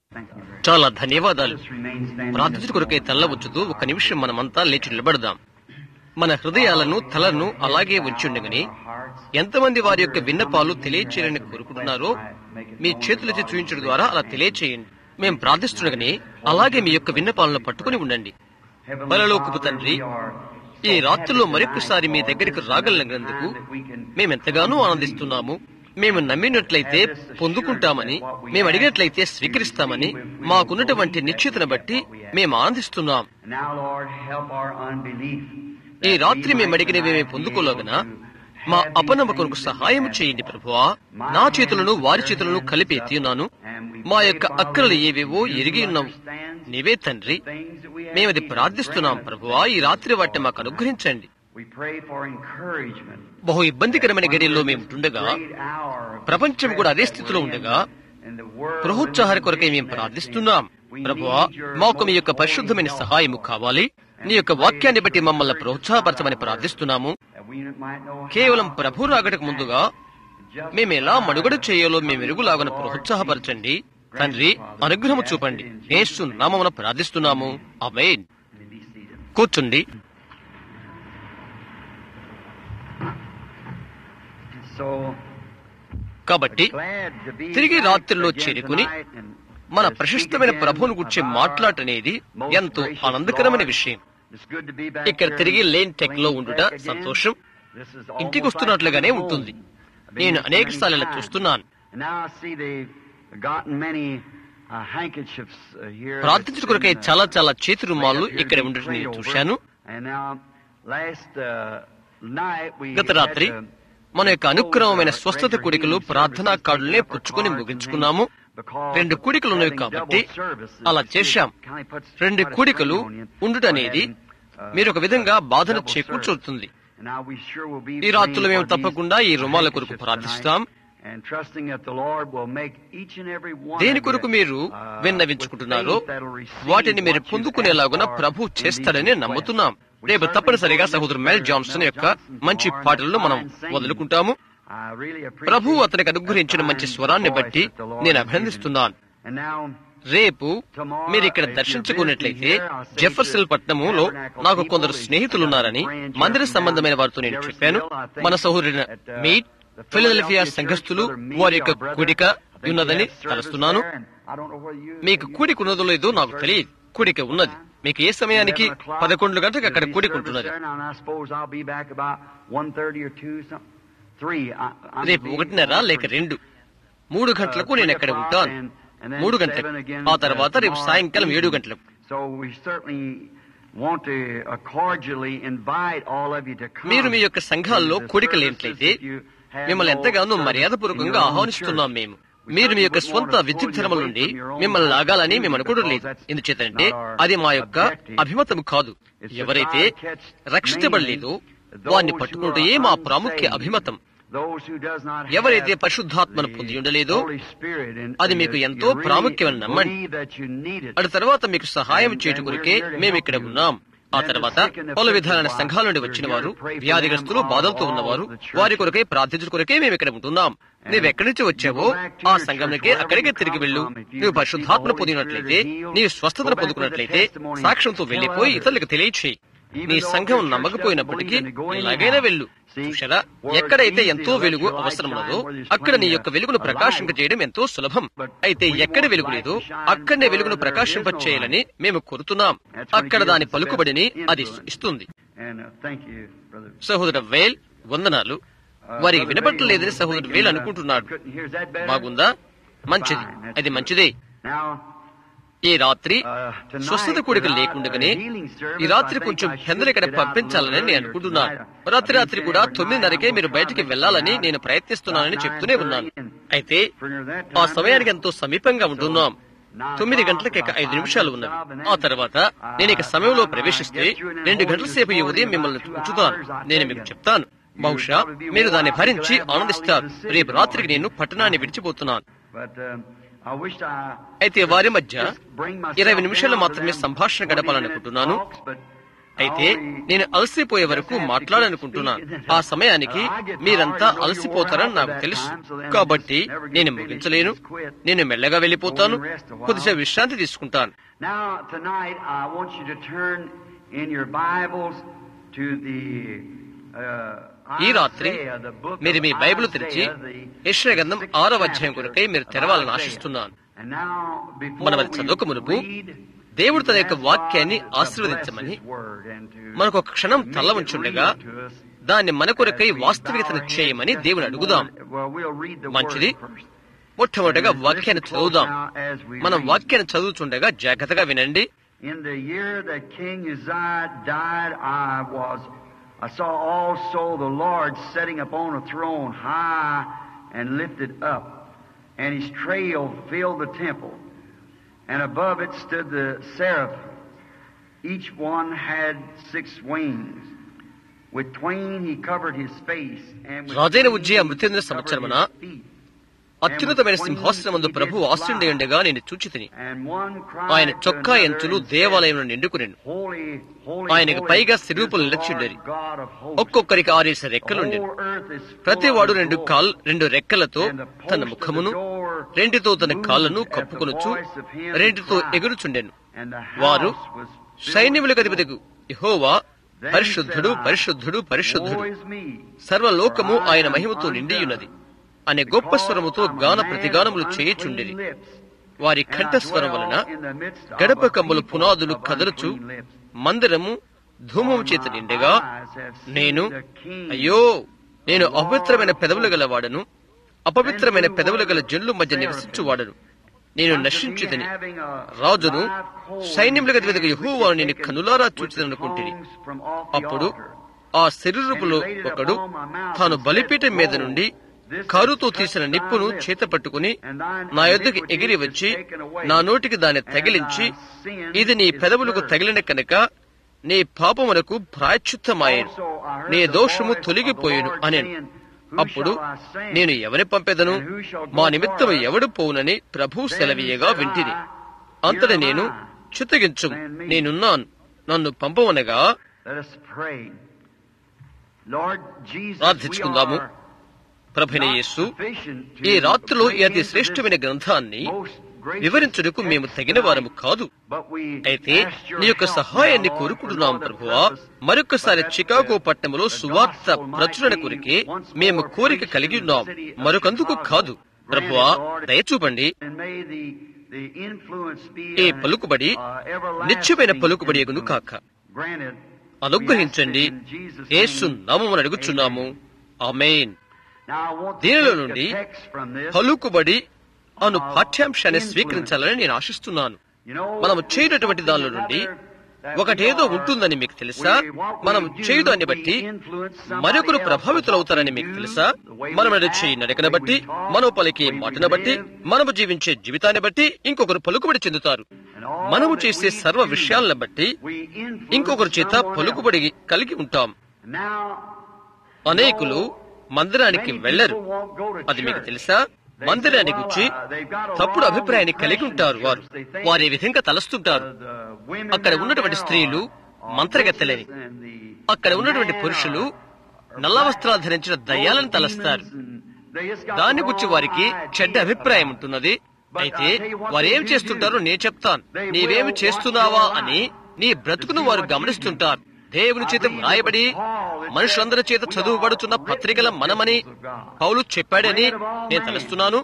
చాలా ధన్యవాదాలు ప్రార్థన కొరకై తెల్లవచ్చుతూ ఒక నిమిషం మనమంతా లేచి నిలబడదాం మన హృదయాలను తలను అలాగే ఉంచుండగని ఎంతమంది వారి యొక్క విన్నపాలు తెలియచేయాలని కోరుకుంటున్నారో మీ చేతులెత్తి చూపించడం ద్వారా అలా తెలియచేయండి మేము ప్రార్థిస్తుండగానే అలాగే మీ యొక్క విన్నపాలను పట్టుకుని ఉండండి పరలోకపు తండ్రి ఈ రాత్రిలో మరొకసారి మీ దగ్గరికి రాగలిగినందుకు మేమెంతగానో ఆనందిస్తున్నాము మేము నమ్మినట్లయితే పొందుకుంటామని మేము అడిగినట్లయితే స్వీకరిస్తామని మాకున్నటువంటి నిశ్చితను బట్టి మేము ఆనందిస్తున్నాం ఈ రాత్రి మేము అడిగినవి మేము పొందుకోలేగన మా అపనమ్మకంకు సహాయం చేయండి ప్రభువా నా చేతులను వారి చేతులను కలిపి ఎత్తిన్నాను మా యొక్క అక్కరలు ఏవేవో ఎరిగి ఉన్నావు నీవే తండ్రి మేమది ప్రార్థిస్తున్నాం ప్రభువా ఈ రాత్రి వాటిని మాకు అనుగ్రహించండి బహు ఇబ్బందికరమైన గడియల్లో మేము ఉండగా ప్రపంచం కూడా అదే స్థితిలో ఉండగా ప్రోత్సాహాల కొరకై మేము ప్రార్థిస్తున్నాం ప్రభువా మాకు మీ యొక్క పరిశుద్ధమైన సహాయము కావాలి నీ యొక్క వాక్యాన్ని బట్టి మమ్మల్ని ప్రోత్సాహపరచమని ప్రార్థిస్తున్నాము కేవలం ప్రభు రాగటకు ముందుగా మేము ఎలా మనుగడ చేయాలో మేము ఎరుగులాగన ప్రోత్సాహపరచండి తండ్రి అనుగ్రహము చూపండి యేసు నామమున ప్రార్థిస్తున్నాము అమేన్ కూర్చుండి కాబట్టి తిరిగి రాత్రిలో చేరుకుని మన ప్రశస్తమైన ప్రభువును గురించి మాట్లాడటనేది ఎంతో ఆనందకరమైన విషయం ఇక్కడ తిరిగి లేన్ టెక్ లో ఉండుట సంతోషం ఇంటికి వస్తున్నట్లుగానే ఉంటుంది నేను అనేక సార్లు చూస్తున్నాను ప్రార్థించడం కొరకై చాలా చాలా చేతి రుమాలు ఇక్కడ ఉండటం నేను చూశాను గత రాత్రి మన యొక్క అనుక్రమమైన స్వస్థత కూడికలు ప్రార్థనా కార్డులనే పుచ్చుకొని ముగించుకున్నాము రెండు కూడికలు ఉన్నవి కాబట్టి అలా చేశాం రెండు కూడికలు ఉండుటనేది మీరు ఒక విధంగా బాధను చేకూర్చుతుంది ఈ రాత్రులు మేము తప్పకుండా ఈ రుమాల కొరకు ప్రార్థిస్తాం దేని కొరకు మీరు విన్నవించుకుంటున్నారో వాటిని మీరు పొందుకునేలాగున ప్రభు చేస్తాడని నమ్ముతున్నాం రేపు తప్పనిసరిగా సహోదరు మెల్ జాన్సన్ యొక్క మంచి పాటలను మనం వదులుకుంటాము ప్రభు అతనికి అనుగ్రహించిన మంచి స్వరాన్ని బట్టి నేను అభినందిస్తున్నాను రేపు మీరు ఇక్కడ దర్శించుకున్నట్లయితే జెఫర్సల్ పట్టణములో నాకు కొందరు స్నేహితులున్నారని మందిర సంబంధమైన వారితో నేను చెప్పాను మన సహోదరుడు మీట్ ఫిలదెల్ఫియా సంఘస్థులు వారి యొక్క కూడిక ఉన్నదని తలుస్తున్నాను మీకు కూడిక ఉన్నదో లేదో నాకు తెలియదు కూడిక ఉన్నది మీకు ఏ సమయానికి పదకొండు గంటలకు అక్కడ కూడిక ఉంటున్నది రేపు ఒకటిన్నర లేక రెండు మూడు గంటలకు నేను అక్కడ ఉంటాను మూడు గంటలకు ఆ తర్వాత రేపు సాయంకాలం ఏడు గంటలకు మీరు మీ యొక్క సంఘాల్లో కూడిక లేనట్లయితే మిమ్మల్ని ఎంతగానో మర్యాదపూర్వకంగా ఆహ్వానిస్తున్నాం మేము మీరు మీ యొక్క స్వంత విద్యుత్ ధర్మం నుండి మిమ్మల్ని లాగాలని మేము అనుకోవడం లేదు ఎందుచేతంటే అది మా యొక్క అభిమతం కాదు ఎవరైతే రక్షించబడలేదో వారిని పట్టుకుంటే మా ప్రాముఖ్య అభిమతం ఎవరైతే పరిశుద్ధాత్మను పొంది ఉండలేదో అది మీకు ఎంతో ప్రాముఖ్యమని నమ్మండి అటు తర్వాత మీకు సహాయం చేయటం కొరికే మేము ఇక్కడ ఉన్నాం ఆ తర్వాత పలు విధాలైన సంఘాల నుండి వచ్చిన వారు వ్యాధిగ్రస్తులు బాధలతో ఉన్నవారు వారి కొరకై ప్రార్థించడం కొరకే మేము ఇక్కడ ఉంటున్నాం నువ్వు ఎక్కడి నుంచి వచ్చావో ఆ సంఘంలోకే అక్కడికే తిరిగి వెళ్ళు నువ్వు పరిశుద్ధాత్మను పొందినట్లయితే నీవు స్వస్థతను పొందుకున్నట్లయితే సాక్ష్యంతో వెళ్లిపోయి ఇతరులకు తెలియచేయి నీ సంఘం నమ్మకపోయినప్పటికీ ఎలాగైనా వెళ్ళు చూసారా ఎక్కడైతే ఎంతో వెలుగు అవసరమున్నదో అక్కడ నీ యొక్క వెలుగును ప్రకాశింప చేయడం ఎంతో సులభం అయితే ఎక్కడ వెలుగు లేదో అక్కడనే వెలుగును ప్రకాశింప చేయాలని మేము కోరుతున్నాం అక్కడ దాని పలుకుబడిని అది ఇస్తుంది సహోదర వేల్ వందనాలు వారికి వినపట్టలేదని సహోదరు వేలు అనుకుంటున్నాడు బాగుందా మంచిది అది మంచిదే ఈ రాత్రి స్వస్థత కూడిక లేకుండగానే ఈ రాత్రి కొంచెం పెందలు ఇక్కడ పంపించాలని నేను అనుకుంటున్నాను రాత్రి రాత్రి కూడా తొమ్మిదిన్నరకే మీరు బయటికి వెళ్లాలని నేను ప్రయత్నిస్తున్నానని చెప్తూనే ఉన్నాను అయితే ఆ సమయానికి ఎంతో సమీపంగా ఉంటున్నాం తొమ్మిది గంటలకి ఇక ఐదు నిమిషాలు ఉన్నవి ఆ తర్వాత నేను ఇక సమయంలో ప్రవేశిస్తే రెండు గంటల సేపు ఈ ఉదయం మిమ్మల్ని ఉంచుతాను నేను మీకు చెప్తాను బహుశా మీరు దాన్ని భరించి ఆనందిస్తారు రేపు రాత్రికి నేను పట్టణాన్ని విడిచిపోతున్నాను అయితే వారి మధ్య ఇరవై నిమిషాలు మాత్రమే సంభాషణ గడపాలనుకుంటున్నాను అయితే నేను అలసిపోయే వరకు మాట్లాడాలనుకుంటున్నాను ఆ సమయానికి మీరంతా అలసిపోతారని నాకు తెలుసు కాబట్టి నేను ముగించలేను నేను మెల్లగా వెళ్ళిపోతాను కొద్దిసేపు విశ్రాంతి తీసుకుంటాను Now, tonight, I want you to turn in your Bibles to the. Uh, ఈ రాత్రి Isaiah, the book మీరు మీ of బైబిల్ తెరిచి Isaiah, the యెషయా గ్రంథం sixth ఆరవ అధ్యాయం chapter కొరకై మీరు of తెరవాలని Isaiah. ఆశిస్తున్నాను And now, before మనం అది we చదవక మునుపు read, దేవుడు తన యొక్క we ask వాక్యాన్ని God to ఆశీర్వదించమని bless His word and to మనకు ఒక క్షణం make తల్ల it ఉంచుండగా real to us దాన్ని మన కొరకై as we వాస్తవికతను bow our చేయమని heads దేవుని just a అడుగుదాం moment. Well, we'll read the మంచిది word first. మొట్టమొదటిగా And వాక్యాన్ని listen close చదువుదాం now as we మనం read. వాక్యాన్ని చదువుతుండగా జాగ్రత్తగా వినండి In the year that King Uzziah died, I was, I saw also the Lord sitting upon a throne high and lifted up, and his trail filled the temple. And above it stood the seraphim. Each one had six wings. With twain he covered his face, and with రాజైన twain ఉజ్జయ he Mrutyunjaya covered సంవత్సరమున his feet. అత్యున్నతమైన సింహాసనమందు ప్రభు ఆశ్రయుండి ఉండగా నేను చూచి తిని And one cried ఆయన to చొక్కా another ఎంచులు and said, దేవాలయంలో నిండుకునేను Holy, holy, ఆయనకు holy పైగా is సిరూపులు the నిలిచిండేది. Lord God of hosts. ఒక్కొక్కరికి ఆరేసి The రెక్కలుండెను whole earth is full ప్రతి of వాడు his రెండు glory. కాల్ రెండు రెక్కలతో And the తన post of ముఖమును the door రెండితో తన moved కాళ్ళను at the కప్పుకొనుచు voice of him రెండితో cried. ఎగురుచుండెను And the వారు house was filled సైన్యములకు with అధిపతికు smoke. యెహోవా Then పరిశుద్ధుడు said I, పరిశుద్ధుడు పరిశుద్ధుడు Woe is me, సర్వలోకము for I ఆయన am మహిమతో undone, నిండియున్నది అనే గొప్ప స్వరముతో because I'm a గాన man ప్రతిగానములు of చేయుచుండిరి unclean lips, వారి and I కంఠస్వరం dwell వలన in the midst of గడప a కమ్ములు people పునాదులు of కదలుచు unclean lips. మందిరము ధూమము For చేత my నిండగా eyes have seen నేను the King, అయ్యో నేను అపవిత్రమైన పెదవులు గలవాడను అపవిత్రమైన పెదవులు గల జనుల మధ్య నివసించువాడను నేను నశించుదని రాజును సైన్యములకు అధిపతిగా యెహోవా నేను కనులారా చూచిదనుకుంటుని అప్పుడు ఆ శరీరపులో ఒకడు తాను బలిపీఠం మీద నుండి కారుతో తీసిన నిప్పును చేత పట్టుకుని నా యొద్దకు ఎగిరి వచ్చి నా నోటికి దాన్ని తగిలించి ఇది నీ పెదవులకు తగిలిన కనుక నీ పాపమునకు ప్రాయశ్చిత్తమాయను నీ దోషము తొలగిపోయిను అనేను అప్పుడు నేను ఎవరి పంపెదను మా నిమిత్తము ఎవడు పోవునని ప్రభు సెలవీయగా వింటిని అంతట నేను చిత్తగించు నేనున్నాను నన్ను పంపవనగా Let us pray. Lord Jesus, we ప్రార్థించుకుందాము are ప్రభుని not యేసు sufficient to ఈ రాత్రిలో ఈ bring అతి into శ్రేష్టమైన this గ్రంథాన్ని most gracious వివరించుటకు మేము text తగిన వారము tonight. కాదు But we అయితే ask your నీ యొక్క help సహాయాన్ని now, Lord, కోరుకుంటున్నాం for the ప్రభువా purpose మరొకసారి that చికాగో the- పట్టణంలో the సువార్త gospel might ప్రచురణ be కొరికే once మేము more కోరిక preached కలిగి in the ఉన్నాం city of మరొకందుకు Chicago. కాదు ప్రభువా Granted, Lord, దయచూపండి and may the, the influence be ఈ an, పలుకుబడి uh, everlasting నిత్యమైన పలుకుబడి ఎగును influence. కాక Granted, అనుగ్రహించండి we ask this in Jesus' Yesu name. నామమును అడుగుచున్నాము ఆమేన్ Now, I want to దీనిలో take నుండి a text from this. పలుకుబడి అను పాఠ్యాంశాన్ని స్వీకరించాలని నేను ఆశిస్తున్నాను You know, మనము చేయనటువంటి దానిలో నుండి ఒకటేదో ఉంటుందని మీకు తెలుసా మనం చేయుదాన్ని బట్టి మరొకరు ప్రభావితులవుతారని మీకు తెలుసా మనం నడి చేయి నడకను బట్టి మనము పలికే మాటను బట్టి మనము జీవించే జీవితాన్ని బట్టి ఇంకొకరు పలుకుబడి చెందుతారు మనము చేసే సర్వ విషయాలను బట్టి ఇంకొకరి చేత పలుకుబడి కలిగి ఉంటాం అనేకులు మందిరానికి వెళ్లరు అది మీకు తెలుసా మందిరానికి వచ్చి తప్పుడు అభిప్రాయాన్ని కలిగి ఉంటారు వారు వారు ఈ విధంగా తలస్తుంటారు అక్కడ ఉన్నటువంటి స్త్రీలు మంత్రగత్తెలని అక్కడ ఉన్నటువంటి పురుషులు నల్ల వస్త్రాలు ధరించిన దయ్యాలను తలస్తారు దాని గురించి వారికి చెడ్డ అభిప్రాయం ఉంటున్నది అయితే వారేం చేస్తుంటారో నేను చెప్తాను నీవేమి చేస్తున్నావా అని నీ బ్రతుకును వారు గమనిస్తుంటారు దేవుని చేత వ్రాయబడి మనుషులందరి చేత చదువుబడుతున్న పత్రికల మనమని పౌలు చెప్పాడని నేను తలుస్తున్నాను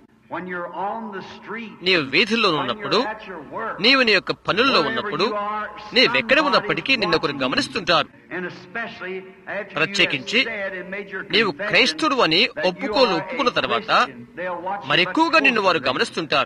నీవు వీధుల్లో ఉన్నప్పుడు నీవు నీ యొక్క పనుల్లో ఉన్నప్పుడు నీవెక్కడ ఉన్నప్పటికీ నిన్నొకరు గమనిస్తుంటారు ప్రత్యేకించి నీవు క్రైస్తుడు అని ఒప్పుకోలు ఒప్పుకున్న తర్వాత మరెక్కువగా నిన్ను వారు గమనిస్తుంటారు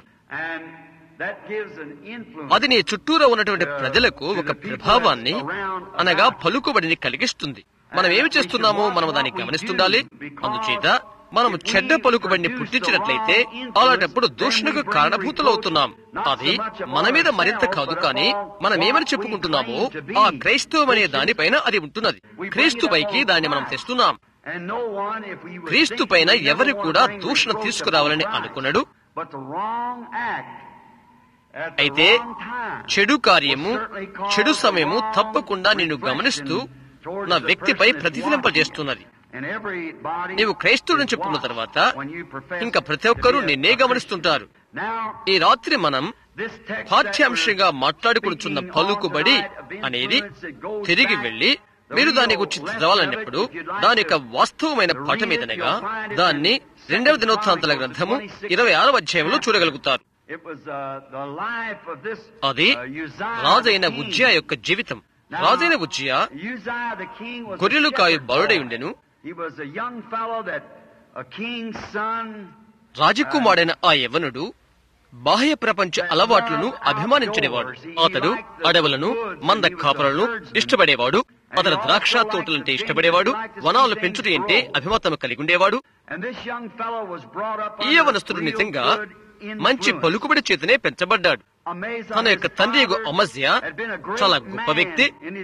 అది నీ చుట్టూరా ఉన్నటువంటి ప్రజలకు ఒక ప్రభావాన్ని అనగా పలుకుబడిని కలిగిస్తుంది మనం ఏమి చేస్తున్నామో మనం దాన్ని గమనిస్తుండాలి అందుచేత మనం చెడ్డ పలుకుబడిని పుట్టించినట్లయితే అలాంటప్పుడు దూషణకు కారణభూతులవుతున్నాం అది మన మీద మరింత కాదు కానీ మనం ఏమని చెప్పుకుంటున్నామో ఆ క్రైస్తవం అనే దానిపైన అది ఉంటున్నది క్రీస్తు పైకి దాన్ని మనం తెస్తున్నాం క్రీస్తు పైన ఎవరు కూడా దూషణ తీసుకురావాలని అనుకున్నాడు అయితే చెడు కార్యము చెడు సమయము తప్పకుండా నిన్ను గమనిస్తూ నా వ్యక్తిపై ప్రతిఫలింపజేస్తున్నది నీవు క్రైస్తవుడని చెప్పుకున్న తర్వాత ఇంకా ప్రతి ఒక్కరూ నిన్నే గమనిస్తుంటారు ఈ రాత్రి మనం పాఠ్యాంశంగా మాట్లాడుకుంటున్న పలుకుబడి అనేది తిరిగి వెళ్లి మీరు దాని గురించి చదవాలన్నప్పుడు దాని యొక్క వాస్తవమైన పాఠం ఏదనగా దాన్ని రెండవ దినోత్సాంతల గ్రంథము ఇరవై ఆరవ అధ్యాయంలో చూడగలుగుతారు అది రాజైన ఉజ్జయ యొక్క జీవితం రాజైన ఉజ్జయ గొర్రెలు కాయు బలుడై ఉండెను రాజకుమారుడైన ఆ యవనుడు బాహ్య ప్రపంచ అలవాట్లను అభిమానించనివాడు అతడు అడవులను మంద కాపులను ఇష్టపడేవాడు అతను ద్రాక్ష తోటలంటే ఇష్టపడేవాడు వనాలు పెంచుట అంటే అభిమతం కలిగి ఉండేవాడు ఈ యవనస్తుడు నిజంగా మంచి పలుకుబడి చేతనే పెంచబడ్డాడు తన యొక్క తండ్రి అమజ్య చాలా గొప్ప వ్యక్తి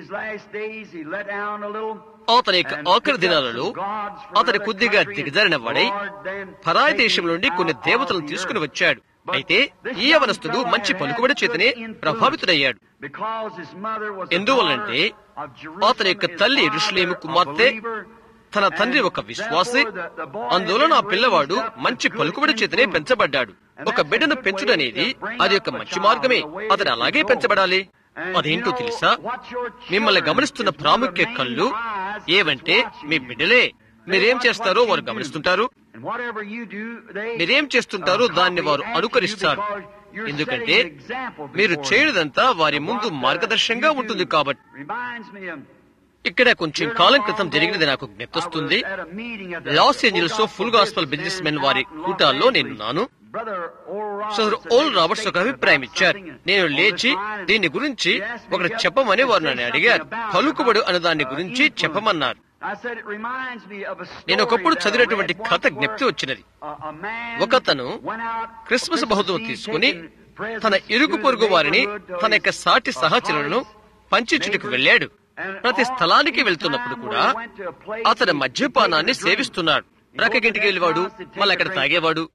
అతని యొక్క ఆఖరి దినాలలో అతని కొద్దిగా దిగజారిన వాడై పరాయి దేశం నుండి కొన్ని దేవతలను తీసుకుని వచ్చాడు అయితే ఈ యవనస్తుడు మంచి పలుకుబడి చేతనే ప్రభావితుడయ్యాడు ఎందువల్లంటే అతని యొక్క తల్లి రుషులేము కుమార్తె తన తండ్రి ఒక విశ్వాసి అందువలన ఆ పిల్లవాడు మంచి పలుకుబడి చేతనే పెంచబడ్డాడు ఒక బిడ్డను పెంచుడనేది అది ఒక మంచి మార్గమే అతను అలాగే పెంచబడాలి అదేంటో తెలుసా మిమ్మల్ని గమనిస్తున్న ప్రాముఖ్య కళ్ళు ఏవంటే మీ బిడ్డలే మీరేం చేస్తారో వారు గమనిస్తుంటారు మీరేం చేస్తుంటారో దాన్ని వారు అనుకరిస్తారు ఎందుకంటే మీరు చేయనిదంతా వారి ముందు మార్గదర్శంగా ఉంటుంది కాబట్టి ఇక్కడ కొంచెం కాలం క్రితం జరిగినది నాకు జ్ఞప్తిస్తుంది లాస్ ఏంజల్స్ లో ఫుల్ గాస్పల్ బిజినెస్ మెన్ వారి కూటాల్లో నేనున్నాను సోదరు ఓల్ రాబర్ట్స్ ఒక అభిప్రాయం ఇచ్చారు నేను లేచి దీని గురించి ఒకటి చెప్పమని వారు నన్ను అడిగారు పలుకుబడు అనే దాని గురించి చెప్పమన్నారు నేను ఒకప్పుడు చదివినటువంటి కథ జ్ఞప్తి వచ్చినది ఒకతను క్రిస్మస్ బహుమతి తీసుకుని తన ఇరుగు పొరుగు వారిని తన యొక్క సాటి సహచరులను పంచించుటకు వెళ్ళాడు ప్రతి స్థలానికి వెళ్తున్నప్పుడు కూడా అతని మద్యపానాన్ని సేవిస్తున్నాడు ప్రక్కకింటికి వెళ్ళేవాడు మళ్ళీ అక్కడ తాగేవాడు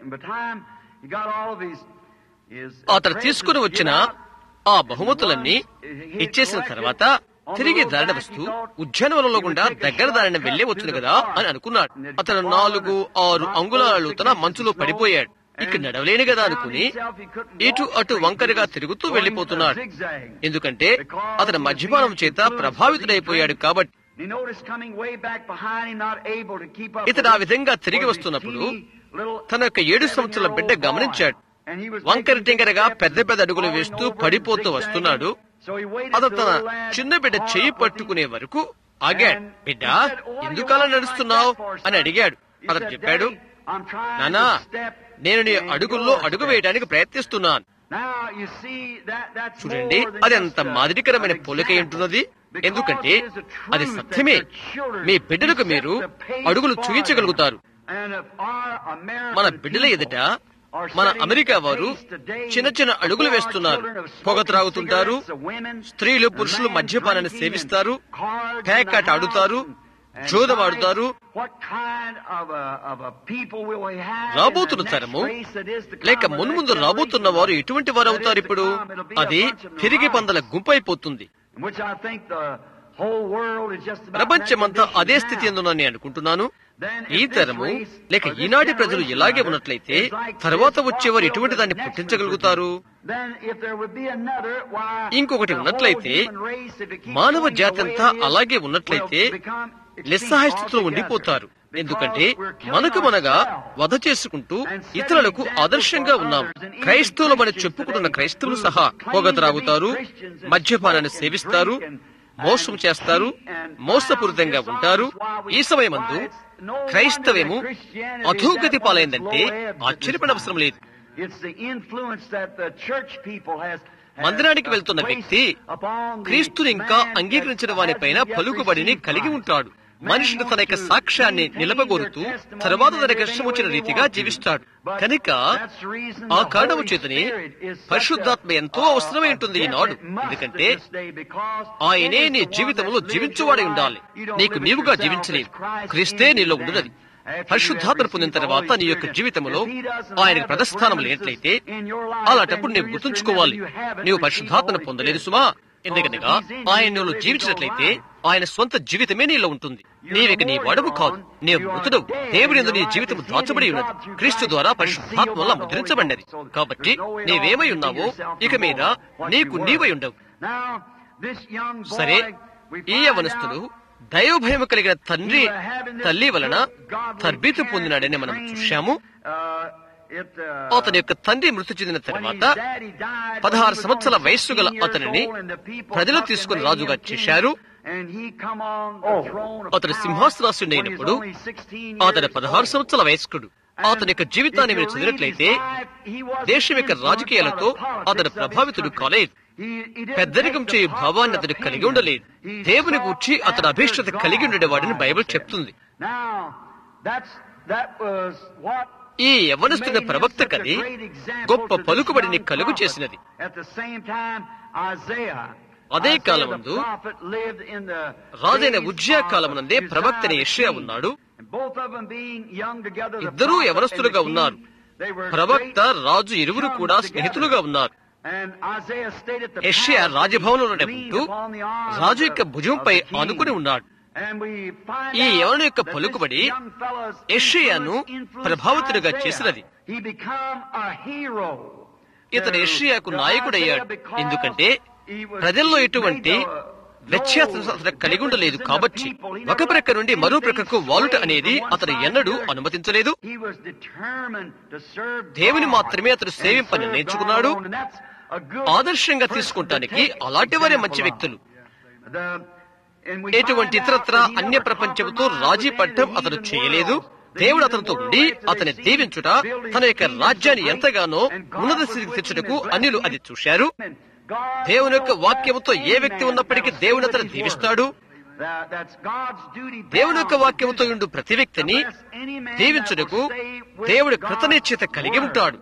అతను తీసుకుని వచ్చిన ఆ బహుమతులన్నీ ఇచ్చేసిన తర్వాత తిరిగి దారిన వస్తూ ఉద్యానవనంలో గుండా దగ్గర దారిన వెళ్లే వచ్చును కదా అని అనుకున్నాడు అతను నాలుగు ఆరు అంగుళాల తన మంచులో పడిపోయాడు ఇక్కడ నడవలేని కదా అనుకుని ఇటు అటు వంకరగా తిరుగుతూ వెళ్లిపోతున్నాడు ఎందుకంటే అతని మద్యపానం చేత ప్రభావితుడైపోయాడు కాబట్టి ఇతడు ఆ విధంగా తిరిగి వస్తున్నప్పుడు తన యొక్క ఏడు సంవత్సరాల బిడ్డ గమనించాడు వంకర టింకరగా పెద్ద పెద్ద అడుగులు వేస్తూ పడిపోతూ వస్తున్నాడు అతను తన చిన్న బిడ్డ చెయ్యి పట్టుకునే వరకు ఆగాడు బిడ్డ ఎందుకలా నడుస్తున్నావు అని అడిగాడు అతను చెప్పాడు నానా నేను నీ అడుగుల్లో అడుగు వేయడానికి ప్రయత్నిస్తున్నాను చూడండి అది అంత మాదిరికరమైన పోలిక ఉంటున్నది ఎందుకంటే అది సత్యమే మీ బిడ్డలకు మీరు అడుగులు చూపించగలుగుతారు మన బిడ్డల ఎదుట మన అమెరికా వారు చిన్న చిన్న అడుగులు వేస్తున్నారు పొగ త్రాగుతుంటారు స్త్రీలు పురుషులు మద్యపానాన్ని సేవిస్తారు పేకాట ఆడుతారు జోదం ఆడుతారు రాబోతున్న తరము లేక మున్ముందు రాబోతున్న వారు ఎటువంటి వారు అవుతారు ఇప్పుడు అది తిరిగి పందల గుంపైపోతుంది ప్రపంచమంతా అదే స్థితి ఎందునని అనుకుంటున్నాను ఈ తరము లేక ఈనాటి ప్రజలు ఇలాగే ఉన్నట్లయితే తర్వాత వచ్చేవారు ఎటువంటి దాన్ని పుట్టించగలుగుతారు ఇంకొకటి ఉన్నట్లయితే మానవ జాతి అంతా అలాగే ఉన్నట్లయితే నిస్సహాయ స్థితిలో ఉండిపోతారు ఎందుకంటే మనకు మనగా వధ చేసుకుంటూ ఇతరులకు ఆదర్శంగా ఉన్నాం క్రైస్తవులమని చెప్పుకుంటున్న క్రైస్తవులు సహా పొగ త్రాగుతారు మద్యపానాన్ని సేవిస్తారు మోసం చేస్తారు మోసపూరితంగా ఉంటారు ఈ సమయమందు క్రైస్తవేము అధోగతి పాలైందంటే ఆశ్చర్యపడవసరం లేదు మందిరానికి వెళ్తున్న వ్యక్తి క్రీస్తుని ఇంకా అంగీకరించిన వారిపైన పలుకుబడిని కలిగి ఉంటాడు మనుషుడు తన యొక్క సాక్ష్యాన్ని నిలబగోరుతూ తర్వాత తన కష్టం వచ్చిన రీతిగా జీవిస్తాడు కనుక ఆ కారణము చేతని పరిశుద్ధాత్మ ఎంతో అవసరమై ఉంటుంది ఈనాడు ఎందుకంటే ఆయనే నీ జీవితంలో జీవించువాడై ఉండాలి నీకు నీవుగా జీవించలేదు క్రీస్తే నీలో ఉండున్నది పరిశుద్ధాత్మను పొందిన తర్వాత నీ యొక్క జీవితంలో ఆయన ప్రదస్థానం లేనట్లయితే అలాంటప్పుడు నీవు గుర్తుంచుకోవాలి నీవు పరిశుద్ధాత్మను పొందలేదు సుమా ఎందుకనగా ఆయన నువ్వు జీవించినట్లయితే ఆయన స్వంత జీవితమే నీలో ఉంటుంది నీవిక నీ వడవు కాదు నీవు మృతుడు దేవుని నీ జీవితం దాచబడి ఉన్నది క్రీస్తు ద్వారా పరిశుద్ధాత్మ వల్ల ముద్రించబడినది కాబట్టి నీవేమై ఉన్నావో ఇక మీద నీకు నీవై ఉండవు సరే ఈ యవనస్తుడు దైవభయం కలిగిన తండ్రి తల్లి వలన తర్బీతు పొందినాడని మనం చూశాము అతని యొక్క తండ్రి మృతి చెందిన తర్వాత పదహారు సంవత్సరాల వయస్సు గల అతనిని ప్రజలు తీసుకుని రాజుగా చేశారు అతడు సింహాసనాసుడు అయినప్పుడు అతని పదహారు సంవత్సరాల వయస్కుడు అతని యొక్క జీవితాన్ని మీరు చదివినట్లయితే దేశం యొక్క రాజకీయాలతో అతను ప్రభావితుడు కాలేదు పెద్దరికం చేయు భావాన్ని అతడు కలిగి ఉండలేదు దేవుని గూర్చి అతడు అభిష్టత కలిగి ఉండేవాడని బైబిల్ చెప్తుంది ఈ యవనస్తున్న ప్రవక్త కది గొప్ప పలుకుబడిని కలుగు చేసినది అదే కాలమందు రాజైన ఉజ్జయా కాలమునందే ప్రవక్తని యెషయా ఉన్నాడు ఇద్దరూ యవనస్తులుగా ఉన్నారు ప్రవక్త రాజు ఇరువురు కూడా స్నేహితులుగా ఉన్నారు యెషయా రాజభవనంలోనే ఉంటూ రాజు యొక్క భుజంపై ఆనుకుని ఉన్నాడు ఈ యవను యొక్క పలుకుబడి యెషయాను ప్రభావితుడిగా చేసినది ఇతను యెషయాకు నాయకుడయ్యాడు ఎందుకంటే ప్రజల్లో ఎటువంటి వ్యత్యాసం అతను కలిగి ఉండలేదు కాబట్టి ఒక ప్రక్క నుండి మరో ప్రక్కకు వాలుట అనేది అతను ఎన్నడూ అనుమతించలేదు దేవుని మాత్రమే అతను సేవింపని నేర్చుకున్నాడు ఆదర్శంగా తీసుకుంటానికి అలాంటి వారే మంచి వ్యక్తులు ఎటువంటి ఇతరత్ర అన్య ప్రపంచంతో రాజీ పడటం అతను చేయలేదు దేవుడు అతనితో ఉండి అతని దీవించుట తన యొక్క రాజ్యాన్ని ఎంతగానో ఉన్నత స్థితికి తెచ్చుటకు అన్యులు అది చూశారు దేవుని యొక్క వాక్యముతో ఏ వ్యక్తి ఉన్నప్పటికీ దేవుని అతను దీవిస్తాడు దేవుని యొక్క వాక్యముతో ఉండు ప్రతి వ్యక్తిని దీవించుటకు దేవుడు కృతనిశ్చిత కలిగి ఉంటాడు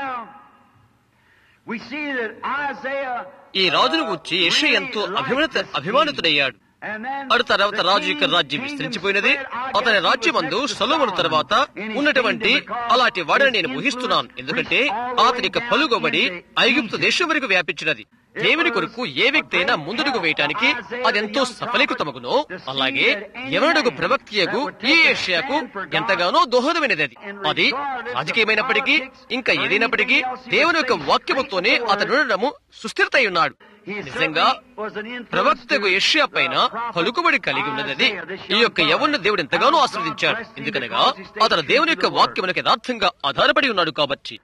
ఈ రాజును గురించి యశ ఎంతో అభిమానిత అభిమానితుడయ్యాడు అడు తర్వాత రాజు యొక్క రాజ్యం విస్తరించిపోయినది అతని రాజ్యమందు సొలమును తర్వాత ఉన్నటువంటి అలాంటి వాడిని నేను ఊహిస్తున్నాను ఎందుకంటే అతని యొక్క పలుగొబడి ఐగుప్తు దేశం వరకు వ్యాపించినది దేవుని కొరకు ఏ వ్యక్తి అయినా ముందుకు వేయటానికి అదెంతో సఫలీకృతమగునో అలాగే ఎవరుడుగు ప్రవక్తియగు ఈ ఏషియాకు ఎంతగానో దోహదమైనది అది అది రాజకీయమైనప్పటికీ ఇంకా ఏదైనప్పటికీ దేవుని యొక్క వాక్యముతోనే అతను ఉండడము సుస్థిరతై ఉన్నాడు నిజంగా ప్రవక్తకు యష్యా పైన పలుకుబడి కలిగి ఉన్నది ఈ యొక్క యవన్న దేవుడు ఎంతగానో ఆస్వాదించాడు ఎందుకనగా అతను దేవుని యొక్క వాక్యములకు యథార్థంగా ఆధారపడి ఉన్నాడు కాబట్టి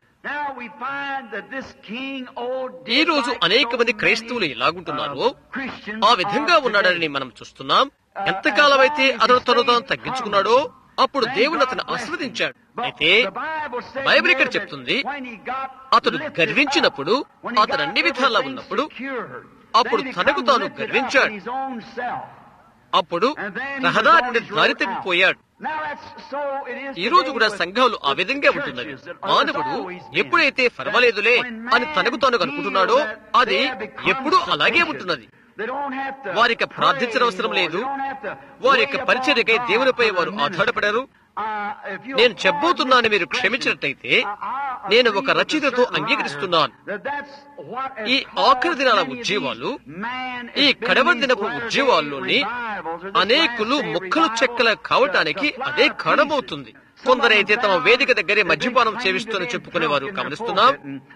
ఈ రోజు అనేక మంది క్రైస్తవులు ఎలాగుంటున్నారో ఆ విధంగా ఉన్నాడని మనం చూస్తున్నాం ఎంతకాలం అయితే అతను తను తాను తగ్గించుకున్నాడో అప్పుడు దేవుడు అతను ఆస్వాదించాడు అయితే బైబిల్ ఇక్కడ చెప్తుంది అతడు గర్వించినప్పుడు అతను అన్ని విధాలా ఉన్నప్పుడు అప్పుడు తనకు తాను గర్వించాడు అప్పుడు రహదారి నుండి దారి తప్పిపోయాడు ఈ రోజు కూడా సంఘాలు ఆ విధంగా ఉంటున్నవి మానవుడు ఎప్పుడైతే పర్వాలేదులే అని తనకు తాను అనుకుంటున్నాడో అది ఎప్పుడూ అలాగే ఉంటున్నది వారికి ప్రార్థించిన అవసరం లేదు వారి యొక్క పరిచర్యకై దేవునిపై వారు ఆధారపడారు నేను చెప్పబోతున్నాను మీరు క్షమించినట్టయితే నేను ఒక రచయితతో అంగీకరిస్తున్నాను ఈ ఆఖరి దినాల ఉద్యోగాలు ఈ కడవ దినపు ఉద్యోగాల్లోని అనేకులు ముక్కలు చెక్కల కావటానికి అదే కారణమవుతుంది కొందరైతే తమ వేదిక దగ్గరే మద్యపానం సేవిస్తూనే చెప్పుకునేవారు గమనిస్తున్నాం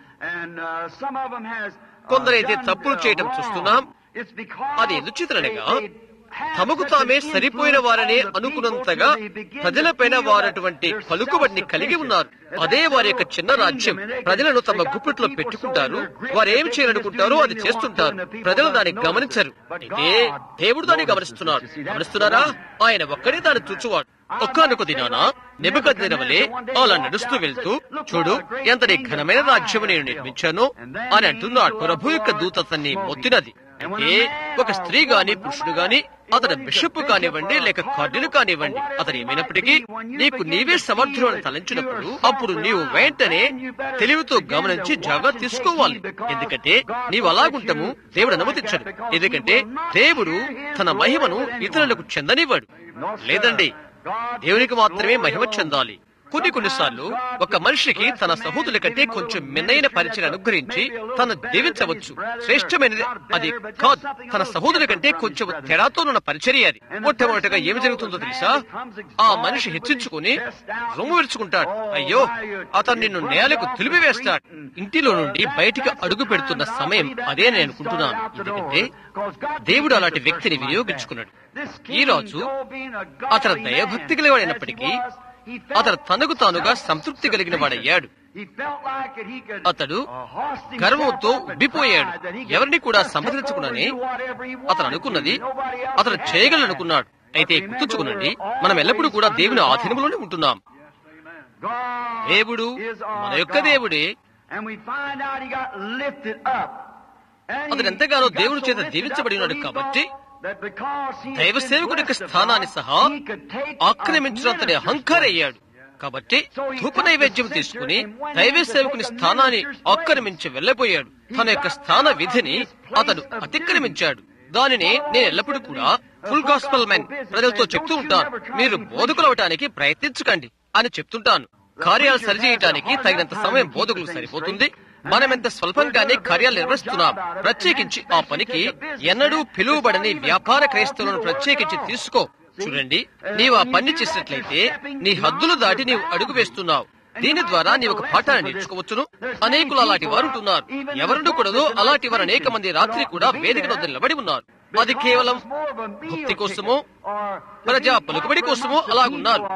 కొందరైతే తప్పులు చేయటం చూస్తున్నాం అది ఎందుచేతనగా తమకు తామే సరిపోయిన వారనే అనుకున్నంతగా ప్రజలపైన వారటువంటి పలుకుబడిని కలిగి ఉన్నారు అదే వారి యొక్క చిన్న రాజ్యం ప్రజలను తమ గుప్పిట్లో పెట్టుకుంటారు వారు ఏమి చేయాలనుకుంటారో అది చేస్తుంటారు ప్రజలు దాన్ని గమనించరు అయితే దేవుడు దాన్ని గమనిస్తున్నారు గమనిస్తున్నారా ఆయన ఒక్కడే దాన్ని చూచువాడు ఒక్కనొక దినాన నిబద్ద వలె అలా నడుస్తూ వెళ్తూ చూడు ఎంతటి ఘనమైన రాజ్యం నేను నిర్మించాను అని అంటున్నాడు ప్రభు యొక్క దూత అతన్ని మొత్తినది అంటే ఒక స్త్రీ గాని పురుషుడు గాని అతని బిషప్ కానివ్వండి లేక కార్డులు కానివ్వండి అతను ఏమైనప్పటికీ నీకు నీవే సమర్థులు అని తలంచినప్పుడు అప్పుడు నీవు వెంటనే తెలివితో గమనించి జాగ్రత్త తీసుకోవాలి ఎందుకంటే నీవు అలాగుంటము దేవుడు అనుమతించడు ఎందుకంటే దేవుడు తన మహిమను ఇతరులకు చెందనివ్వడు లేదండి దేవునికి మాత్రమే మహిమ చెందాలి కొన్ని కొన్నిసార్లు ఒక మనిషికి తన సహోదరుల కంటే కొంచెం మెన్నైన పరిచయం అనుగ్రహించి తను దీవించవచ్చు శ్రేష్టమైనది అది కాదు తన సహోదరుల కంటే కొంచెం తేడాతో ఉన్న పరిచర్య అది మొట్టమొదటిగా ఏమి జరుగుతుందో తెలుసా ఆ మనిషి హెచ్చించుకుని రొమ్ము విరుచుకుంటాడు అయ్యో అతను నిన్ను నేలకు తులిపివేస్తాడు ఇంటిలో నుండి బయటికి అడుగు పెడుతున్న సమయం అదే నేను అనుకుంటున్నాను ఎందుకంటే దేవుడు అలాంటి వ్యక్తిని వినియోగించుకున్నాడు ఈ రాజు అతను దయభక్తి కలిగినప్పటికీ అతడు తనకు తానుగా సంతృప్తి కలిగిన వాడయ్యాడు అతడు గర్వంతో ఉబ్బిపోయాడు ఎవరిని కూడా సమ్మతించుకునని అతను అనుకున్నది అతను చేయగలనుకున్నాడు అయితే గుర్తుంచుకునండి మనం ఎల్లప్పుడూ కూడా దేవుని ఆధీనంలోనే ఉంటున్నాం దేవుడు మన యొక్క దేవుడే అతను ఎంతగానో దేవుని చేత దీవించబడినాడు కాబట్టి దైవ సేవకుడి యొక్క స్థానాన్ని సహా ఆక్రమించిన అతడి అహంకారయ్యాడు కాబట్టి ధూప నైవేద్యం తీసుకుని దైవ సేవకుని స్థానాన్ని ఆక్రమించి వెళ్లబోయాడు తన యొక్క స్థాన విధిని అతడు అతిక్రమించాడు దానిని నేను ఎల్లప్పుడూ కూడా ఫుల్ గాస్పల్ మెన్ ప్రజలతో చెప్తూ ఉంటాను మీరు బోధకులు అవటానికి ప్రయత్నించకండి అని చెప్తుంటాను కార్యాలు సరిచేయటానికి తగినంత సమయం బోధకులు సరిపోతుంది మనం ఎంత స్వల్పంగానే కార్యాలు నిర్వహిస్తున్నాం ప్రత్యేకించి ఆ పనికి ఎన్నడూ పిలువబడని వ్యాపార క్రైస్తవులను ప్రత్యేకించి తీసుకో చూడండి నీవు ఆ పని చేసినట్లయితే నీ హద్దులు దాటి నీవు అడుగు వేస్తున్నావు దీని ద్వారా నీ ఒక పాఠాన్ని నేర్చుకోవచ్చును అనేకులు అలాంటి వారు ఉంటున్నారు ఎవరుండూ కూడదు అలాంటి వారు అనేక మంది రాత్రి కూడా వేదిక వద్ద నిలబడి ఉన్నారు అది కేవలం భక్తి కోసమో ప్రజా పలుకుబడి కోసమో అలాగున్నారు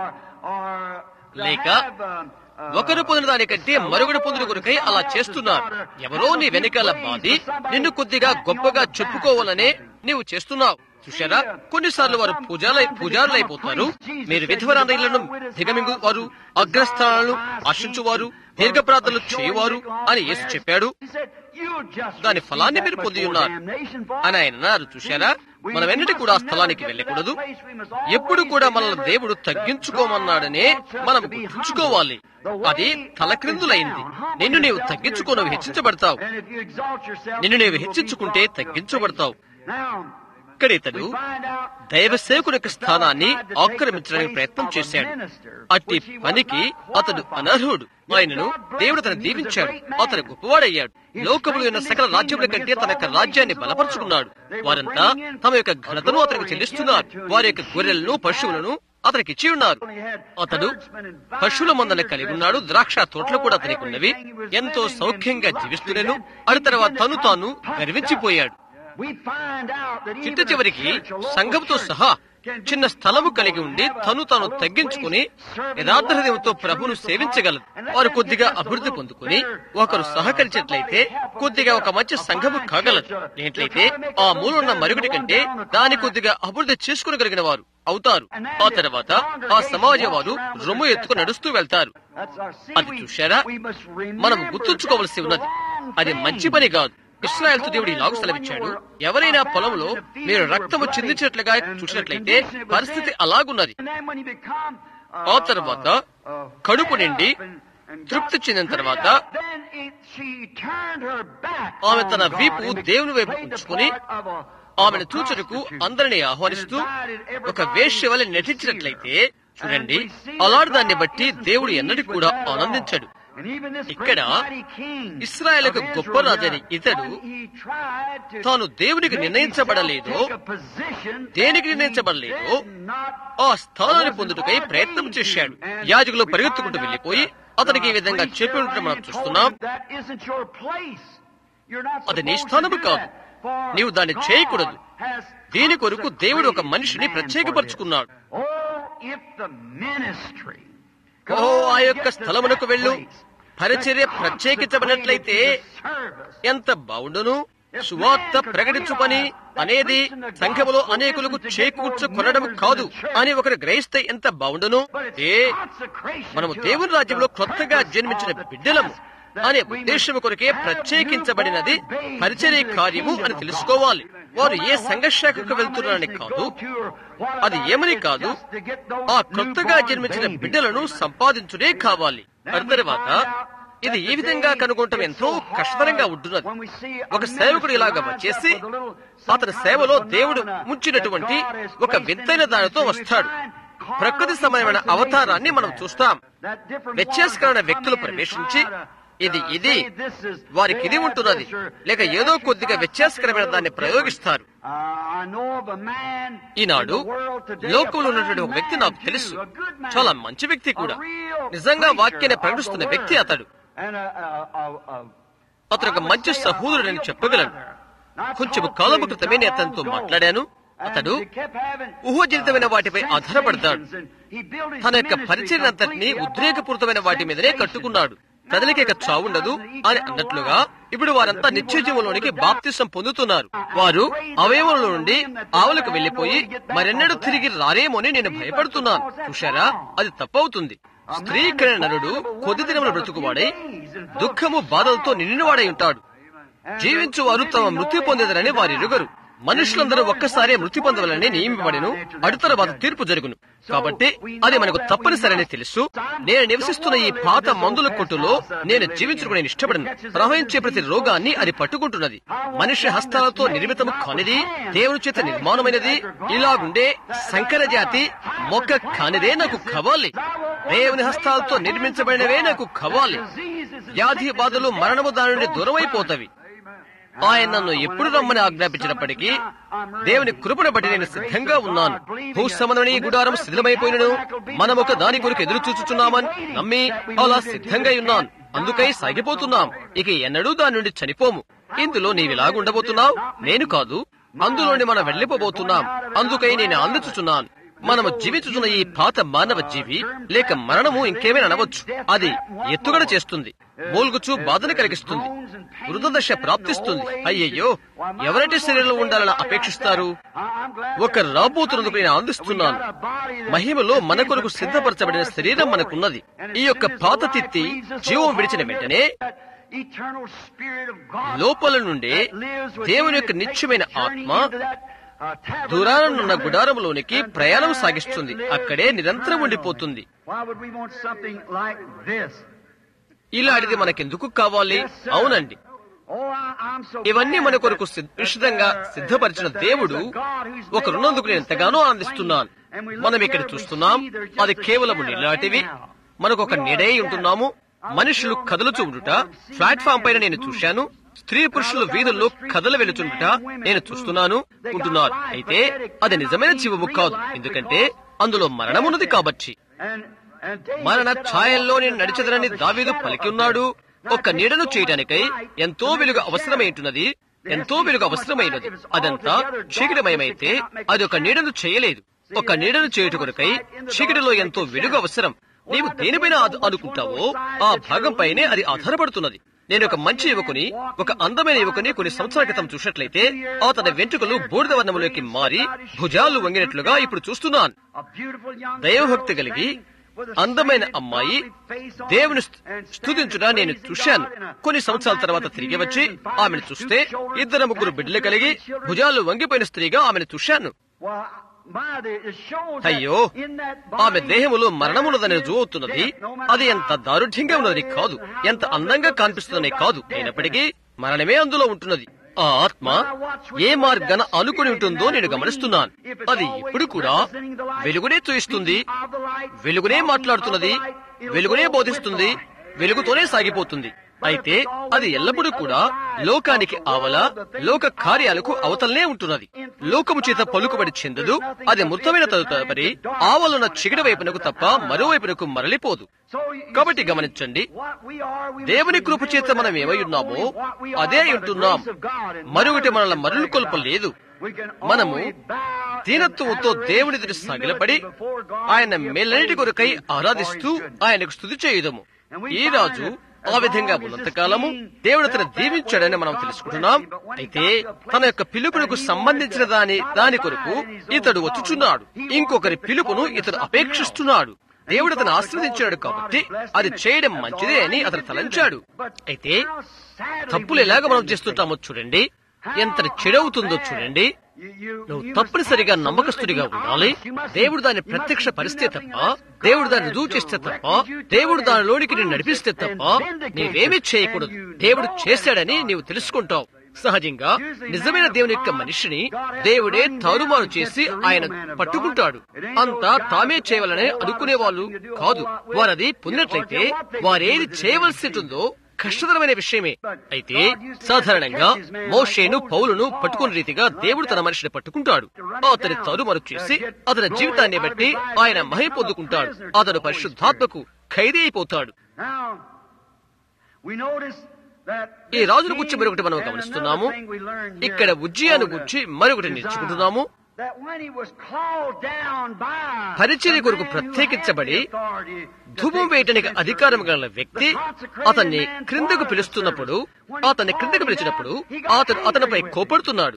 లేక ఒకరు పొందిన దానికంటే మరొకరు పొందిన కొరకై అలా చేస్తున్నారు ఎవరో నీ వెనకాల బాధి నిన్ను కొద్దిగా గొప్పగా చెప్పుకోవాలనే నీవు చేస్తున్నావు చూశారా కొన్నిసార్లు వారు పూజాలై పూజారులైపోతారు మీరు విధవరాండ్రులను దిగమింగు వారు అగ్రస్థానాలను ఆశించువారు దీర్ఘ ప్రార్థనలు చేయవారు అని యేసు చెప్పాడు దాని ఫలాన్ని మీరు పొంది ఉన్నారు అని ఆయన అన్నారు చూశారా మనం ఎన్నటి కూడా ఆ స్థలానికి వెళ్ళకూడదు ఎప్పుడు కూడా మనల్ని దేవుడు తగ్గించుకోమన్నాడనే మనం గుర్తుంచుకోవాలి అది తలక్రిందులైంది నిన్ను నీవు తగ్గించుకోనవి హెచ్చించబడతావు నిన్ను నీవు హెచ్చించుకుంటే తగ్గించబడతావు ఇక్కడ ఇతడు దైవ సేవకుని యొక్క స్థానాన్ని ఆక్రమించడానికి ప్రయత్నం చేశాడు అట్టి పనికి అతడు అనర్హుడు ఆయనను దేవుడు తను దీవించాడు అతను గొప్పవాడయ్యాడు లోకములు ఉన్న సకల రాజ్యముల కంటే తన యొక్క రాజ్యాన్ని బలపరుచుకున్నాడు వారంతా తమ యొక్క ఘనతను అతనికి చెల్లిస్తున్నారు వారి యొక్క గొర్రెలను పశువులను అతనికి ఇచ్చి ఉన్నారు అతడు పశువుల మందను కలిగి ఉన్నాడు ద్రాక్ష తోటలు కూడా అతనికి ఉన్నవి ఎంతో సౌఖ్యంగా జీవిస్తున్నాను అడి తర్వాత తను తాను గర్వించిపోయాడు చిట్ట చివరికి సంఘంతో సహా చిన్న స్థలము కలిగి ఉండి తను తాను తగ్గించుకుని యథార్థ హృదయంతో ప్రభును సేవించగలదు వారు కొద్దిగా అభివృద్ధి పొందుకుని ఒకరు సహకరించినట్లయితే కొద్దిగా ఒక మంచి సంఘము కాగలదు ఏంట్లయితే ఆ మూలున్న మరుగుడి కంటే దాని కొద్దిగా అభివృద్ధి చేసుకునగలిగిన వారు అవుతారు ఆ తర్వాత ఆ సమాజ వారు రొమ్ము ఎత్తుకు నడుస్తూ వెళ్తారు అది చూశారా మనం గుర్తుంచుకోవలసి ఉన్నది అది మంచి పని కాదు ఇస్రాయల్తో దేవుడు ఇలాగ సెలవిచ్చాడు ఎవరైనా పొలంలో మీరు రక్తము చిందించినట్లుగా చూసినట్లయితే పరిస్థితి అలాగున్నది ఆ తర్వాత కడుపు నిండి తృప్తి చెందిన తర్వాత ఆమె తన వీపు దేవుని వైపు ఉంచుకుని ఆమెను చూచుటకు అందరినీ ఆహ్వానిస్తూ ఒక వేష్య వల్ల నటించినట్లయితే చూడండి అలాంటి దాన్ని బట్టి దేవుడు ఎన్నటి కూడా ఆనందించాడు ఇక్కడ ఇస్రాయలకు గొప్ప రాజని ఇతడు తాను దేవునికి నిర్ణయించబడలేదో దేనికి నిర్ణయించబడలేదో ఆ స్థానాన్ని పొందుటకై ప్రయత్నం చేశాడు యాజకులు పరిగెత్తుకుంటూ వెళ్లిపోయి అతనికి ఈ విధంగా చెప్పి ఉండటం మనం చూస్తున్నాం అది నీ స్థానము కాదు నీవు దాన్ని చేయకూడదు దీని కొరకు దేవుడు ఒక మనిషిని ప్రత్యేకపరుచుకున్నాడు ఓ ఆ యొక్క స్థలమునకు వెళ్ళు పరిచర్య ప్రత్యేకించబడినట్లయితే ఎంత బాగుండును సువార్త ప్రకటించు పని అనేది సంఘములో అనేకులకు చేకూర్చు కొనడం కాదు అని ఒకరు గ్రహిస్తే ఎంత బాగుండును ఏ మనము దేవుని రాజ్యంలో కొత్తగా జన్మించిన బిడ్డలము అనే ఉద్దేశము కొరకే ప్రత్యేకించబడినది పరిచర్య కార్యము అని తెలుసుకోవాలి వారు ఏ సంఘర్షకు వెళ్తున్నారని కాదు అది ఏమని కాదు ఆ కొత్తగా జన్మించిన బిడ్డలను సంపాదించుడే కావాలి తర్వాత ఇది ఈ విధంగా కనుగొనటం ఎంతో కష్టతరంగా ఉంటున్నది ఒక సేవకుడు ఇలాగ వచ్చేసి అతని సేవలో దేవుడు ముంచినటువంటి ఒక వింతైన దానితో వస్తాడు ప్రకృతి సమయమైన అవతారాన్ని మనం చూస్తాం వ్యత్యాసకరమైన వ్యక్తులు ప్రవేశించి ఇది ఇది వారికి ఇది ఉంటున్నది లేక ఏదో కొద్దిగా వ్యత్యాసకరమైన దాన్ని ప్రయోగిస్తారు ఈనాడు లోకంలో ఉన్నటువంటి ఒక వ్యక్తి నాకు తెలుసు చాలా మంచి వ్యక్తి కూడా నిజంగా వాక్యాన్ని ప్రకటిస్తున్న వ్యక్తి అతడు అతను ఒక మంచి సహోదరుడని చెప్పగలను కొంచెం కాలము క్రితమే నేను అతనితో మాట్లాడాను అతడు ఊహోజనితమైన వాటిపై ఆధారపడతాడు తన యొక్క పరిచయం అంతటిని ఉద్రేకపూరితమైన వాటి మీదనే కట్టుకున్నాడు ప్రజలకి ఇక చావుండదు అని అన్నట్లుగా ఇప్పుడు వారంతా నిత్య జీవంలోనికి బాప్తిసం పొందుతున్నారు వారు అవయవంలో నుండి ఆవులకు వెళ్లిపోయి మరెన్నడూ తిరిగి రారేమోని నేను భయపడుతున్నాను చూశారా అది తప్పవుతుంది స్త్రీ కలిగిన నరుడు కొద్ది దినముల బ్రతుకువాడై దుఃఖము బాధలతో నిండినవాడై ఉంటాడు జీవించు వారు తమ మృతి పొందేదరని వారు ఎరుగరు మనుషులందరూ ఒక్కసారే మృతి పొందవాలని నియమింపబడిను అడుతరవాత తీర్పు జరుగును కాబట్టి అది మనకు తప్పనిసరని తెలుసు నేను నివసిస్తున్న ఈ పాత మందుల కొట్టులో నేను జీవించుకునే ఇష్టపడను ప్రవహించే ప్రతి రోగాన్ని అది పట్టుకుంటున్నది మనిషి హస్తాలతో నిర్మితము కానిది దేవుని చేత నిర్మాణమైనది ఇలాగుండే సంకర జాతి మొక్క కానిదే నాకు కావాలి దేవుని హస్తాలతో నిర్మించబడినవే నాకు కావాలి వ్యాధి బాధలు మరణము దాని నుండి దూరమైపోతవి ఆయన నన్ను ఎప్పుడు రమ్మని ఆజ్ఞాపించినప్పటికీ దేవుని కృపను బట్టి నేను సిద్ధంగా ఉన్నాను భూసమనని గుడారం శిథిలమైపోయినను మనం ఒక దాని కొరకు ఎదురు చూచుచున్నామని నమ్మి అలా సిద్ధంగా ఉన్నాను అందుకై సాగిపోతున్నాం ఇక ఎన్నడూ దాని నుండి చనిపోము ఇందులో నీవిలాగుండబోతున్నావు నేను కాదు అందులోని మనం వెళ్లిపోబోతున్నాం అందుకై నేను ఆనందించుచున్నాను మనము జీవించుతున్న ఈ పాత మానవ జీవి లేక మరణము ఇంకేమైనా అనవచ్చు అది ఎత్తుగడ చేస్తుంది మూల్గుచు బాధను కలిగిస్తుంది వృద్ధదశ ప్రాప్తిస్తుంది అయ్యయ్యో ఎవరైతే శరీరంలో ఉండాలని అపేక్షిస్తారు ఒక రాబోతున్నందుకు నేను ఆనందిస్తున్నాను మహిమలో మన కొరకు సిద్ధపరచబడిన శరీరం మనకున్నది ఈ యొక్క పాత తిత్తి జీవం విడిచిన వెంటనే లోపల నుండే దేవుని యొక్క నిత్యమైన ఆత్మ దూరానున్న గుడారంలోనికి ప్రయాణం సాగిస్తుంది అక్కడే నిరంతరం ఉండిపోతుంది ఇలాంటిది మనకెందుకు కావాలి అవునండి ఇవన్నీ మన కొరకు విశుద్ధంగా సిద్ధపరిచిన దేవుడు ఒకరున్నందుకు నేను ఎంతగానో ఆనందిస్తున్నాను మనం ఇక్కడ చూస్తున్నాం అది కేవలం నీలాంటివి మనకు ఒక నిడే ఉంటున్నాము మనుషులు కదలుచూ ఉండుట ప్లాట్ఫామ్ పైన నేను చూశాను స్త్రీ పురుషులు వీధుల్లో కథలు వెళుచుండుట నేను చూస్తున్నాను ఉంటున్నారు అయితే అది నిజమైన జీవము కాదు ఎందుకంటే అందులో మరణమున్నది కాబట్టి మరణ ఛాయల్లో నేను నడిచెదరని దావీదు పలికి ఉన్నాడు ఒక నీడను చేయటానికై ఎంతో వెలుగు అవసరమైంటున్నది ఎంతో వెలుగు అవసరమైనది అదంతా చీకటిమయమైతే అది ఒక నీడను చేయలేదు ఒక నీడను చేయుట కొరకై చీకటిలో ఎంతో వెలుగు అవసరం నీవు దేనిపైన అనుకుంటావో ఆ భాగంపైనే అది ఆధారపడుతున్నది నేను ఒక మంచి యువకుని ఒక అందమైన యువకుని కొన్ని సంవత్సరాల క్రితం చూసినట్లయితే అతని వెంట్రుకలు బూడిద వర్ణములోకి మారి భుజాలు వంగినట్లుగా ఇప్పుడు చూస్తున్నాను దైవభక్తి కలిగి అందమైన అమ్మాయి దేవుని స్థుతించుట నేను చూశాను కొన్ని సంవత్సరాల తర్వాత తిరిగి వచ్చి ఆమెను చూస్తే ఇద్దరు ముగ్గురు బిడ్డలు కలిగి భుజాలు వంగిపోయిన స్త్రీగా ఆమెను చూశాను అయ్యో ఆమె దేహములో మరణమున్నదని రుజువవుతున్నది అది ఎంత దారుఢ్యంగా ఉన్నది కాదు ఎంత అందంగా కనిపిస్తుందని కాదు అయినప్పటికీ మరణమే అందులో ఉంటున్నది ఆ ఆత్మ ఏ మార్గాన అనుకుని ఉంటుందో నేను గమనిస్తున్నాను అది ఇప్పుడు కూడా వెలుగునే చూయిస్తుంది వెలుగునే మాట్లాడుతున్నది వెలుగునే బోధిస్తుంది వెలుగుతోనే సాగిపోతుంది అయితే అది ఎల్లప్పుడూ కూడా లోకానికి ఆవల లోక కార్యాలకు అవతలనే ఉంటున్నది లోకము చేత పలుకుబడి చెందదు అది మృతమైన తదుపరి ఆవలున్న చిగడ వైపునకు తప్ప మరోవైపునకు మరలిపోదు కాబట్టి గమనించండి దేవుని కృప చేత మనం ఏమై ఉన్నామో అదే ఉంటున్నాం మరొకటి మనల్ని మరలు కొల్పలేదు మనము దీనత్వంతో దేవుని ఎదుటి సగిలపడి ఆయన మేలన్నిటి కొరకై ఆరాధిస్తూ ఆయనకు స్థుతి చేయుదము ఈ రాజు ఆ విధంగా ఉన్నంతకాలము దేవుడు తన దీవించాడని మనం తెలుసుకుంటున్నాం అయితే తన యొక్క పిలుపునకు సంబంధించిన దాని దాని కొరకు ఇతడు వచ్చుచున్నాడు ఇంకొకరి పిలుపును ఇతడు అపేక్షిస్తున్నాడు దేవుడు అతను ఆశ్రవదించాడు కాబట్టి అది చేయడం మంచిదే అని అతను తలంచాడు అయితే తప్పులు ఎలాగ మనం చేస్తుంటామో చూడండి ఎంత చెడవుతుందో చూడండి నువ్వు తప్పనిసరిగా నమ్మకస్తుడిగా ఉండాలి దేవుడు దాన్ని ప్రత్యక్ష పరిస్తే తప్ప దేవుడు దాన్ని రుజువు చేస్తే తప్ప దేవుడు దానిలోనికి నేను నడిపిస్తే తప్ప నీవేమీ చేయకూడదు దేవుడు చేశాడని నీవు తెలుసుకుంటావు సహజంగా నిజమైన దేవుని యొక్క మనిషిని దేవుడే తారుమారు చేసి ఆయన పట్టుకుంటాడు అంతా తామే చేయవాలని అనుకునే వాళ్ళు కాదు వారది పొందినట్లయితే వారేది చేయవలసి ఉంటుందో కష్టతరమైన విషయమే అయితే సాధారణంగా మోషేను పౌలును పట్టుకున్న రీతిగా దేవుడు తన మనిషిని పట్టుకుంటాడు అతని తరుమరు చేసి అతని జీవితాన్ని బట్టి ఆయన మహిమ పొందుకుంటాడు అతను పరిశుద్ధాత్మకు ఖైదీ అయిపోతాడు ఈ రాజును గురించి మరొకటి మనం గమనిస్తున్నాము ఇక్కడ ఉజ్జయాను గురించి మరొకటి నేర్చుకుంటున్నాము పరిచర్య కొరకు ప్రత్యేకించబడి ధూపం వేయటానికి అధికారం గల వ్యక్తి అతన్ని క్రిందకు పిలుస్తున్నప్పుడు అతన్ని క్రిందకు పిలిచినప్పుడు అతను అతనిపై కోపడుతున్నాడు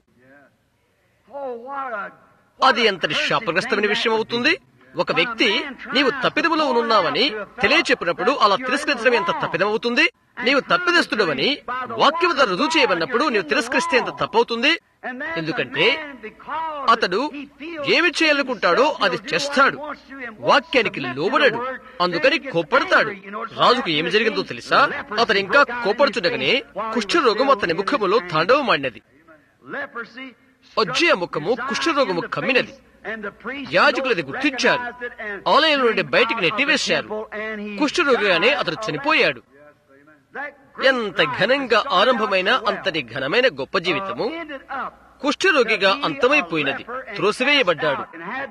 అది ఎంతటి శాపగ్రస్తమైన విషయం అవుతుంది ఒక వ్యక్తి నీవు తప్పిదములో ఉన్నావని తెలియచెప్పినప్పుడు అలా తిరస్కరించడం ఎంత తప్పిదమవుతుంది నీవు తప్పిదస్తుడవని వాక్యం ద్వారా రుజువు చేయబడినప్పుడు నీవు తిరస్కరిస్తే ఎంత తప్పవుతుంది ఎందుకంటే అతడు ఏమి చేయాలనుకుంటాడో అది చేస్తాడు వాక్యానికి లోబడడు అందుకని కోప్పడతాడు రాజుకు ఏమి జరిగిందో తెలుసా అతను ఇంకా కోపడుచుండగానే కుష్ఠరోగం అతని ముఖములో తాండవమాడినది వచ్చే ముఖము కుష్ఠరోగము కమ్మినది యాజకులు అది గుర్తించారు ఆలయం నుండి బయటికి నెట్టివేశారు కుష్ఠరోగిగానే అతడు చనిపోయాడు ఎంత ఘనంగా ఆరంభమైన అంతటి ఘనమైన గొప్ప జీవితము కుష్ఠరోగిగా అంతమైపోయినది త్రోసివేయబడ్డాడు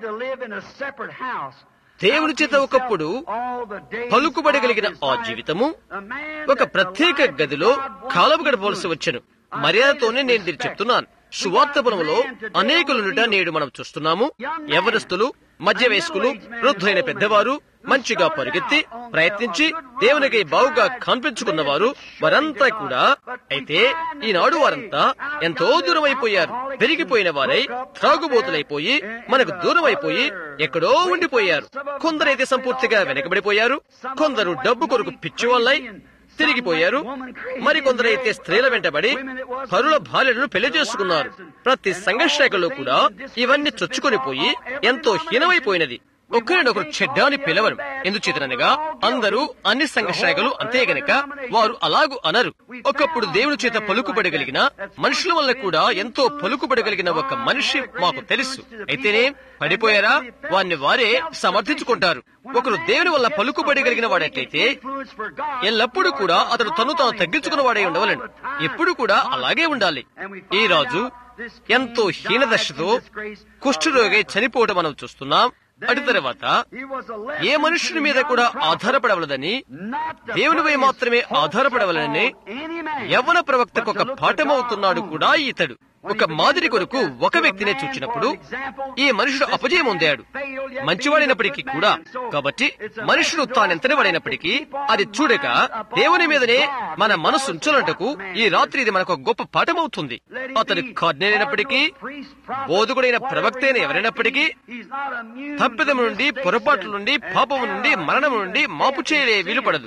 దేవుని చేత ఒకప్పుడు పలుకుబడగలిగిన ఆ జీవితము ఒక ప్రత్యేక గదిలో కాలము గడపవలసి వచ్చను మర్యాదతోనే నేను దీన్ని చెప్తున్నాను సువార్తపురంలో అనేకులునుట నేడు మనం చూస్తున్నాము ఎవరస్తులు మధ్య వయస్కులు వృద్ధులైన పెద్దవారు మంచిగా పరిగెత్తి ప్రయత్నించి దేవునికి బావుగా కనిపించుకున్నవారు వారంతా కూడా అయితే ఈనాడు వారంతా ఎంతో దూరం అయిపోయారు పెరిగిపోయిన వారై త్రాగుబోతులైపోయి మనకు దూరం అయిపోయి ఎక్కడో ఉండిపోయారు కొందరైతే సంపూర్తిగా వెనకబడిపోయారు కొందరు డబ్బు కొరకు పిచ్చివాళ్ళై తిరిగిపోయారు మరికొందరైతే స్త్రీల వెంటబడి పరుల భార్యలను పెళ్లి చేసుకున్నారు ప్రతి సంఘర్షణలో కూడా ఇవన్నీ చొచ్చుకొని పోయి ఎంతో హీనమైపోయినది ఒకరినొకరు చెడ్డాని పిలవరు ఎందుచేతనగా అందరూ అన్ని సంఘర్షణలు అంతే గనక వారు అలాగు అనరు ఒకప్పుడు దేవుని చేత పలుకుబడగలిగిన మనుషుల వల్ల కూడా ఎంతో పలుకుబడగలిగిన ఒక మనిషి మాకు తెలుసు అయితేనే పడిపోయారా వారిని వారే సమర్థించుకుంటారు ఒకరు దేవుని వల్ల పలుకుబడగలిగిన వాడట్లయితే ఎల్లప్పుడూ కూడా అతడు తను తాను తగ్గించుకున్న వాడై ఉండవలను ఎప్పుడు కూడా అలాగే ఉండాలి ఈ రాజు ఎంతో హీనదశతో కుష్ఠరోగి చనిపోవడం మనం చూస్తున్నాం అటు తర్వాత ఏ మనుషుని మీద కూడా ఆధారపడవలదని దేవునిపై మాత్రమే ఆధారపడవలని యవన ప్రవక్తకు ఒక పాఠమవుతున్నాడు కూడా ఇతడు ఒక మాదిరి కొరకు ఒక వ్యక్తినే చూచినప్పుడు ఈ మనుషుడు అపజయం పొందాడు మంచివాడైనప్పటికీ కూడా కాబట్టి మనుషుడు తానెంతని వాడైనప్పటికీ అది చూడక దేవుని మీదనే మన మనసు ఉంచాలంటకు ఈ రాత్రి ఇది మనకు గొప్ప పాఠమవుతుంది అతడు కర్ణైనప్పటికీ బోధకుడైన ప్రవక్త అయిన ఎవరైనప్పటికీ తప్పిదం నుండి పొరపాట్ల నుండి పాపము నుండి మరణం నుండి మాపు చేయలే వీలుపడదు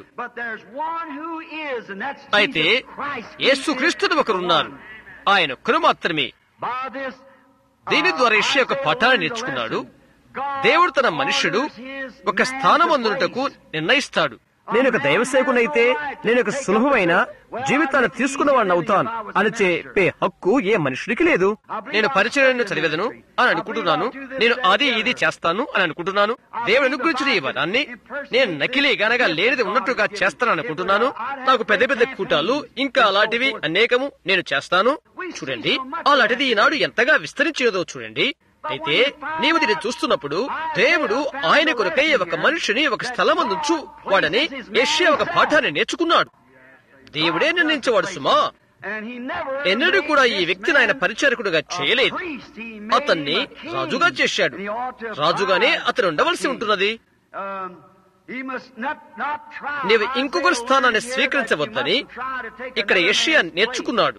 అయితే యేసుక్రీస్తుడు ఒకరున్నారు ఆయన ఒక్కరు మాత్రమే దీని ద్వారా ఇష్య ఒక పఠాన్ని నేర్చుకున్నాడు దేవుడు తన మనుష్యుడు ఒక స్థానం అందుటకు నిర్ణయిస్తాడు నేను ఒక దైవసేకునైతే నేను ఒక సులభమైన జీవితాన్ని తీసుకున్నవాడిని అవుతాను అని చెప్పే హక్కు ఏ మనుషుడికి లేదు నేను పరిచయం చదివేదను అని అనుకుంటున్నాను నేను అది ఇది చేస్తాను అని అనుకుంటున్నాను దేవుని అనుగ్రహించిన ఈ వరాన్ని నేను నకిలీ గనగా లేనిది ఉన్నట్టుగా చేస్తాను అనుకుంటున్నాను నాకు పెద్ద పెద్ద కూటాలు ఇంకా అలాంటివి అనేకము నేను చేస్తాను చూడండి అలాంటిది ఈనాడు ఎంతగా విస్తరించేదో చూడండి అయితే నీవు దీన్ని చూస్తున్నప్పుడు దేవుడు ఆయన కొరకై ఒక మనిషిని ఒక స్థలమందుంచు వాడని యెషయా ఒక పాఠాన్ని నేర్చుకున్నాడు దేవుడే నిర్ణయించేవాడు సుమా ఎన్నడూ కూడా ఈ వ్యక్తిని ఆయన పరిచారకుడుగా చేయలేదు అతన్ని రాజుగా చేశాడు రాజుగానే అతను ఉండవలసి ఉంటున్నది నీవు ఇంకొకరి స్థానాన్ని స్వీకరించవద్దని ఇక్కడ యెషయా నేర్చుకున్నాడు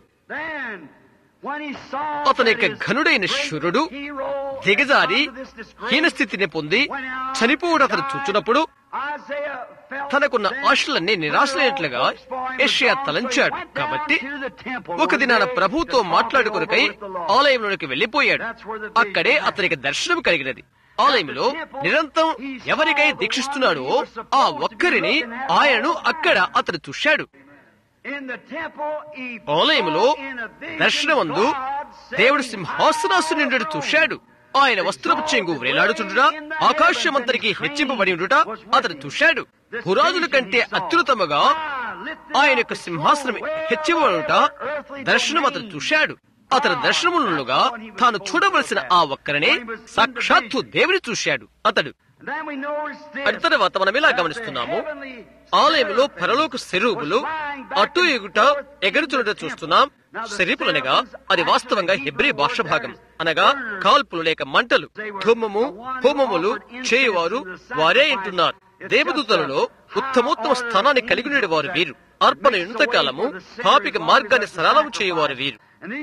అతని యొక్క ఘనుడైన శురుడు దిగజారి హీనస్థితిని పొంది చనిపోవడం అతను చూచినప్పుడు తనకున్న ఆశలన్నీ నిరాశలైనట్లుగా యెషయా తలంచాడు కాబట్టి ఒక దినాన ప్రభుతో మాట్లాడుకొనకై ఆలయంలోనికి వెళ్లిపోయాడు అక్కడే అతనికి దర్శనం కలిగినది ఆలయంలో నిరంతరం ఎవరికై దీక్షిస్తున్నాడో ఆ ఒక్కరిని ఆయనను అక్కడ అతను చూశాడు ఆలయములో దర్శనమందు దేవుడు సింహాసనాసునుడు చూశాడు ఆయన వస్త్రపు చెంగు వేలాడుచుండుట ఆకాశమంతరికి హెచ్చింపబడి ఉండుట అతడు చూశాడు పురాజుల కంటే అత్యుత్తముగా ఆయన యొక్క సింహాసనం హెచ్చింపబడుట దర్శనం అతడు చూశాడు అతని దర్శనములుగా తాను చూడవలసిన ఆ ఒక్కరనే సాక్షాత్తు దేవుని చూశాడు అతడు అటు తర్వాత మనం ఇలా గమనిస్తున్నాము ఆలయంలో పరలోక శరూపులు అటు ఎగుట ఎగరుచున్నట చూస్తున్నాం శరీపులనగా అది వాస్తవంగా హెబ్రి భాష భాగం అనగా కాల్పులు లేక మంటలు ధూమము హోమములు చేయువారు వారే అంటున్నారు దేవదూతలలో ఉత్తమోత్తమ స్థానాన్ని కలిగి వారు వీరు అర్పణ ఎంతకాలము పాపిక మార్గాన్ని సరళం చేయవారు వీరు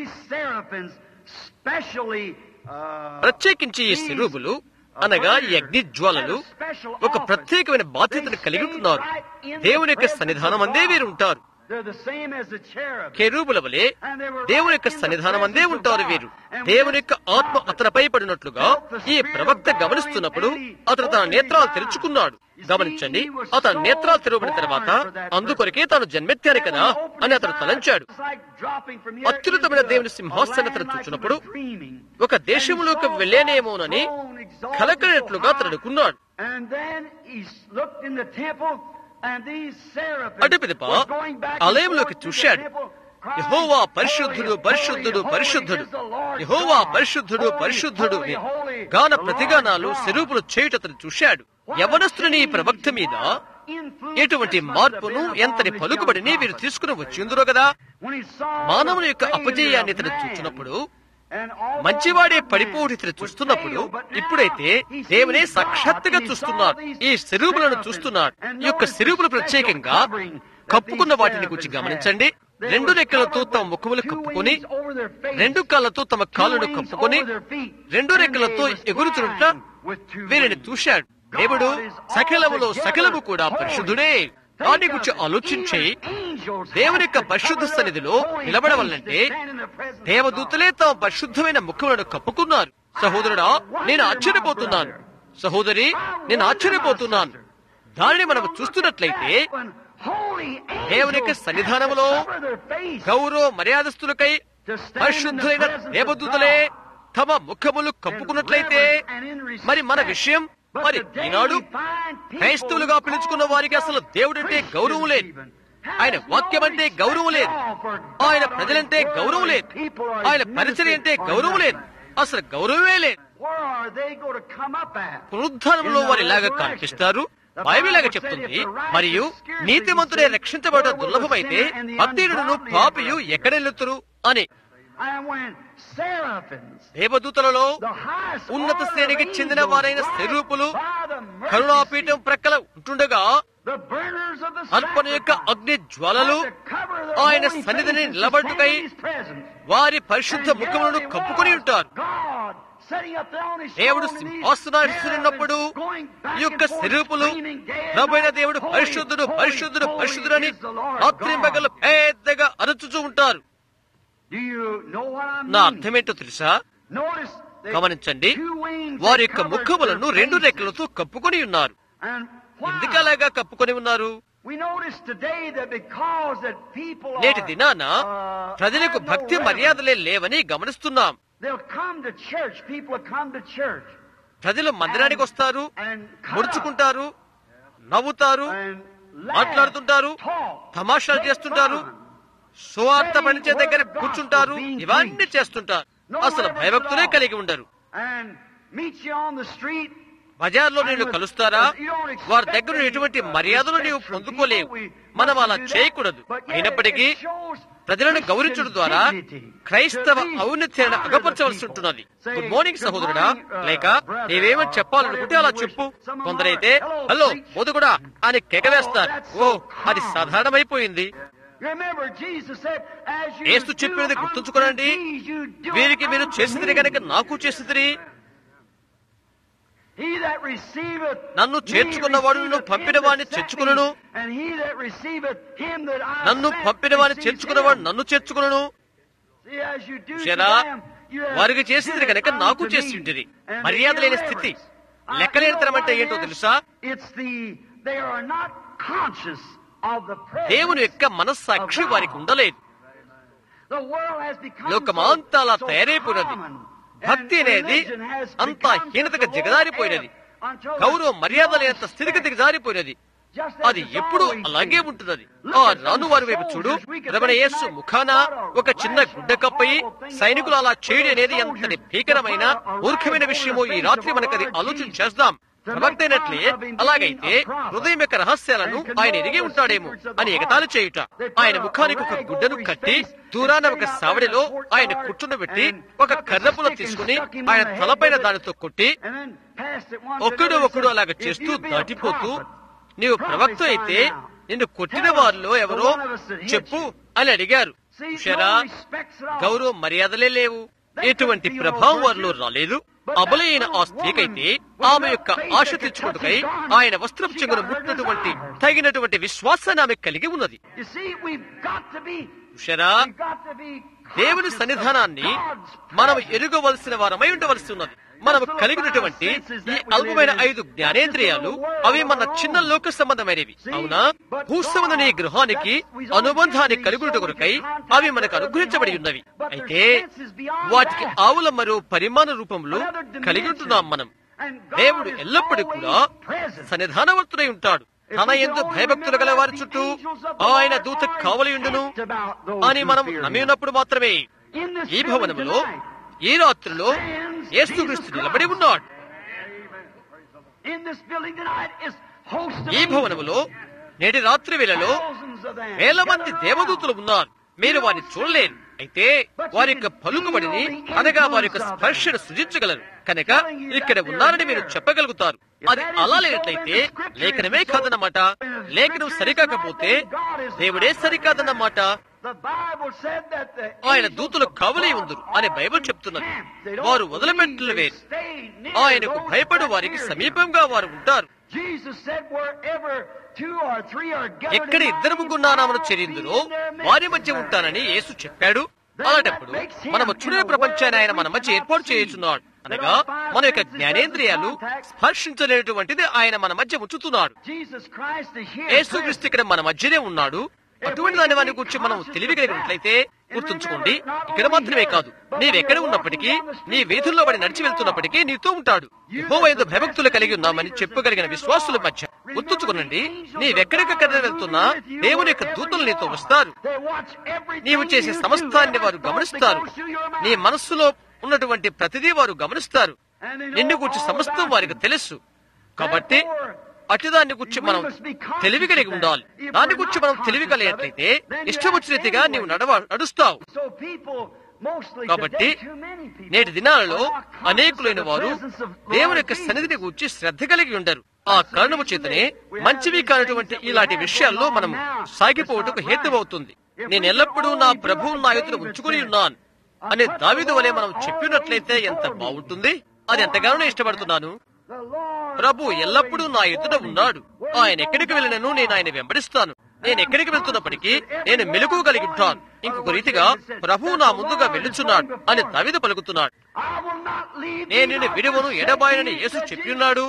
ప్రత్యేకించి ఈ శిరూపులు అనగా ఈ అగ్ని జ్వాలలు ఒక ప్రత్యేకమైన బాధ్యతను కలిగి ఉంటున్నారు దేవుని యొక్క సన్నిధానం అందే వీరు ఉంటారు కెరూబుల వలె దేవుని యొక్క సన్నిధానం అందే ఉంటారు వీరు దేవుని యొక్క ఆత్మ అతనిపై పడినట్లుగా ఈ ప్రవక్త గమనిస్తున్నప్పుడు అతను తన నేత్రాలు తెరుచుకున్నాడు గమనించండి అతని నేత్రాలు తెరవబడిన తర్వాత అందుకొరకే తాను జన్మెత్తాను కదా అని అతను తలంచాడు అత్యున్నతమైన దేవుని సింహాసనతను చూచినప్పుడు ఒక దేశంలోకి వెళ్ళేనేమోనని కలకనట్లుగా అతను అనుకున్నాడు అటు పిదప ఆలయంలోకి చూశాడు యహోవా పరిశుద్ధుడు పరిశుద్ధుడు పరిశుద్ధుడు యహోవా పరిశుద్ధుడు పరిశుద్ధుడు గాన ప్రతిగానాలు స్వరూపులు చేయుట అతను చూశాడు యవనస్తుని ప్రవక్త మీద ఎటువంటి మార్పును ఎంతటి పలుకుబడిని వీరు తీసుకుని వచ్చిందురో కదా మానవుని యొక్క అపజయాన్ని ఇతను చూచినప్పుడు మంచివాడే పడిపోవడం ఇతను చూస్తున్నప్పుడు ఇప్పుడైతే దేవునే సాక్షాత్తుగా చూస్తున్నారు ఈ శరూపులను చూస్తున్నాడు ఈ యొక్క శరూపులు ప్రత్యేకంగా కప్పుకున్న వాటిని గురించి గమనించండి రెండు రెక్కలతో తమ ముఖములు కప్పుకొని రెండు కాళ్ళతో తమ కాళ్ళను కప్పుకొని రెండు రెక్కలతో ఎగురుతున్నట్ల వీరిని చూశాడు దేవుడు సకలములో సకలము కూడా పరిశుద్ధుడే దాని గురించి ఆలోచించి దేవుని యొక్క పరిశుద్ధ సన్నిధిలో నిలబడవల్లంటే దేవదూతలే తమ పరిశుద్ధమైన ముఖములను కప్పుకున్నారు సహోదరుడా నేను ఆశ్చర్యపోతున్నాను సహోదరి నేను ఆశ్చర్యపోతున్నాను దానిని మనం చూస్తున్నట్లయితే దేవుని యొక్క సన్నిధానములో గౌరవ మర్యాదస్తులకై పరిశుద్ధులైన దేవదూతలే తమ ముఖములు కప్పుకున్నట్లయితే మరి మన విషయం మరి ఈనాడు క్రైస్తవులుగా పిలుచుకున్న వారికి అసలు దేవుడంటే గౌరవం లేదు ఆయన వాక్యం అంటే గౌరవం లేదు ఆయన ప్రజలంటే గౌరవం లేదు ఆయన పరిచయం అంటే గౌరవం లేదు అసలు గౌరవమే లేదు పునరుద్ధానంలో వారు ఇలాగ కనిపిస్తారు బైబిల్ లాగా చెప్తుంది మరియు నీతిమంతుడే రక్షించబడటం దుర్లభమైతే భక్తుడును పాపియు ఎక్కడెళ్ళుతురు అని దేవదూతలలో ఉన్నత శ్రేణికి చెందిన వారైన స్వరూపులు కరుణాపీఠం ప్రక్కల ఉంటుండగా అర్పణ యొక్క అగ్ని జ్వాలలు ఆయన సన్నిధిని నిలబడుకై వారి పరిశుద్ధ ముఖములను కప్పుకొని ఉంటారు దేవుడు సింహాసనాడుతున్నప్పుడు ఈ యొక్క స్వరూపులు ప్రభైన దేవుడు పరిశుద్ధుడు పరిశుద్ధుడు పరిశుద్ధుడు అని రాత్రింబగలు పెద్దగా అరుచుచూ ఉంటారు నా అర్థమేంటో తెలుసా గమనించండి వారి యొక్క ముఖములను రెండు రెక్కలతో కప్పుకొని ఉన్నారు ఎందుకలాగా కప్పుకొని ఉన్నారు నేటి దినాన ప్రజలకు భక్తి మర్యాదలే లేవని గమనిస్తున్నాం ప్రజలు మందిరానికి వస్తారు ముడుచుకుంటారు నవ్వుతారు మాట్లాడుతుంటారు తమాషాలు చేస్తుంటారు సువార్త పనిచే దగ్గర కూర్చుంటారు ఇవన్నీ చేస్తుంటారు అసలు భయభక్తులే కలిగి ఉండరు బజార్లో నేను కలుస్తారా వారి దగ్గర ఎటువంటి మర్యాదలు నీవు పొందుకోలేవు మనం అలా చేయకూడదు అయినప్పటికీ ప్రజలను గౌరవించడం ద్వారా క్రైస్తవ ఔన్నత్యాన్ని అగపరచవలసి ఉంటున్నది గుడ్ మార్నింగ్ సహోదరుడా లేక నీవేమని చెప్పాలనుకుంటే అలా చెప్పు కొందరైతే హలో కూడా అని కేకవేస్తారు ఓ అది సాధారణమైపోయింది ఏసు చెప్పినది గుర్తుంచుకోనండి వీరికి మీరు చేసింది కనుక నాకు చేసింది నన్ను చేర్చుకున్నవాడు నన్ను పంపిన వాడిని చేర్చుకును నన్ను పంపిన వాడిని చేర్చుకున్నవాడు నన్ను చేర్చుకును చూసారా వారికి చేసింది కనుక నాకు చేసి ఉంటుంది మర్యాద లేని స్థితి లెక్కలేనితనం అంటే ఏంటో తెలుసా of the దేవుని presence యొక్క మనస్సాక్షి వారికి ఉండలేదు The world has become లోకమంతా అలా so తయారైపోయినది common, భక్తి and అనేది religion has అంతా become హీనతగా such a దిగజారిపోయినది low ebb until గౌరవ the మర్యాద strong లేనంత స్థితికి respect, దిగజారిపోయినది just as అది it's ఎప్పుడు always అలాగే been. ఉంటున్నది Look ఆ at some రాను వారి వైపు చూడు soldiers. We could Ramana think Yesu tonight ముఖాన what a ఒక చిన్న rash, గుడ్డ కప్పై horrible thing it సైనికులు was అలా for చేయడం the అనేది soldiers ఎంతటి to భీకరమైన put a మూర్ఖమైన rash విషయమో over the ఈ face రాత్రి of మనకు అది our ఆలోచన Jesus. చేద్దాం To make ప్రవక్తైనట్లే fun of him అలాగైతే being a prophet. హృదయం యొక్క రహస్యాలను And can ఆయన know ఎరిగి the ఉంటాడేమో secrets of the అని heart. ఎగతాళి చేయుట They put ఆయన a ముఖానికి ఒక rag గుడ్డను over his కట్టి face, దూరాన and ఒక sitting out సావడిలో there in the ఆయన courtyard, కూర్చుండబెట్టి and ఒక took a కర్రపుల stick and తీసుకుని stuck him on ఆయన the head తలపైన with it, దానితో కొట్టి and then passed it one to ఒకడు another ఒకడు and అలాగ said, చేస్తూ "If you be a దాటిపోతూ prophet, నీవు ప్రవక్త అయితే నిన్ను కొట్టిన వారిలో ఎవరో చెప్పు అని అడిగారు See, చూశారా no respects at all. గౌరవ మర్యాదలే లేవు ఎటువంటి ప్రభావం వారిలో రాలేదు అబలైన ఆ స్త్రీకైతే ఆమె యొక్క ఆశ తెచ్చుకుంటుకై ఆయన వస్త్రం చెంగును ముట్టినటువంటి తగినటువంటి విశ్వాసాన్ని ఆమె కలిగి ఉన్నది You see, we've got to be, చూశారా we've got to be దేవుని conscious సన్నిధానాన్ని of God's మనం presence. ఎరుగవలసిన వారమై ఉండవలసి ఉన్నది మనం కలిగినటువంటి ఈ అల్పమైన ఐదు జ్ఞానేంద్రియాలు అవి మన చిన్న లోక సంబంధమైనవి అవునా భూసంబంధని గృహానికి అనుబంధాన్ని కలుగుట కొరకై అవి మనకు అనుగ్రహించబడి ఉన్నవి అయితే వాటికి ఆవుల మరో పరిమాణ రూపంలో కలిగి ఉంటున్నాం మనం దేవుడు ఎల్లప్పుడూ కూడా సన్నిధానవంతుడై ఉంటాడు తన ఎందు భయభక్తులు గల వారి చుట్టూ ఆయన దూత కావలియుండును అని మనం నమ్మి ఉన్నప్పుడు మాత్రమే ఈ భవనములో ఈ రాత్రిలో యేసుక్రీస్తు నిలబడి ఉన్నాడు ఈ భవనములో నేటి రాత్రి వేళలో వేల మంది దేవదూతలు ఉన్నారు మీరు వారిని చూడలేరు అయితే వారి యొక్క పలుకుబడిని అనగా వారి యొక్క స్పర్శను సృజించగలరు కనుక ఇక్కడ ఉన్నారని మీరు చెప్పగలుగుతారు అది అలా లేనట్లయితే లేఖనమే కాదన్నమాట లేఖనం సరికాకపోతే దేవుడే సరికాదన్నమాట ఆయన దూతలు కవలి ఉందరు అని బైబిల్ చెప్తున్నది వారు వదిలిపెట్టలు వేరు ఆయనకు భయపడు వారికి సమీపంగా వారు ఉంటారు ఎక్కడ ఇద్దరు ముగ్గున్నానామను చెరిందులో వారి మధ్య ఉంటానని యేసు చెప్పాడు అలాంటప్పుడు మనము చూడని ప్రపంచాన్ని ఆయన మన మధ్య ఏర్పాటు చేయుచున్నాడు అనగా మన యొక్క జ్ఞానేంద్రియాలు స్పర్శించలేనటువంటిది ఆయన మన మధ్య ఉంచుతున్నాడు యేసుక్రీస్తు ఇక్కడ మన మధ్యనే ఉన్నాడు అటువంటి దాని వారి గురించి మనం తెలివి కలిగినట్లయితే గుర్తుంచుకోండి ఇక్కడ మాత్రమే కాదు నీవెక్కడ ఉన్నప్పటికీ నీ వీధుల్లో పడి నడిచి వెళ్తున్నప్పటికీ నీతో ఉంటాడు యెహోవా భయభక్తులు కలిగి ఉన్నామని చెప్పగలిగిన విశ్వాసుల మధ్య గుర్తుంచుకోనండి నీవెక్కడికక్కడ వెళ్తున్నా దేవుని యొక్క దూతలు నీతో వస్తారు నీవు చేసే సమస్తాన్ని వారు గమనిస్తారు నీ మనస్సులో ఉన్నటువంటి ప్రతిదీ వారు గమనిస్తారు నిన్ను గురించి సమస్తం వారికి తెలుసు కాబట్టి అటు దాన్ని గురించి మనం తెలివి కలిగి ఉండాలి దాని గురించి మనం తెలివి కలిగినట్లయితే ఇష్టం వచ్చిన రీతిగా నీవు నడవ నడుస్తావు కాబట్టి నేటి దినాలలో అనేకులైన వారు దేవుని యొక్క సన్నిధిని గురించి శ్రద్ధ కలిగి ఉండరు ఆ కారణము చేతనే మంచివి కానటువంటి ఇలాంటి విషయాల్లో మనం సాగిపోవటకు హేతువవుతుంది నేను ఎల్లప్పుడూ నా ప్రభువు నా ఎదురు ఉంచుకుని ఉన్నాను అనే దావిదు వలె మనం చెప్పినట్లయితే ఎంత బాగుంటుంది అది ఎంతగానో ఇష్టపడుతున్నాను ప్రభు ఎల్లప్పుడూ నా ఎదుట ఉన్నాడు ఆయన ఎక్కడికి వెళ్ళినను నేను ఆయన వెంబడిస్తాను నేను ఎక్కడికి వెళ్తున్నప్పటికీ నేను మెలకు కలిగి ఉంటాను ఇంకొక రీతిగా ప్రభు నా ముందుగా వెళ్ళుచున్నాడు అని దవిద పలుకుతున్నాడు నేను నిన్ను విడువను ఎడబాయనని యేసు చెప్పిన్నాడు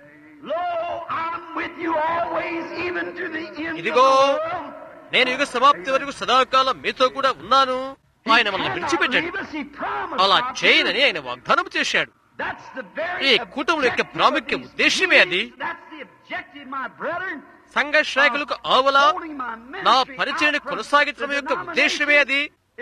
ఇదిగో నేను యుగ సమాప్తి వరకు సదాకాలం మీతో కూడా ఉన్నాను ఆయన మనల్ని విడిచిపెట్టాడు అలా చేయనని ఆయన వాగ్దానం చేశాడు ఈ కూటముల యొక్క ప్రాముఖ్య ఉద్దేశమే అది సంఘ శాఖలకు ఆవల నా పరిచయను కొనసాగించడం యొక్క ఉద్దేశమే అది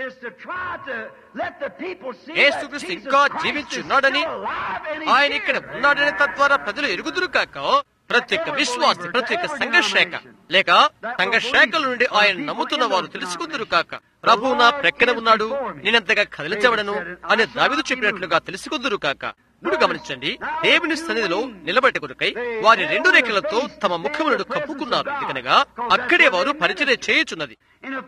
యేసుక్రీస్తు ఇంకా జీవించున్నాడని ఆయన ఇక్కడ ఉన్నాడని తద్వారా ప్రజలు ఎరుగుదురు కాక ప్రతి ఒక్క విశ్వాసి ప్రతి ఒక్క సంఘ శాఖ లేక సంఘ శాఖల నుండి ఆయన నమ్ముతున్న వారు తెలుసుకుందరు కాక ప్రభు నా ప్రక్కన ఉన్నాడు నేనెంతగా కదిలించబడను అని దావిదు చెప్పినట్లుగా తెలుసుకుందరు కాక ఇప్పుడు గమనించండి దేవుని సన్నిధిలో నిలబెట్ట కొరకై వారి రెండు రేఖలతో తమ ముఖములను కప్పుకున్నారు ఎందుకనగా అక్కడే వారు పరిచయం చేయుచున్నది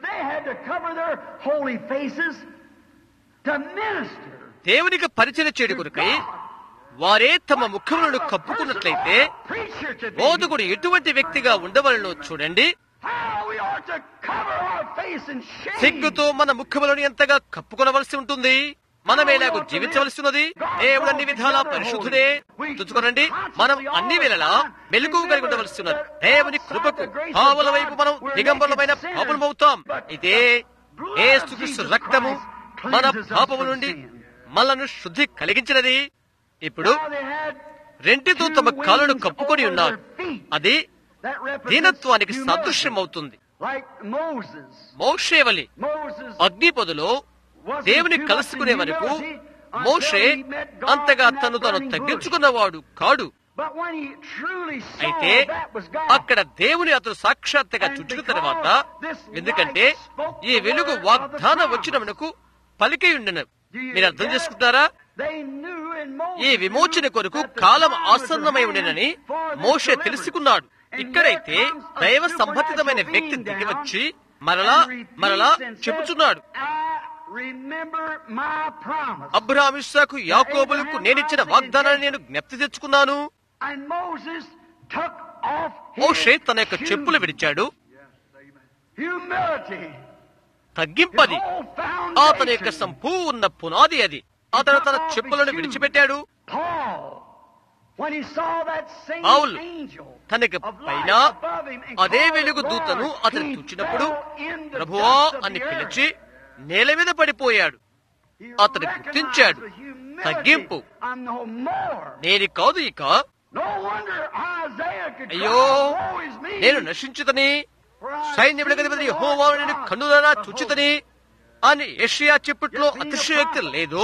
దేవునికి పరిచయం చేయడు కొరకై వారే తమ ముఖములను కప్పుకున్నట్లయితే బోధకుడు ఎటువంటి వ్యక్తిగా ఉండవలను చూడండి సిగ్గుతో మన ముఖములను ఎంతగా కప్పుకొనవలసి ఉంటుంది మనం ఎలాగో జీవించవలసినది దేవుడు అన్ని విధాలా పరిశుద్ధుడే తుంచుకోనండి మనం అన్ని వేళలా మెలుగు కలిగి ఉండవలసినది దేవుని కృపకు పావుల వైపు మనం దిగంబరమైన పాపలమవుతాం ఇదే ఏసుక్రీస్తు రక్తము మన పాపము నుండి మనను శుద్ధి కలిగించినది ఇప్పుడు రెంటితో తమ కాళ్ళను కప్పుకొని ఉన్నారు అది దీనత్వానికి సాదృశ్యం అవుతుంది మోషేవలి అగ్ని పొదలో దేవుని కలుసుకునే వరకు మోషే అంతగా తను తను తగ్గించుకున్నవాడు కాడు అయితే అక్కడ దేవుని అతను సాక్షాత్తుగా చుట్టిన తర్వాత ఎందుకంటే ఈ వెలుగు వాగ్దానం వచ్చిన మనకు పలికి ఉండను మీరు అర్థం చేసుకుంటారా ఈ విమోచన కొరకు కాలం ఆసన్నమై ఉండనని మోషే తెలుసుకున్నాడు ఇక్కడైతే దైవ సంబంధితమైన వ్యక్తి దిగి వచ్చి మరలా మరలా చెబుతున్నాడు అబ్రామిషాకు యాకోబులకు నేనిచ్చిన వాగ్దానాన్ని నేను జ్ఞప్తి తెచ్చుకున్నాను మోషే తన యొక్క చెప్పులు విడిచాడు తగ్గింపది అతని యొక్క సంపూర్ణ పునాది అది అతను తన చెప్పులను విడిచిపెట్టాడు పౌలు తనకి పైన అదే వెలుగు దూతను అతను చూచినప్పుడు ప్రభువా అని పిలిచి నేల మీద పడిపోయాడు అతను గుర్తించాడు తగ్గింపు నేను కాదు ఇక అయ్యో నేను నశించుతని సైన్యముల గదిపతి యెహోవాను నేను కన్నులరా చూచితని అని ఏషియా చెప్పుట్లో అతిశయోక్తి లేదు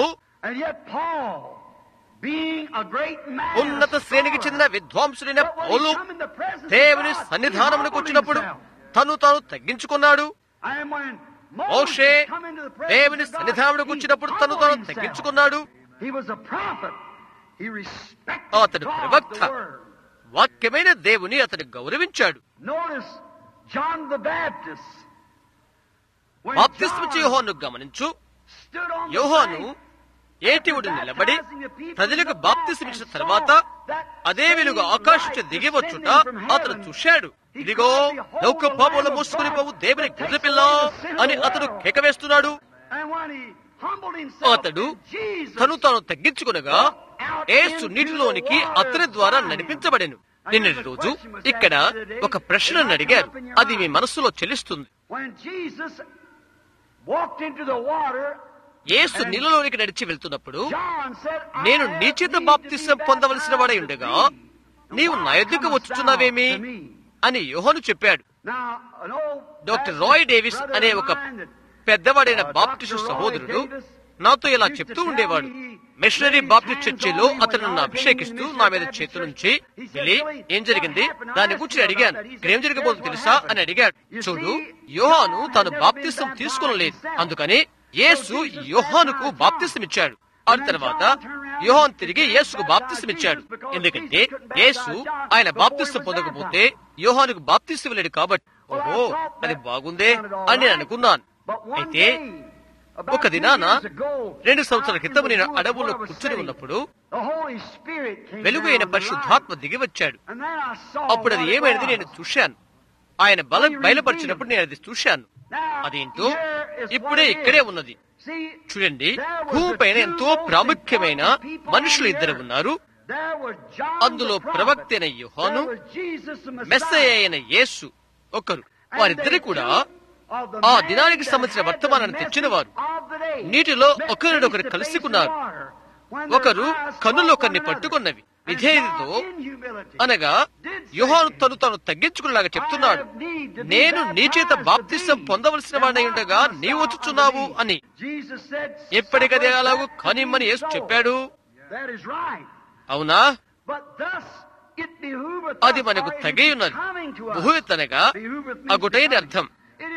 ఉన్నత శ్రేణికి చెందిన విద్వాంసుడైన పౌలు దేవుని సన్నిధానమునకు వచ్చినప్పుడు తను తాను తగ్గించుకున్నాడు మోషే దేవుని సన్నిధానమునకు వచ్చినప్పుడు తను తాను తగ్గించుకున్నాడు అతడు ప్రవక్త వాక్యమైన దేవుని అతడు గౌరవించాడు బాప్తిస్మిచ్చి యోహాను గమనించు యోహాను ఏటివుడు నిలబడి ప్రజలకు బాప్తిస్మిచ్చిన తర్వాత అదే వెలుగు ఆకాశించి దిగి వచ్చుట అతను చూశాడు ఇదిగో లోక పాపంలో మూసుకుని పోవు దేవుని గుర్రపిల్ల అని అతడు కేక వేస్తున్నాడు అతడు తను తాను తగ్గించుకునగా ఏసు నీటిలోనికి అతని ద్వారా నడిపించబడెను నిన్నటి రోజు ఇక్కడ ఒక ప్రశ్నను అడిగారు అది మీ మనస్సులో చెల్లిస్తుంది యేసు నీళ్ళలోనికి నడిచి వెళ్తున్నప్పుడు నేను నీ చేత బాప్తిసం పొందవలసిన వాడై ఉండగా నీవు నా ఎద్దుకు వచ్చుచున్నావేమి అని యోహను చెప్పాడు డాక్టర్ రాయ్ డేవిస్ అనే ఒక పెద్దవాడైన బాప్టిస్టు సహోదరుడు నాతో ఇలా చెప్తూ ఉండేవాడు మిషనరీ బాప్టిస్ట్ చర్చిలో అతను నన్ను అభిషేకిస్తూ నా మీద చేతులుంచి వెళ్ళి ఏం జరిగింది దాని గురించి అడిగాను ఇక్కడ ఏం జరగబోతుందో తెలుసా అని అడిగాడు చూడు యోహాను తాను బాప్తిసం తీసుకునలేదు అందుకని యేసు యోహానుకు బాప్తిసం ఇచ్చాడు ఆ తర్వాత యోహాన్ తిరిగి యేసుకు బాప్తిసం ఇచ్చాడు ఎందుకంటే యేసు ఆయన బాప్తిసం పొందకపోతే యోహానుకు బాప్తిసం లేడు కాబట్టి ఓహో అది బాగుందే అని నేను అనుకున్నాను అయితే ఒక దినాన రెండు సంవత్సరాల క్రితం నేను అడవుల్లో కూర్చుని ఉన్నప్పుడు వెలుగు అయిన పరిశుద్ధాత్మ దిగి వచ్చాడు అప్పుడు అది ఏమైనది నేను చూశాను ఆయన బల బయలుపరిచినప్పుడు నేను అది చూశాను అదేంటో ఇప్పుడే ఇక్కడే ఉన్నది చూడండి భూమి పైన ఎంతో ప్రాముఖ్యమైన మనుషులు ఇద్దరు ఉన్నారు అందులో ప్రవక్త అయిన యుహాను మెస్సయ్య అయిన యేసు ఒకరు వారిద్దరు కూడా ఆ దినానికి సంబంధించిన వర్తమానాన్ని తెచ్చిన వారు నీటిలో ఒకరినొకరు కలుసుకున్నారు ఒకరు కన్నులో ఒకరిని పట్టుకున్నవి విధేయతతో అనగా యుహాను తను తాను తగ్గించుకునేలాగా చెప్తున్నాడు నేను నీ చేత బాప్తిసం పొందవలసిన వాడై ఉండగా నీ వచ్చుచున్నావు అని ఎప్పటికదే అలాగూ కానిమ్మని యేసు చెప్పాడు అవునా అది మనకు తగి ఉన్నది బహువిత్తనగా అగుటైన అర్థం